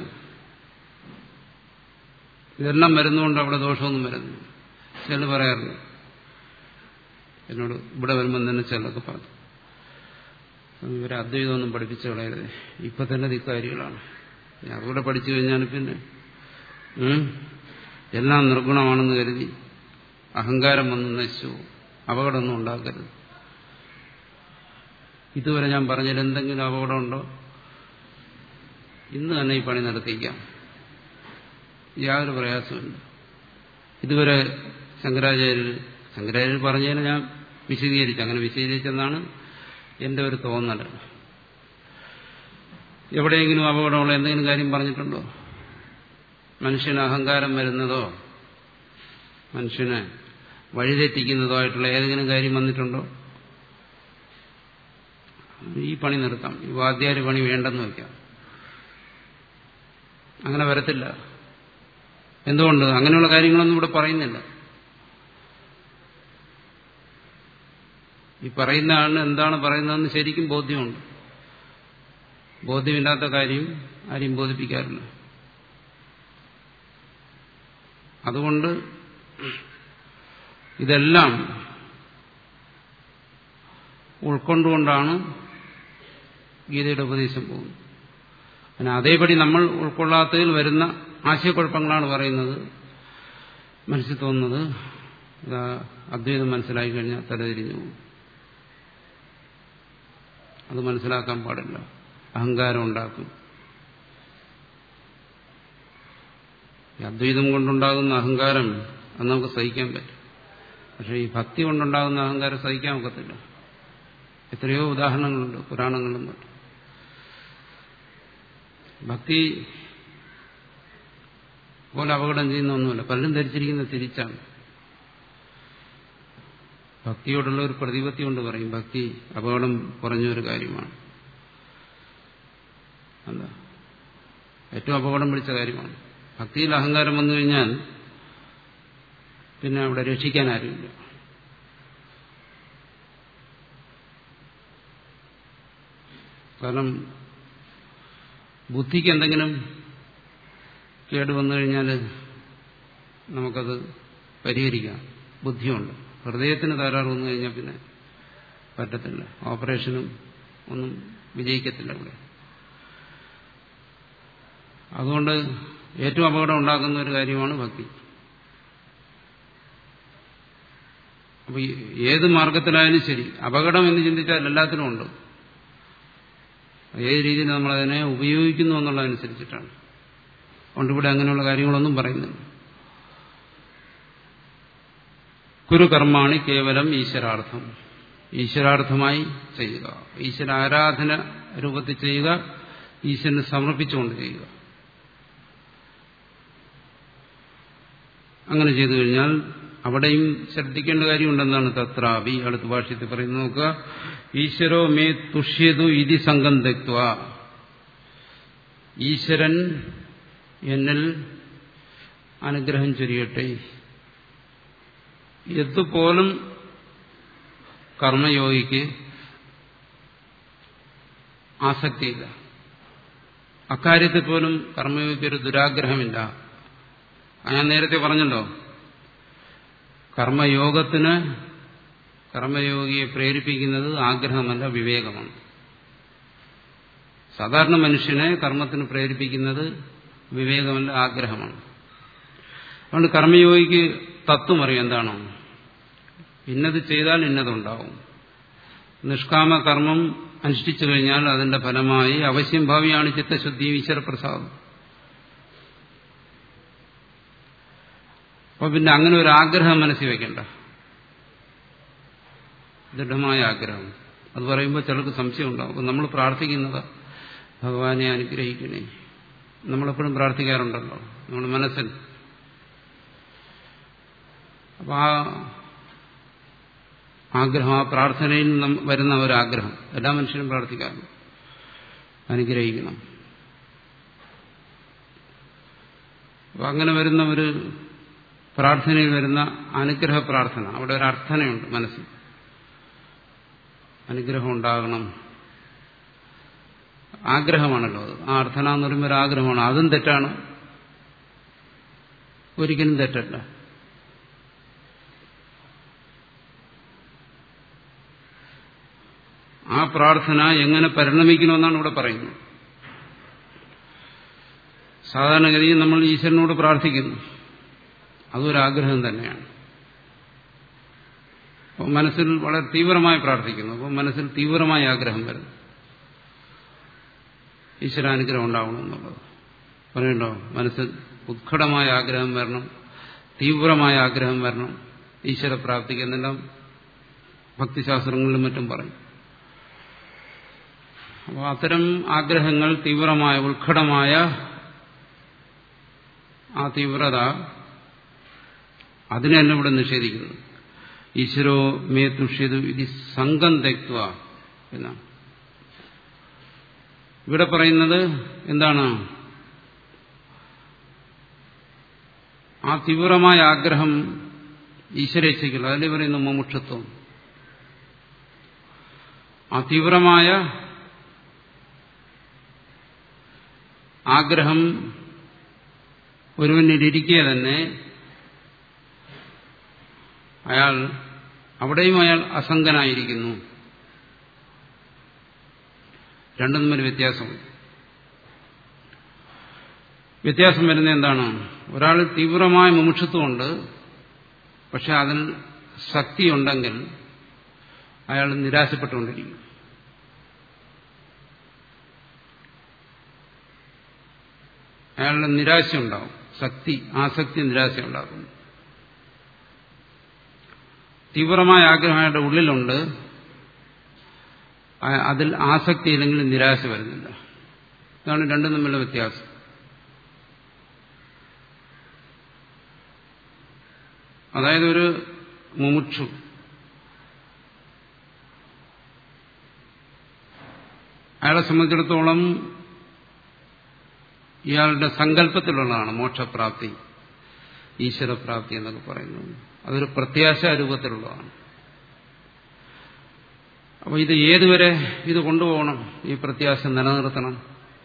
ഇതെല്ലാം വരുന്നതുകൊണ്ട് അവിടെ ദോഷമൊന്നും വരുന്നു ചില പറയാറുണ്ട് എന്നോട് ഇവിടെ വരുമ്പോൾ തന്നെ ചിലർക്ക് പറഞ്ഞു ഇവരെ അദ്വൈതമൊന്നും പഠിപ്പിച്ചു കളയരുത് ഇപ്പൊ തന്നെ ധിക്കാരികളാണ് അതുകൂടെ പഠിച്ചു കഴിഞ്ഞാൽ പിന്നെ എല്ലാം നിർഗുണമാണെന്ന് കരുതി അഹങ്കാരം വന്ന് നശിച്ചു അപകടമൊന്നും ഉണ്ടാക്കരുത് ഇതുവരെ ഞാൻ പറഞ്ഞതിൽ എന്തെങ്കിലും അപകടമുണ്ടോ ഇന്ന് തന്നെ ഈ പണി നടത്തിക്കാം യാതൊരു പ്രയാസമില്ല ഇതുവരെ ശങ്കരാചാര്യർ ശങ്കരാചാര്യർ പറഞ്ഞതിന് ഞാൻ വിശദീകരിച്ചു അങ്ങനെ വിശദീകരിച്ചെന്നാണ് എന്റെ ഒരു തോന്നൽ എവിടെയെങ്കിലും അപകടമുള്ള എന്തെങ്കിലും കാര്യം പറഞ്ഞിട്ടുണ്ടോ മനുഷ്യന് അഹങ്കാരം വരുന്നതോ മനുഷ്യനെ വഴിതെറ്റിക്കുന്നതോ ആയിട്ടുള്ള ഏതെങ്കിലും കാര്യം വന്നിട്ടുണ്ടോ ഈ പണി നിർത്താം ഈ വാദ്യാര് പണി വേണ്ടെന്ന് വയ്ക്കാം അങ്ങനെ വരത്തില്ല എന്തുകൊണ്ട് അങ്ങനെയുള്ള കാര്യങ്ങളൊന്നും ഇവിടെ പറയുന്നില്ല ഈ പറയുന്ന ആളിന് എന്താണ് പറയുന്നതെന്ന് ശരിക്കും ബോധ്യമുണ്ട് ബോധ്യമില്ലാത്ത കാര്യം ആരെയും ബോധിപ്പിക്കാറില്ല അതുകൊണ്ട് ഇതെല്ലാം ഉൾക്കൊണ്ടുകൊണ്ടാണ് ഗീതയുടെ ഉപദേശം പോകുന്നത് പിന്നെ അതേപടി നമ്മൾ ഉൾക്കൊള്ളാത്തതിൽ വരുന്ന ആശയക്കുഴപ്പങ്ങളാണ് പറയുന്നത് മനസ്സിൽ തോന്നുന്നത് അദ്വൈതം മനസ്സിലാക്കി കഴിഞ്ഞാൽ തലതിരിഞ്ഞു പോകും അത് മനസ്സിലാക്കാൻ പാടില്ല അഹങ്കാരം ഉണ്ടാക്കും അദ്വൈതം കൊണ്ടുണ്ടാകുന്ന അഹങ്കാരം അത് നമുക്ക് സഹിക്കാൻ പറ്റും പക്ഷെ ഈ ഭക്തി കൊണ്ടുണ്ടാകുന്ന അഹങ്കാരം സഹിക്കാൻ ഒക്കത്തില്ല എത്രയോ ഉദാഹരണങ്ങളുണ്ട് പുരാണങ്ങളിലും മറ്റും ഭക്തി പോലെ അപകടം ചെയ്യുന്ന ഒന്നുമില്ല പലരും ധരിച്ചിരിക്കുന്നത് തിരിച്ചാണ് ഭക്തിയോടുള്ള ഒരു പ്രതിപത്തി കൊണ്ട് പറയും ഭക്തി അപകടം കുറഞ്ഞ ഒരു കാര്യമാണ് അല്ല ഏറ്റവും അപകടം പിടിച്ച കാര്യമാണ് ഭക്തിയിൽ അഹങ്കാരം വന്നു കഴിഞ്ഞാൽ പിന്നെ അവിടെ രക്ഷിക്കാൻ ആരുമില്ല കാരണം ബുദ്ധിക്ക് എന്തെങ്കിലും കേട് വന്നു കഴിഞ്ഞാൽ നമുക്കത് പരിഹരിക്കാം ബുദ്ധിയുണ്ട് ഹൃദയത്തിന് തകരാറ് വന്നു കഴിഞ്ഞാൽ പിന്നെ പറ്റത്തില്ല ഓപ്പറേഷനും ഒന്നും വിജയിക്കത്തില്ല ഇവിടെ അതുകൊണ്ട് ഏറ്റവും അപകടം ഉണ്ടാക്കുന്ന ഒരു കാര്യമാണ് ഭക്തി അപ്പൊ ഏത് മാർഗത്തിലായാലും ശരി അപകടം എന്ന് ചിന്തിച്ചാൽ എല്ലാത്തിനും ഉണ്ട് ഏത് രീതിയിൽ നമ്മളതിനെ ഉപയോഗിക്കുന്നു എന്നുള്ളതനുസരിച്ചിട്ടാണ് അതുകൊണ്ട് ഇവിടെ അങ്ങനെയുള്ള കാര്യങ്ങളൊന്നും പറയുന്നില്ല കുരുകർമാണി കേവലം ഈശ്വരാർത്ഥം ഈശ്വരാർത്ഥമായി ചെയ്യുക ഈശ്വര ആരാധന രൂപത്തിൽ ചെയ്യുക ഈശ്വരന് സമർപ്പിച്ചുകൊണ്ട് ചെയ്യുക അങ്ങനെ ചെയ്തു കഴിഞ്ഞാൽ അവിടെയും ശ്രദ്ധിക്കേണ്ട കാര്യമുണ്ടെന്നാണ് തത്രാവി അടുത്ത ഭാഷ്യത്തിൽ പറയുന്നത് നോക്കുക ഈശ്വരോ മേ തുഷ്യതു ഇതി സംഘം തെക്വ ഈശ്വരൻ എന്നിൽ അനുഗ്രഹം ചൊരിയട്ടെ എതുപോലും കർമ്മയോഗിക്ക് ആസക്തിയില്ല അക്കാര്യത്തിൽ പോലും കർമ്മയോഗിക്ക് ഒരു ദുരാഗ്രഹമില്ല ഞാൻ നേരത്തെ പറഞ്ഞല്ലോ കർമ്മയോഗത്തിന് കർമ്മയോഗിയെ പ്രേരിപ്പിക്കുന്നത് ആഗ്രഹമല്ല വിവേകമാണ് സാധാരണ മനുഷ്യനെ കർമ്മത്തിന് പ്രേരിപ്പിക്കുന്നത് വിവേകമല്ല ആഗ്രഹമാണ് അതുകൊണ്ട് കർമ്മയോഗിക്ക് തത്വം അറിയാം എന്താണോ ഇന്നത് ചെയ്താൽ ഇന്നതുണ്ടാവും നിഷ്കാമ കർമ്മം അനുഷ്ഠിച്ചു കഴിഞ്ഞാൽ അതിന്റെ ഫലമായി അവശ്യം ഭാവിയാണ് ചിത്തശുദ്ധി ഈശ്വരപ്രസാദം അപ്പൊ പിന്നെ അങ്ങനെ ഒരു ആഗ്രഹം മനസ്സിൽ വെക്കണ്ട ദൃഢമായ ആഗ്രഹം അത് പറയുമ്പോൾ ചിലർക്ക് സംശയം ഉണ്ടാവും അപ്പൊ നമ്മൾ പ്രാർത്ഥിക്കുന്നത് ഭഗവാനെ അനുഗ്രഹിക്കണേ നമ്മളെപ്പോഴും പ്രാർത്ഥിക്കാറുണ്ടല്ലോ നമ്മുടെ മനസ്സിൽ അപ്പൊ ആ ആഗ്രഹം ആ പ്രാർത്ഥനയിൽ വരുന്ന ഒരാഗ്രഹം എല്ലാ മനുഷ്യനും പ്രാർത്ഥിക്കാറുണ്ട് അനുഗ്രഹിക്കണം അപ്പൊ അങ്ങനെ വരുന്ന ഒരു പ്രാർത്ഥനയിൽ വരുന്ന അനുഗ്രഹ പ്രാർത്ഥന അവിടെ ഒരു അർത്ഥനയുണ്ട് മനസ്സിൽ അനുഗ്രഹം ഉണ്ടാകണം ആഗ്രഹമാണല്ലോ അത് ആ അർത്ഥന എന്ന് പറയുമ്പോൾ ഒരു ആഗ്രഹമാണ് അതും തെറ്റാണ് ഒരിക്കലും തെറ്റല്ല ആ പ്രാർത്ഥന എങ്ങനെ പരിണമിക്കണമെന്നാണ് ഇവിടെ പറയുന്നത് സാധാരണഗതിയിൽ നമ്മൾ ഈശ്വരനോട് പ്രാർത്ഥിക്കുന്നു അതൊരാഗ്രഹം തന്നെയാണ് അപ്പോൾ മനസ്സിൽ വളരെ തീവ്രമായി പ്രാർത്ഥിക്കുന്നു അപ്പോൾ മനസ്സിൽ തീവ്രമായ ആഗ്രഹം വരുന്നു ഈശ്വരാനുഗ്രഹം ഉണ്ടാവണം എന്നുള്ളത് പറയണ്ടോ മനസ്സിൽ ഉത്കടമായ ആഗ്രഹം വരണം തീവ്രമായ ആഗ്രഹം വരണം ഈശ്വരപ്രാപ്തിക്ക് എന്നെല്ലാം ഭക്തിശാസ്ത്രങ്ങളിലും മറ്റും പറയും അപ്പോൾ അത്തരം ആഗ്രഹങ്ങൾ തീവ്രമായ ഉത്കടമായ ആ തീവ്രത അതിനെ തന്നെ ഇവിടെ നിഷേധിക്കുന്നു ഈശ്വരോ മേ തുഷ്യതു ഇത് സംഘം തെക്വ എന്നാണ് ഇവിടെ പറയുന്നത് എന്താണ് ആ തീവ്രമായ ആഗ്രഹം ഈശ്വരേച്ഛയ്ക്കുള്ള അതിൽ പറയുന്നു മുമുക്ഷത്വം ആ തീവ്രമായ ആഗ്രഹം ഒരുവനിലിരിക്കെ തന്നെ അയാൾ അവിടെയും അയാൾ അസംഗനായിരിക്കുന്നു രണ്ടും തമ്മിൽ വ്യത്യാസമുണ്ട് വ്യത്യാസം വരുന്നത് എന്താണ് ഒരാൾ തീവ്രമായ മുമുക്ഷത്വമുണ്ട് പക്ഷെ അതിൽ ശക്തിയുണ്ടെങ്കിൽ അയാൾ നിരാശപ്പെട്ടുകൊണ്ടിരിക്കും അയാളുടെ നിരാശയുണ്ടാവും ശക്തി ആസക്തി നിരാശ ഉണ്ടാക്കുന്നു തീവ്രമായ ആഗ്രഹം അയാളുടെ ഉള്ളിലുണ്ട് അതിൽ ആസക്തി ഇല്ലെങ്കിൽ നിരാശ വരുന്നില്ല ഇതാണ് രണ്ടും തമ്മിലുള്ള വ്യത്യാസം അതായത് ഒരു മുമുക്ഷു അയാളെ സംബന്ധിച്ചിടത്തോളം ഇയാളുടെ സങ്കല്പത്തിലുള്ളതാണ് മോക്ഷപ്രാപ്തി ഈശ്വരപ്രാപ്തി എന്നൊക്കെ പറയുന്നത് അതൊരു പ്രത്യാശ രൂപത്തിലുള്ളതാണ് അപ്പോൾ ഇത് ഏതുവരെ ഇത് കൊണ്ടുപോകണം ഈ പ്രത്യാശ നിലനിർത്തണം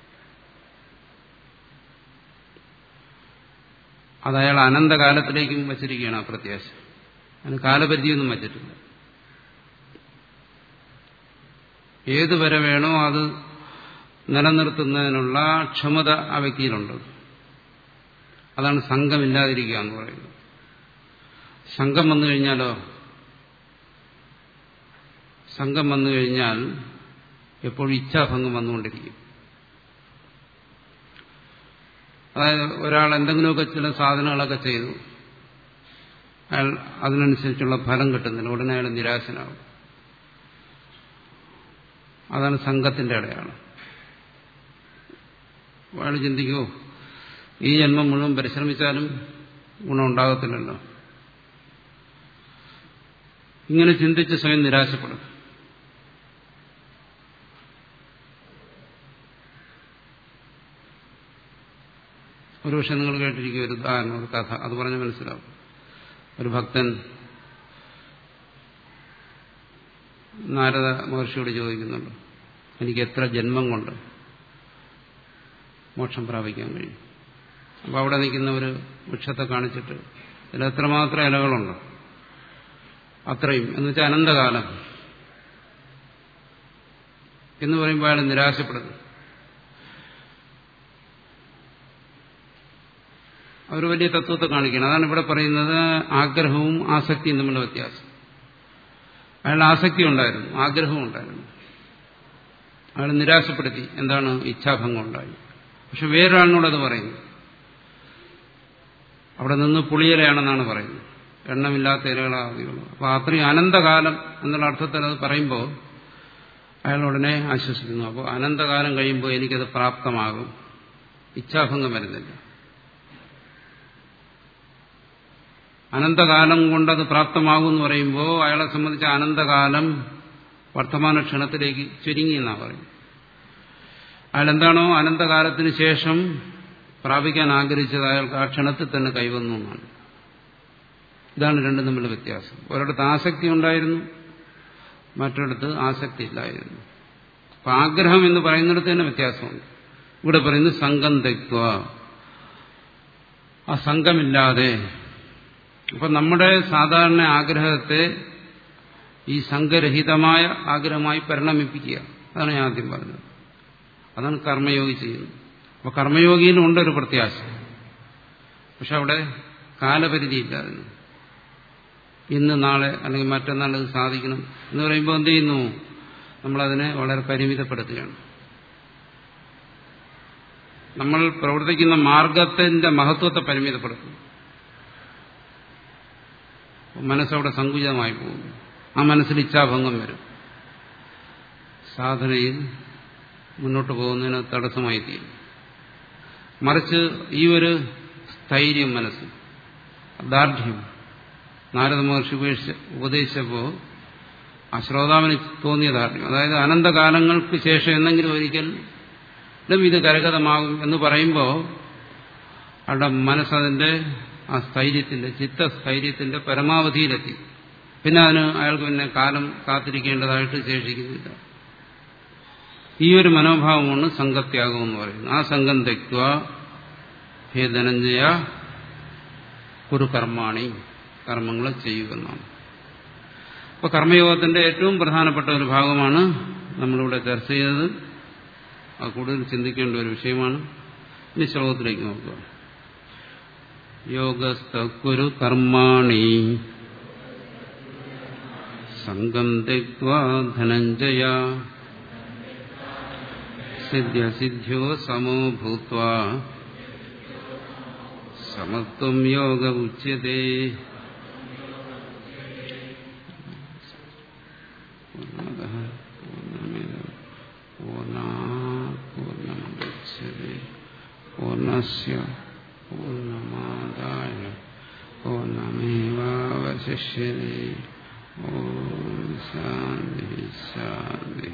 അത് അയാൾ അനന്തകാലത്തിലേക്കും വച്ചിരിക്കുകയാണ് ആ പ്രത്യാശ അതിന് കാലപരിധിയൊന്നും വച്ചിട്ടില്ല ഏതുവരെ വേണോ അത് നിലനിർത്തുന്നതിനുള്ള ക്ഷമത ആ വ്യക്തിയിലുണ്ട് അതാണ് സംഘമില്ലാതിരിക്കുക എന്ന് പറയുന്നത് സംഘം വന്നു കഴിഞ്ഞാലോ സംഘം വന്നു കഴിഞ്ഞാൽ എപ്പോഴും ഇച്ഛാഭംഗം വന്നുകൊണ്ടിരിക്കും അതായത് ഒരാൾ എന്തെങ്കിലുമൊക്കെ ചില സാധനങ്ങളൊക്കെ ചെയ്തു അയാൾ അതിനനുസരിച്ചുള്ള ഫലം കിട്ടുന്നില്ല ഉടനെ അയാൾ നിരാശനാകും അതാണ് സംഘത്തിന്റെ അടയാളം അയാൾ ചിന്തിക്കുമോ ഈ ജന്മം മുഴുവൻ പരിശ്രമിച്ചാലും ഗുണമുണ്ടാകത്തില്ലല്ലോ ഇങ്ങനെ ചിന്തിച്ച് സ്വയം നിരാശപ്പെടും ഒരുപക്ഷെ നിങ്ങൾ കേട്ടിരിക്കും ഒരു ഉദാഹരണം ഒരു കഥ അത് പറഞ്ഞ് മനസ്സിലാവും ഒരു ഭക്തൻ നാരദ മഹർഷിയോട് ചോദിക്കുന്നുണ്ട് എനിക്ക് എത്ര ജന്മം കൊണ്ട് മോക്ഷം പ്രാപിക്കാൻ കഴിയും അപ്പോൾ അവിടെ നിൽക്കുന്ന ഒരു വൃക്ഷത്തെ കാണിച്ചിട്ട് ഇതിൽ എത്രമാത്രം ഇലകളുണ്ടോ അത്രയും എന്ന് വെച്ചാൽ അനന്തകാലം എന്ന് പറയുമ്പോൾ അയാൾ നിരാശപ്പെടുന്നു അവർ വലിയ തത്വത്തെ കാണിക്കണം അതാണ് ഇവിടെ പറയുന്നത് ആഗ്രഹവും ആസക്തിയും തമ്മിലുള്ള വ്യത്യാസം അയാൾ ആസക്തി ഉണ്ടായിരുന്നു ആഗ്രഹവും ഉണ്ടായിരുന്നു അയാൾ നിരാശപ്പെടുത്തി എന്താണ് ഇച്ഛാഭംഗം ഉണ്ടായി പക്ഷെ വേറൊരാളിനോട് അത് പറയുന്നു അവിടെ നിന്ന് പുളിയലയാണെന്നാണ് പറയുന്നത് എണ്ണമില്ലാത്ത ഇലകളാകുകയുള്ളൂ അപ്പോൾ അത്രയും അനന്തകാലം എന്നുള്ള അർത്ഥത്തിൽ അത് പറയുമ്പോൾ അയാൾ ഉടനെ ആശ്വസിക്കുന്നു അപ്പോൾ അനന്തകാലം കഴിയുമ്പോൾ എനിക്കത് പ്രാപ്തമാകും ഇച്ഛാഭംഗം വരുന്നില്ല അനന്തകാലം കൊണ്ടത് പ്രാപ്തമാകും എന്ന് പറയുമ്പോൾ അയാളെ സംബന്ധിച്ച് അനന്തകാലം വർത്തമാന ക്ഷണത്തിലേക്ക് ചുരുങ്ങി എന്നാണ് പറയും അയാൾ എന്താണോ അനന്തകാലത്തിന് ശേഷം പ്രാപിക്കാൻ ആഗ്രഹിച്ചത് അയാൾക്ക് ആ ക്ഷണത്തിൽ തന്നെ കൈവന്നു എന്നാണ് ഇതാണ് രണ്ടും തമ്മിലുള്ള വ്യത്യാസം ഒരിടത്ത് ആസക്തി ഉണ്ടായിരുന്നു മറ്റൊരിടത്ത് ആസക്തി ഇല്ലായിരുന്നു അപ്പൊ ആഗ്രഹം എന്ന് പറയുന്നിടത്ത് തന്നെ വ്യത്യാസമുണ്ട് ഇവിടെ പറയുന്നത് സംഘം തെക്വ ആ സംഘമില്ലാതെ അപ്പൊ നമ്മുടെ സാധാരണ ആഗ്രഹത്തെ ഈ സംഘരഹിതമായ ആഗ്രഹമായി പരിണമിപ്പിക്കുക അതാണ് ഞാൻ ആദ്യം പറഞ്ഞത് അതാണ് കർമ്മയോഗി ചെയ്യുന്നത് അപ്പൊ കർമ്മയോഗിയിലും ഉണ്ടൊരു പ്രത്യാശ പക്ഷെ അവിടെ കാലപരിധിയില്ല അതിന് ഇന്ന് നാളെ അല്ലെങ്കിൽ മറ്റന്നാൾ ഇത് സാധിക്കണം എന്ന് പറയുമ്പോൾ എന്ത് ചെയ്യുന്നു നമ്മളതിനെ വളരെ പരിമിതപ്പെടുത്തുകയാണ് നമ്മൾ പ്രവർത്തിക്കുന്ന മാർഗത്തിന്റെ മഹത്വത്തെ പരിമിതപ്പെടുത്തുന്നു മനസ്സവിടെ സങ്കുചിതമായി പോകുന്നു ആ മനസ്സിൽ ഇച്ഛാഭംഗം വരും സാധനയിൽ മുന്നോട്ട് പോകുന്നതിന് തടസ്സമായി തീരും മറിച്ച് ഈ ഒരു സ്ഥൈര്യം മനസ്സ് ദാർഢ്യം നാരദ മഹർഷി ഉപേക്ഷിച്ച് ഉപദേശിച്ചപ്പോൾ ആ ശ്രോതാവിന് തോന്നിയ ദാർഢ്യം അതായത് അനന്തകാലങ്ങൾക്ക് ശേഷം എന്തെങ്കിലും ഒരിക്കലും ഇത് കരഗതമാകും എന്ന് പറയുമ്പോൾ അവരുടെ മനസ്സതിന്റെ ആ സ്ഥൈര്യത്തിന്റെ ചിത്തസ്ഥൈര്യത്തിന്റെ പരമാവധിയിലെത്തി പിന്നെ അതിന് അയാൾക്ക് പിന്നെ കാലം കാത്തിരിക്കേണ്ടതായിട്ട് ശേഷിക്കുന്നില്ല ഈ ഒരു മനോഭാവമാണ് സംഘത്യാഗം എന്ന് പറയുന്നത് ആ സംഘം തെക്കുക ഹേ ധനഞ്ജയ ഒരു കർമാണി കർമ്മങ്ങൾ ചെയ്യുമെന്നാണ് അപ്പൊ കർമ്മയോഗത്തിന്റെ ഏറ്റവും പ്രധാനപ്പെട്ട ഒരു ഭാഗമാണ് നമ്മളിവിടെ ചർച്ച ചെയ്തത് അത് കൂടുതൽ ചിന്തിക്കേണ്ട ഒരു വിഷയമാണ് ഇനി ശ്ലോകത്തിലേക്ക് നോക്കുക യോഗസ്ഥക്കുരു കർമാണി സംഘം തെക്വാ ധനഞ്ജയ സിദ്ധ്യസിദ്ധ്യോ സമോ ഭൂത്വാ സമത്വം യോഗ ഉച്യത്തെ പൂർണ്ണമുദച്യത്തെ പൂർണ്ണസ്യ പൂർണ്ണമാദായ പൂർണ്ണമേവാവശിഷ്യത്തെ ഓം ശാന്തി ശാന്തി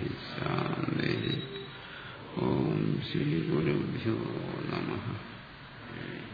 ശാന്തി ഓം ശ്രീ ഗുരുഭ്യോ നമ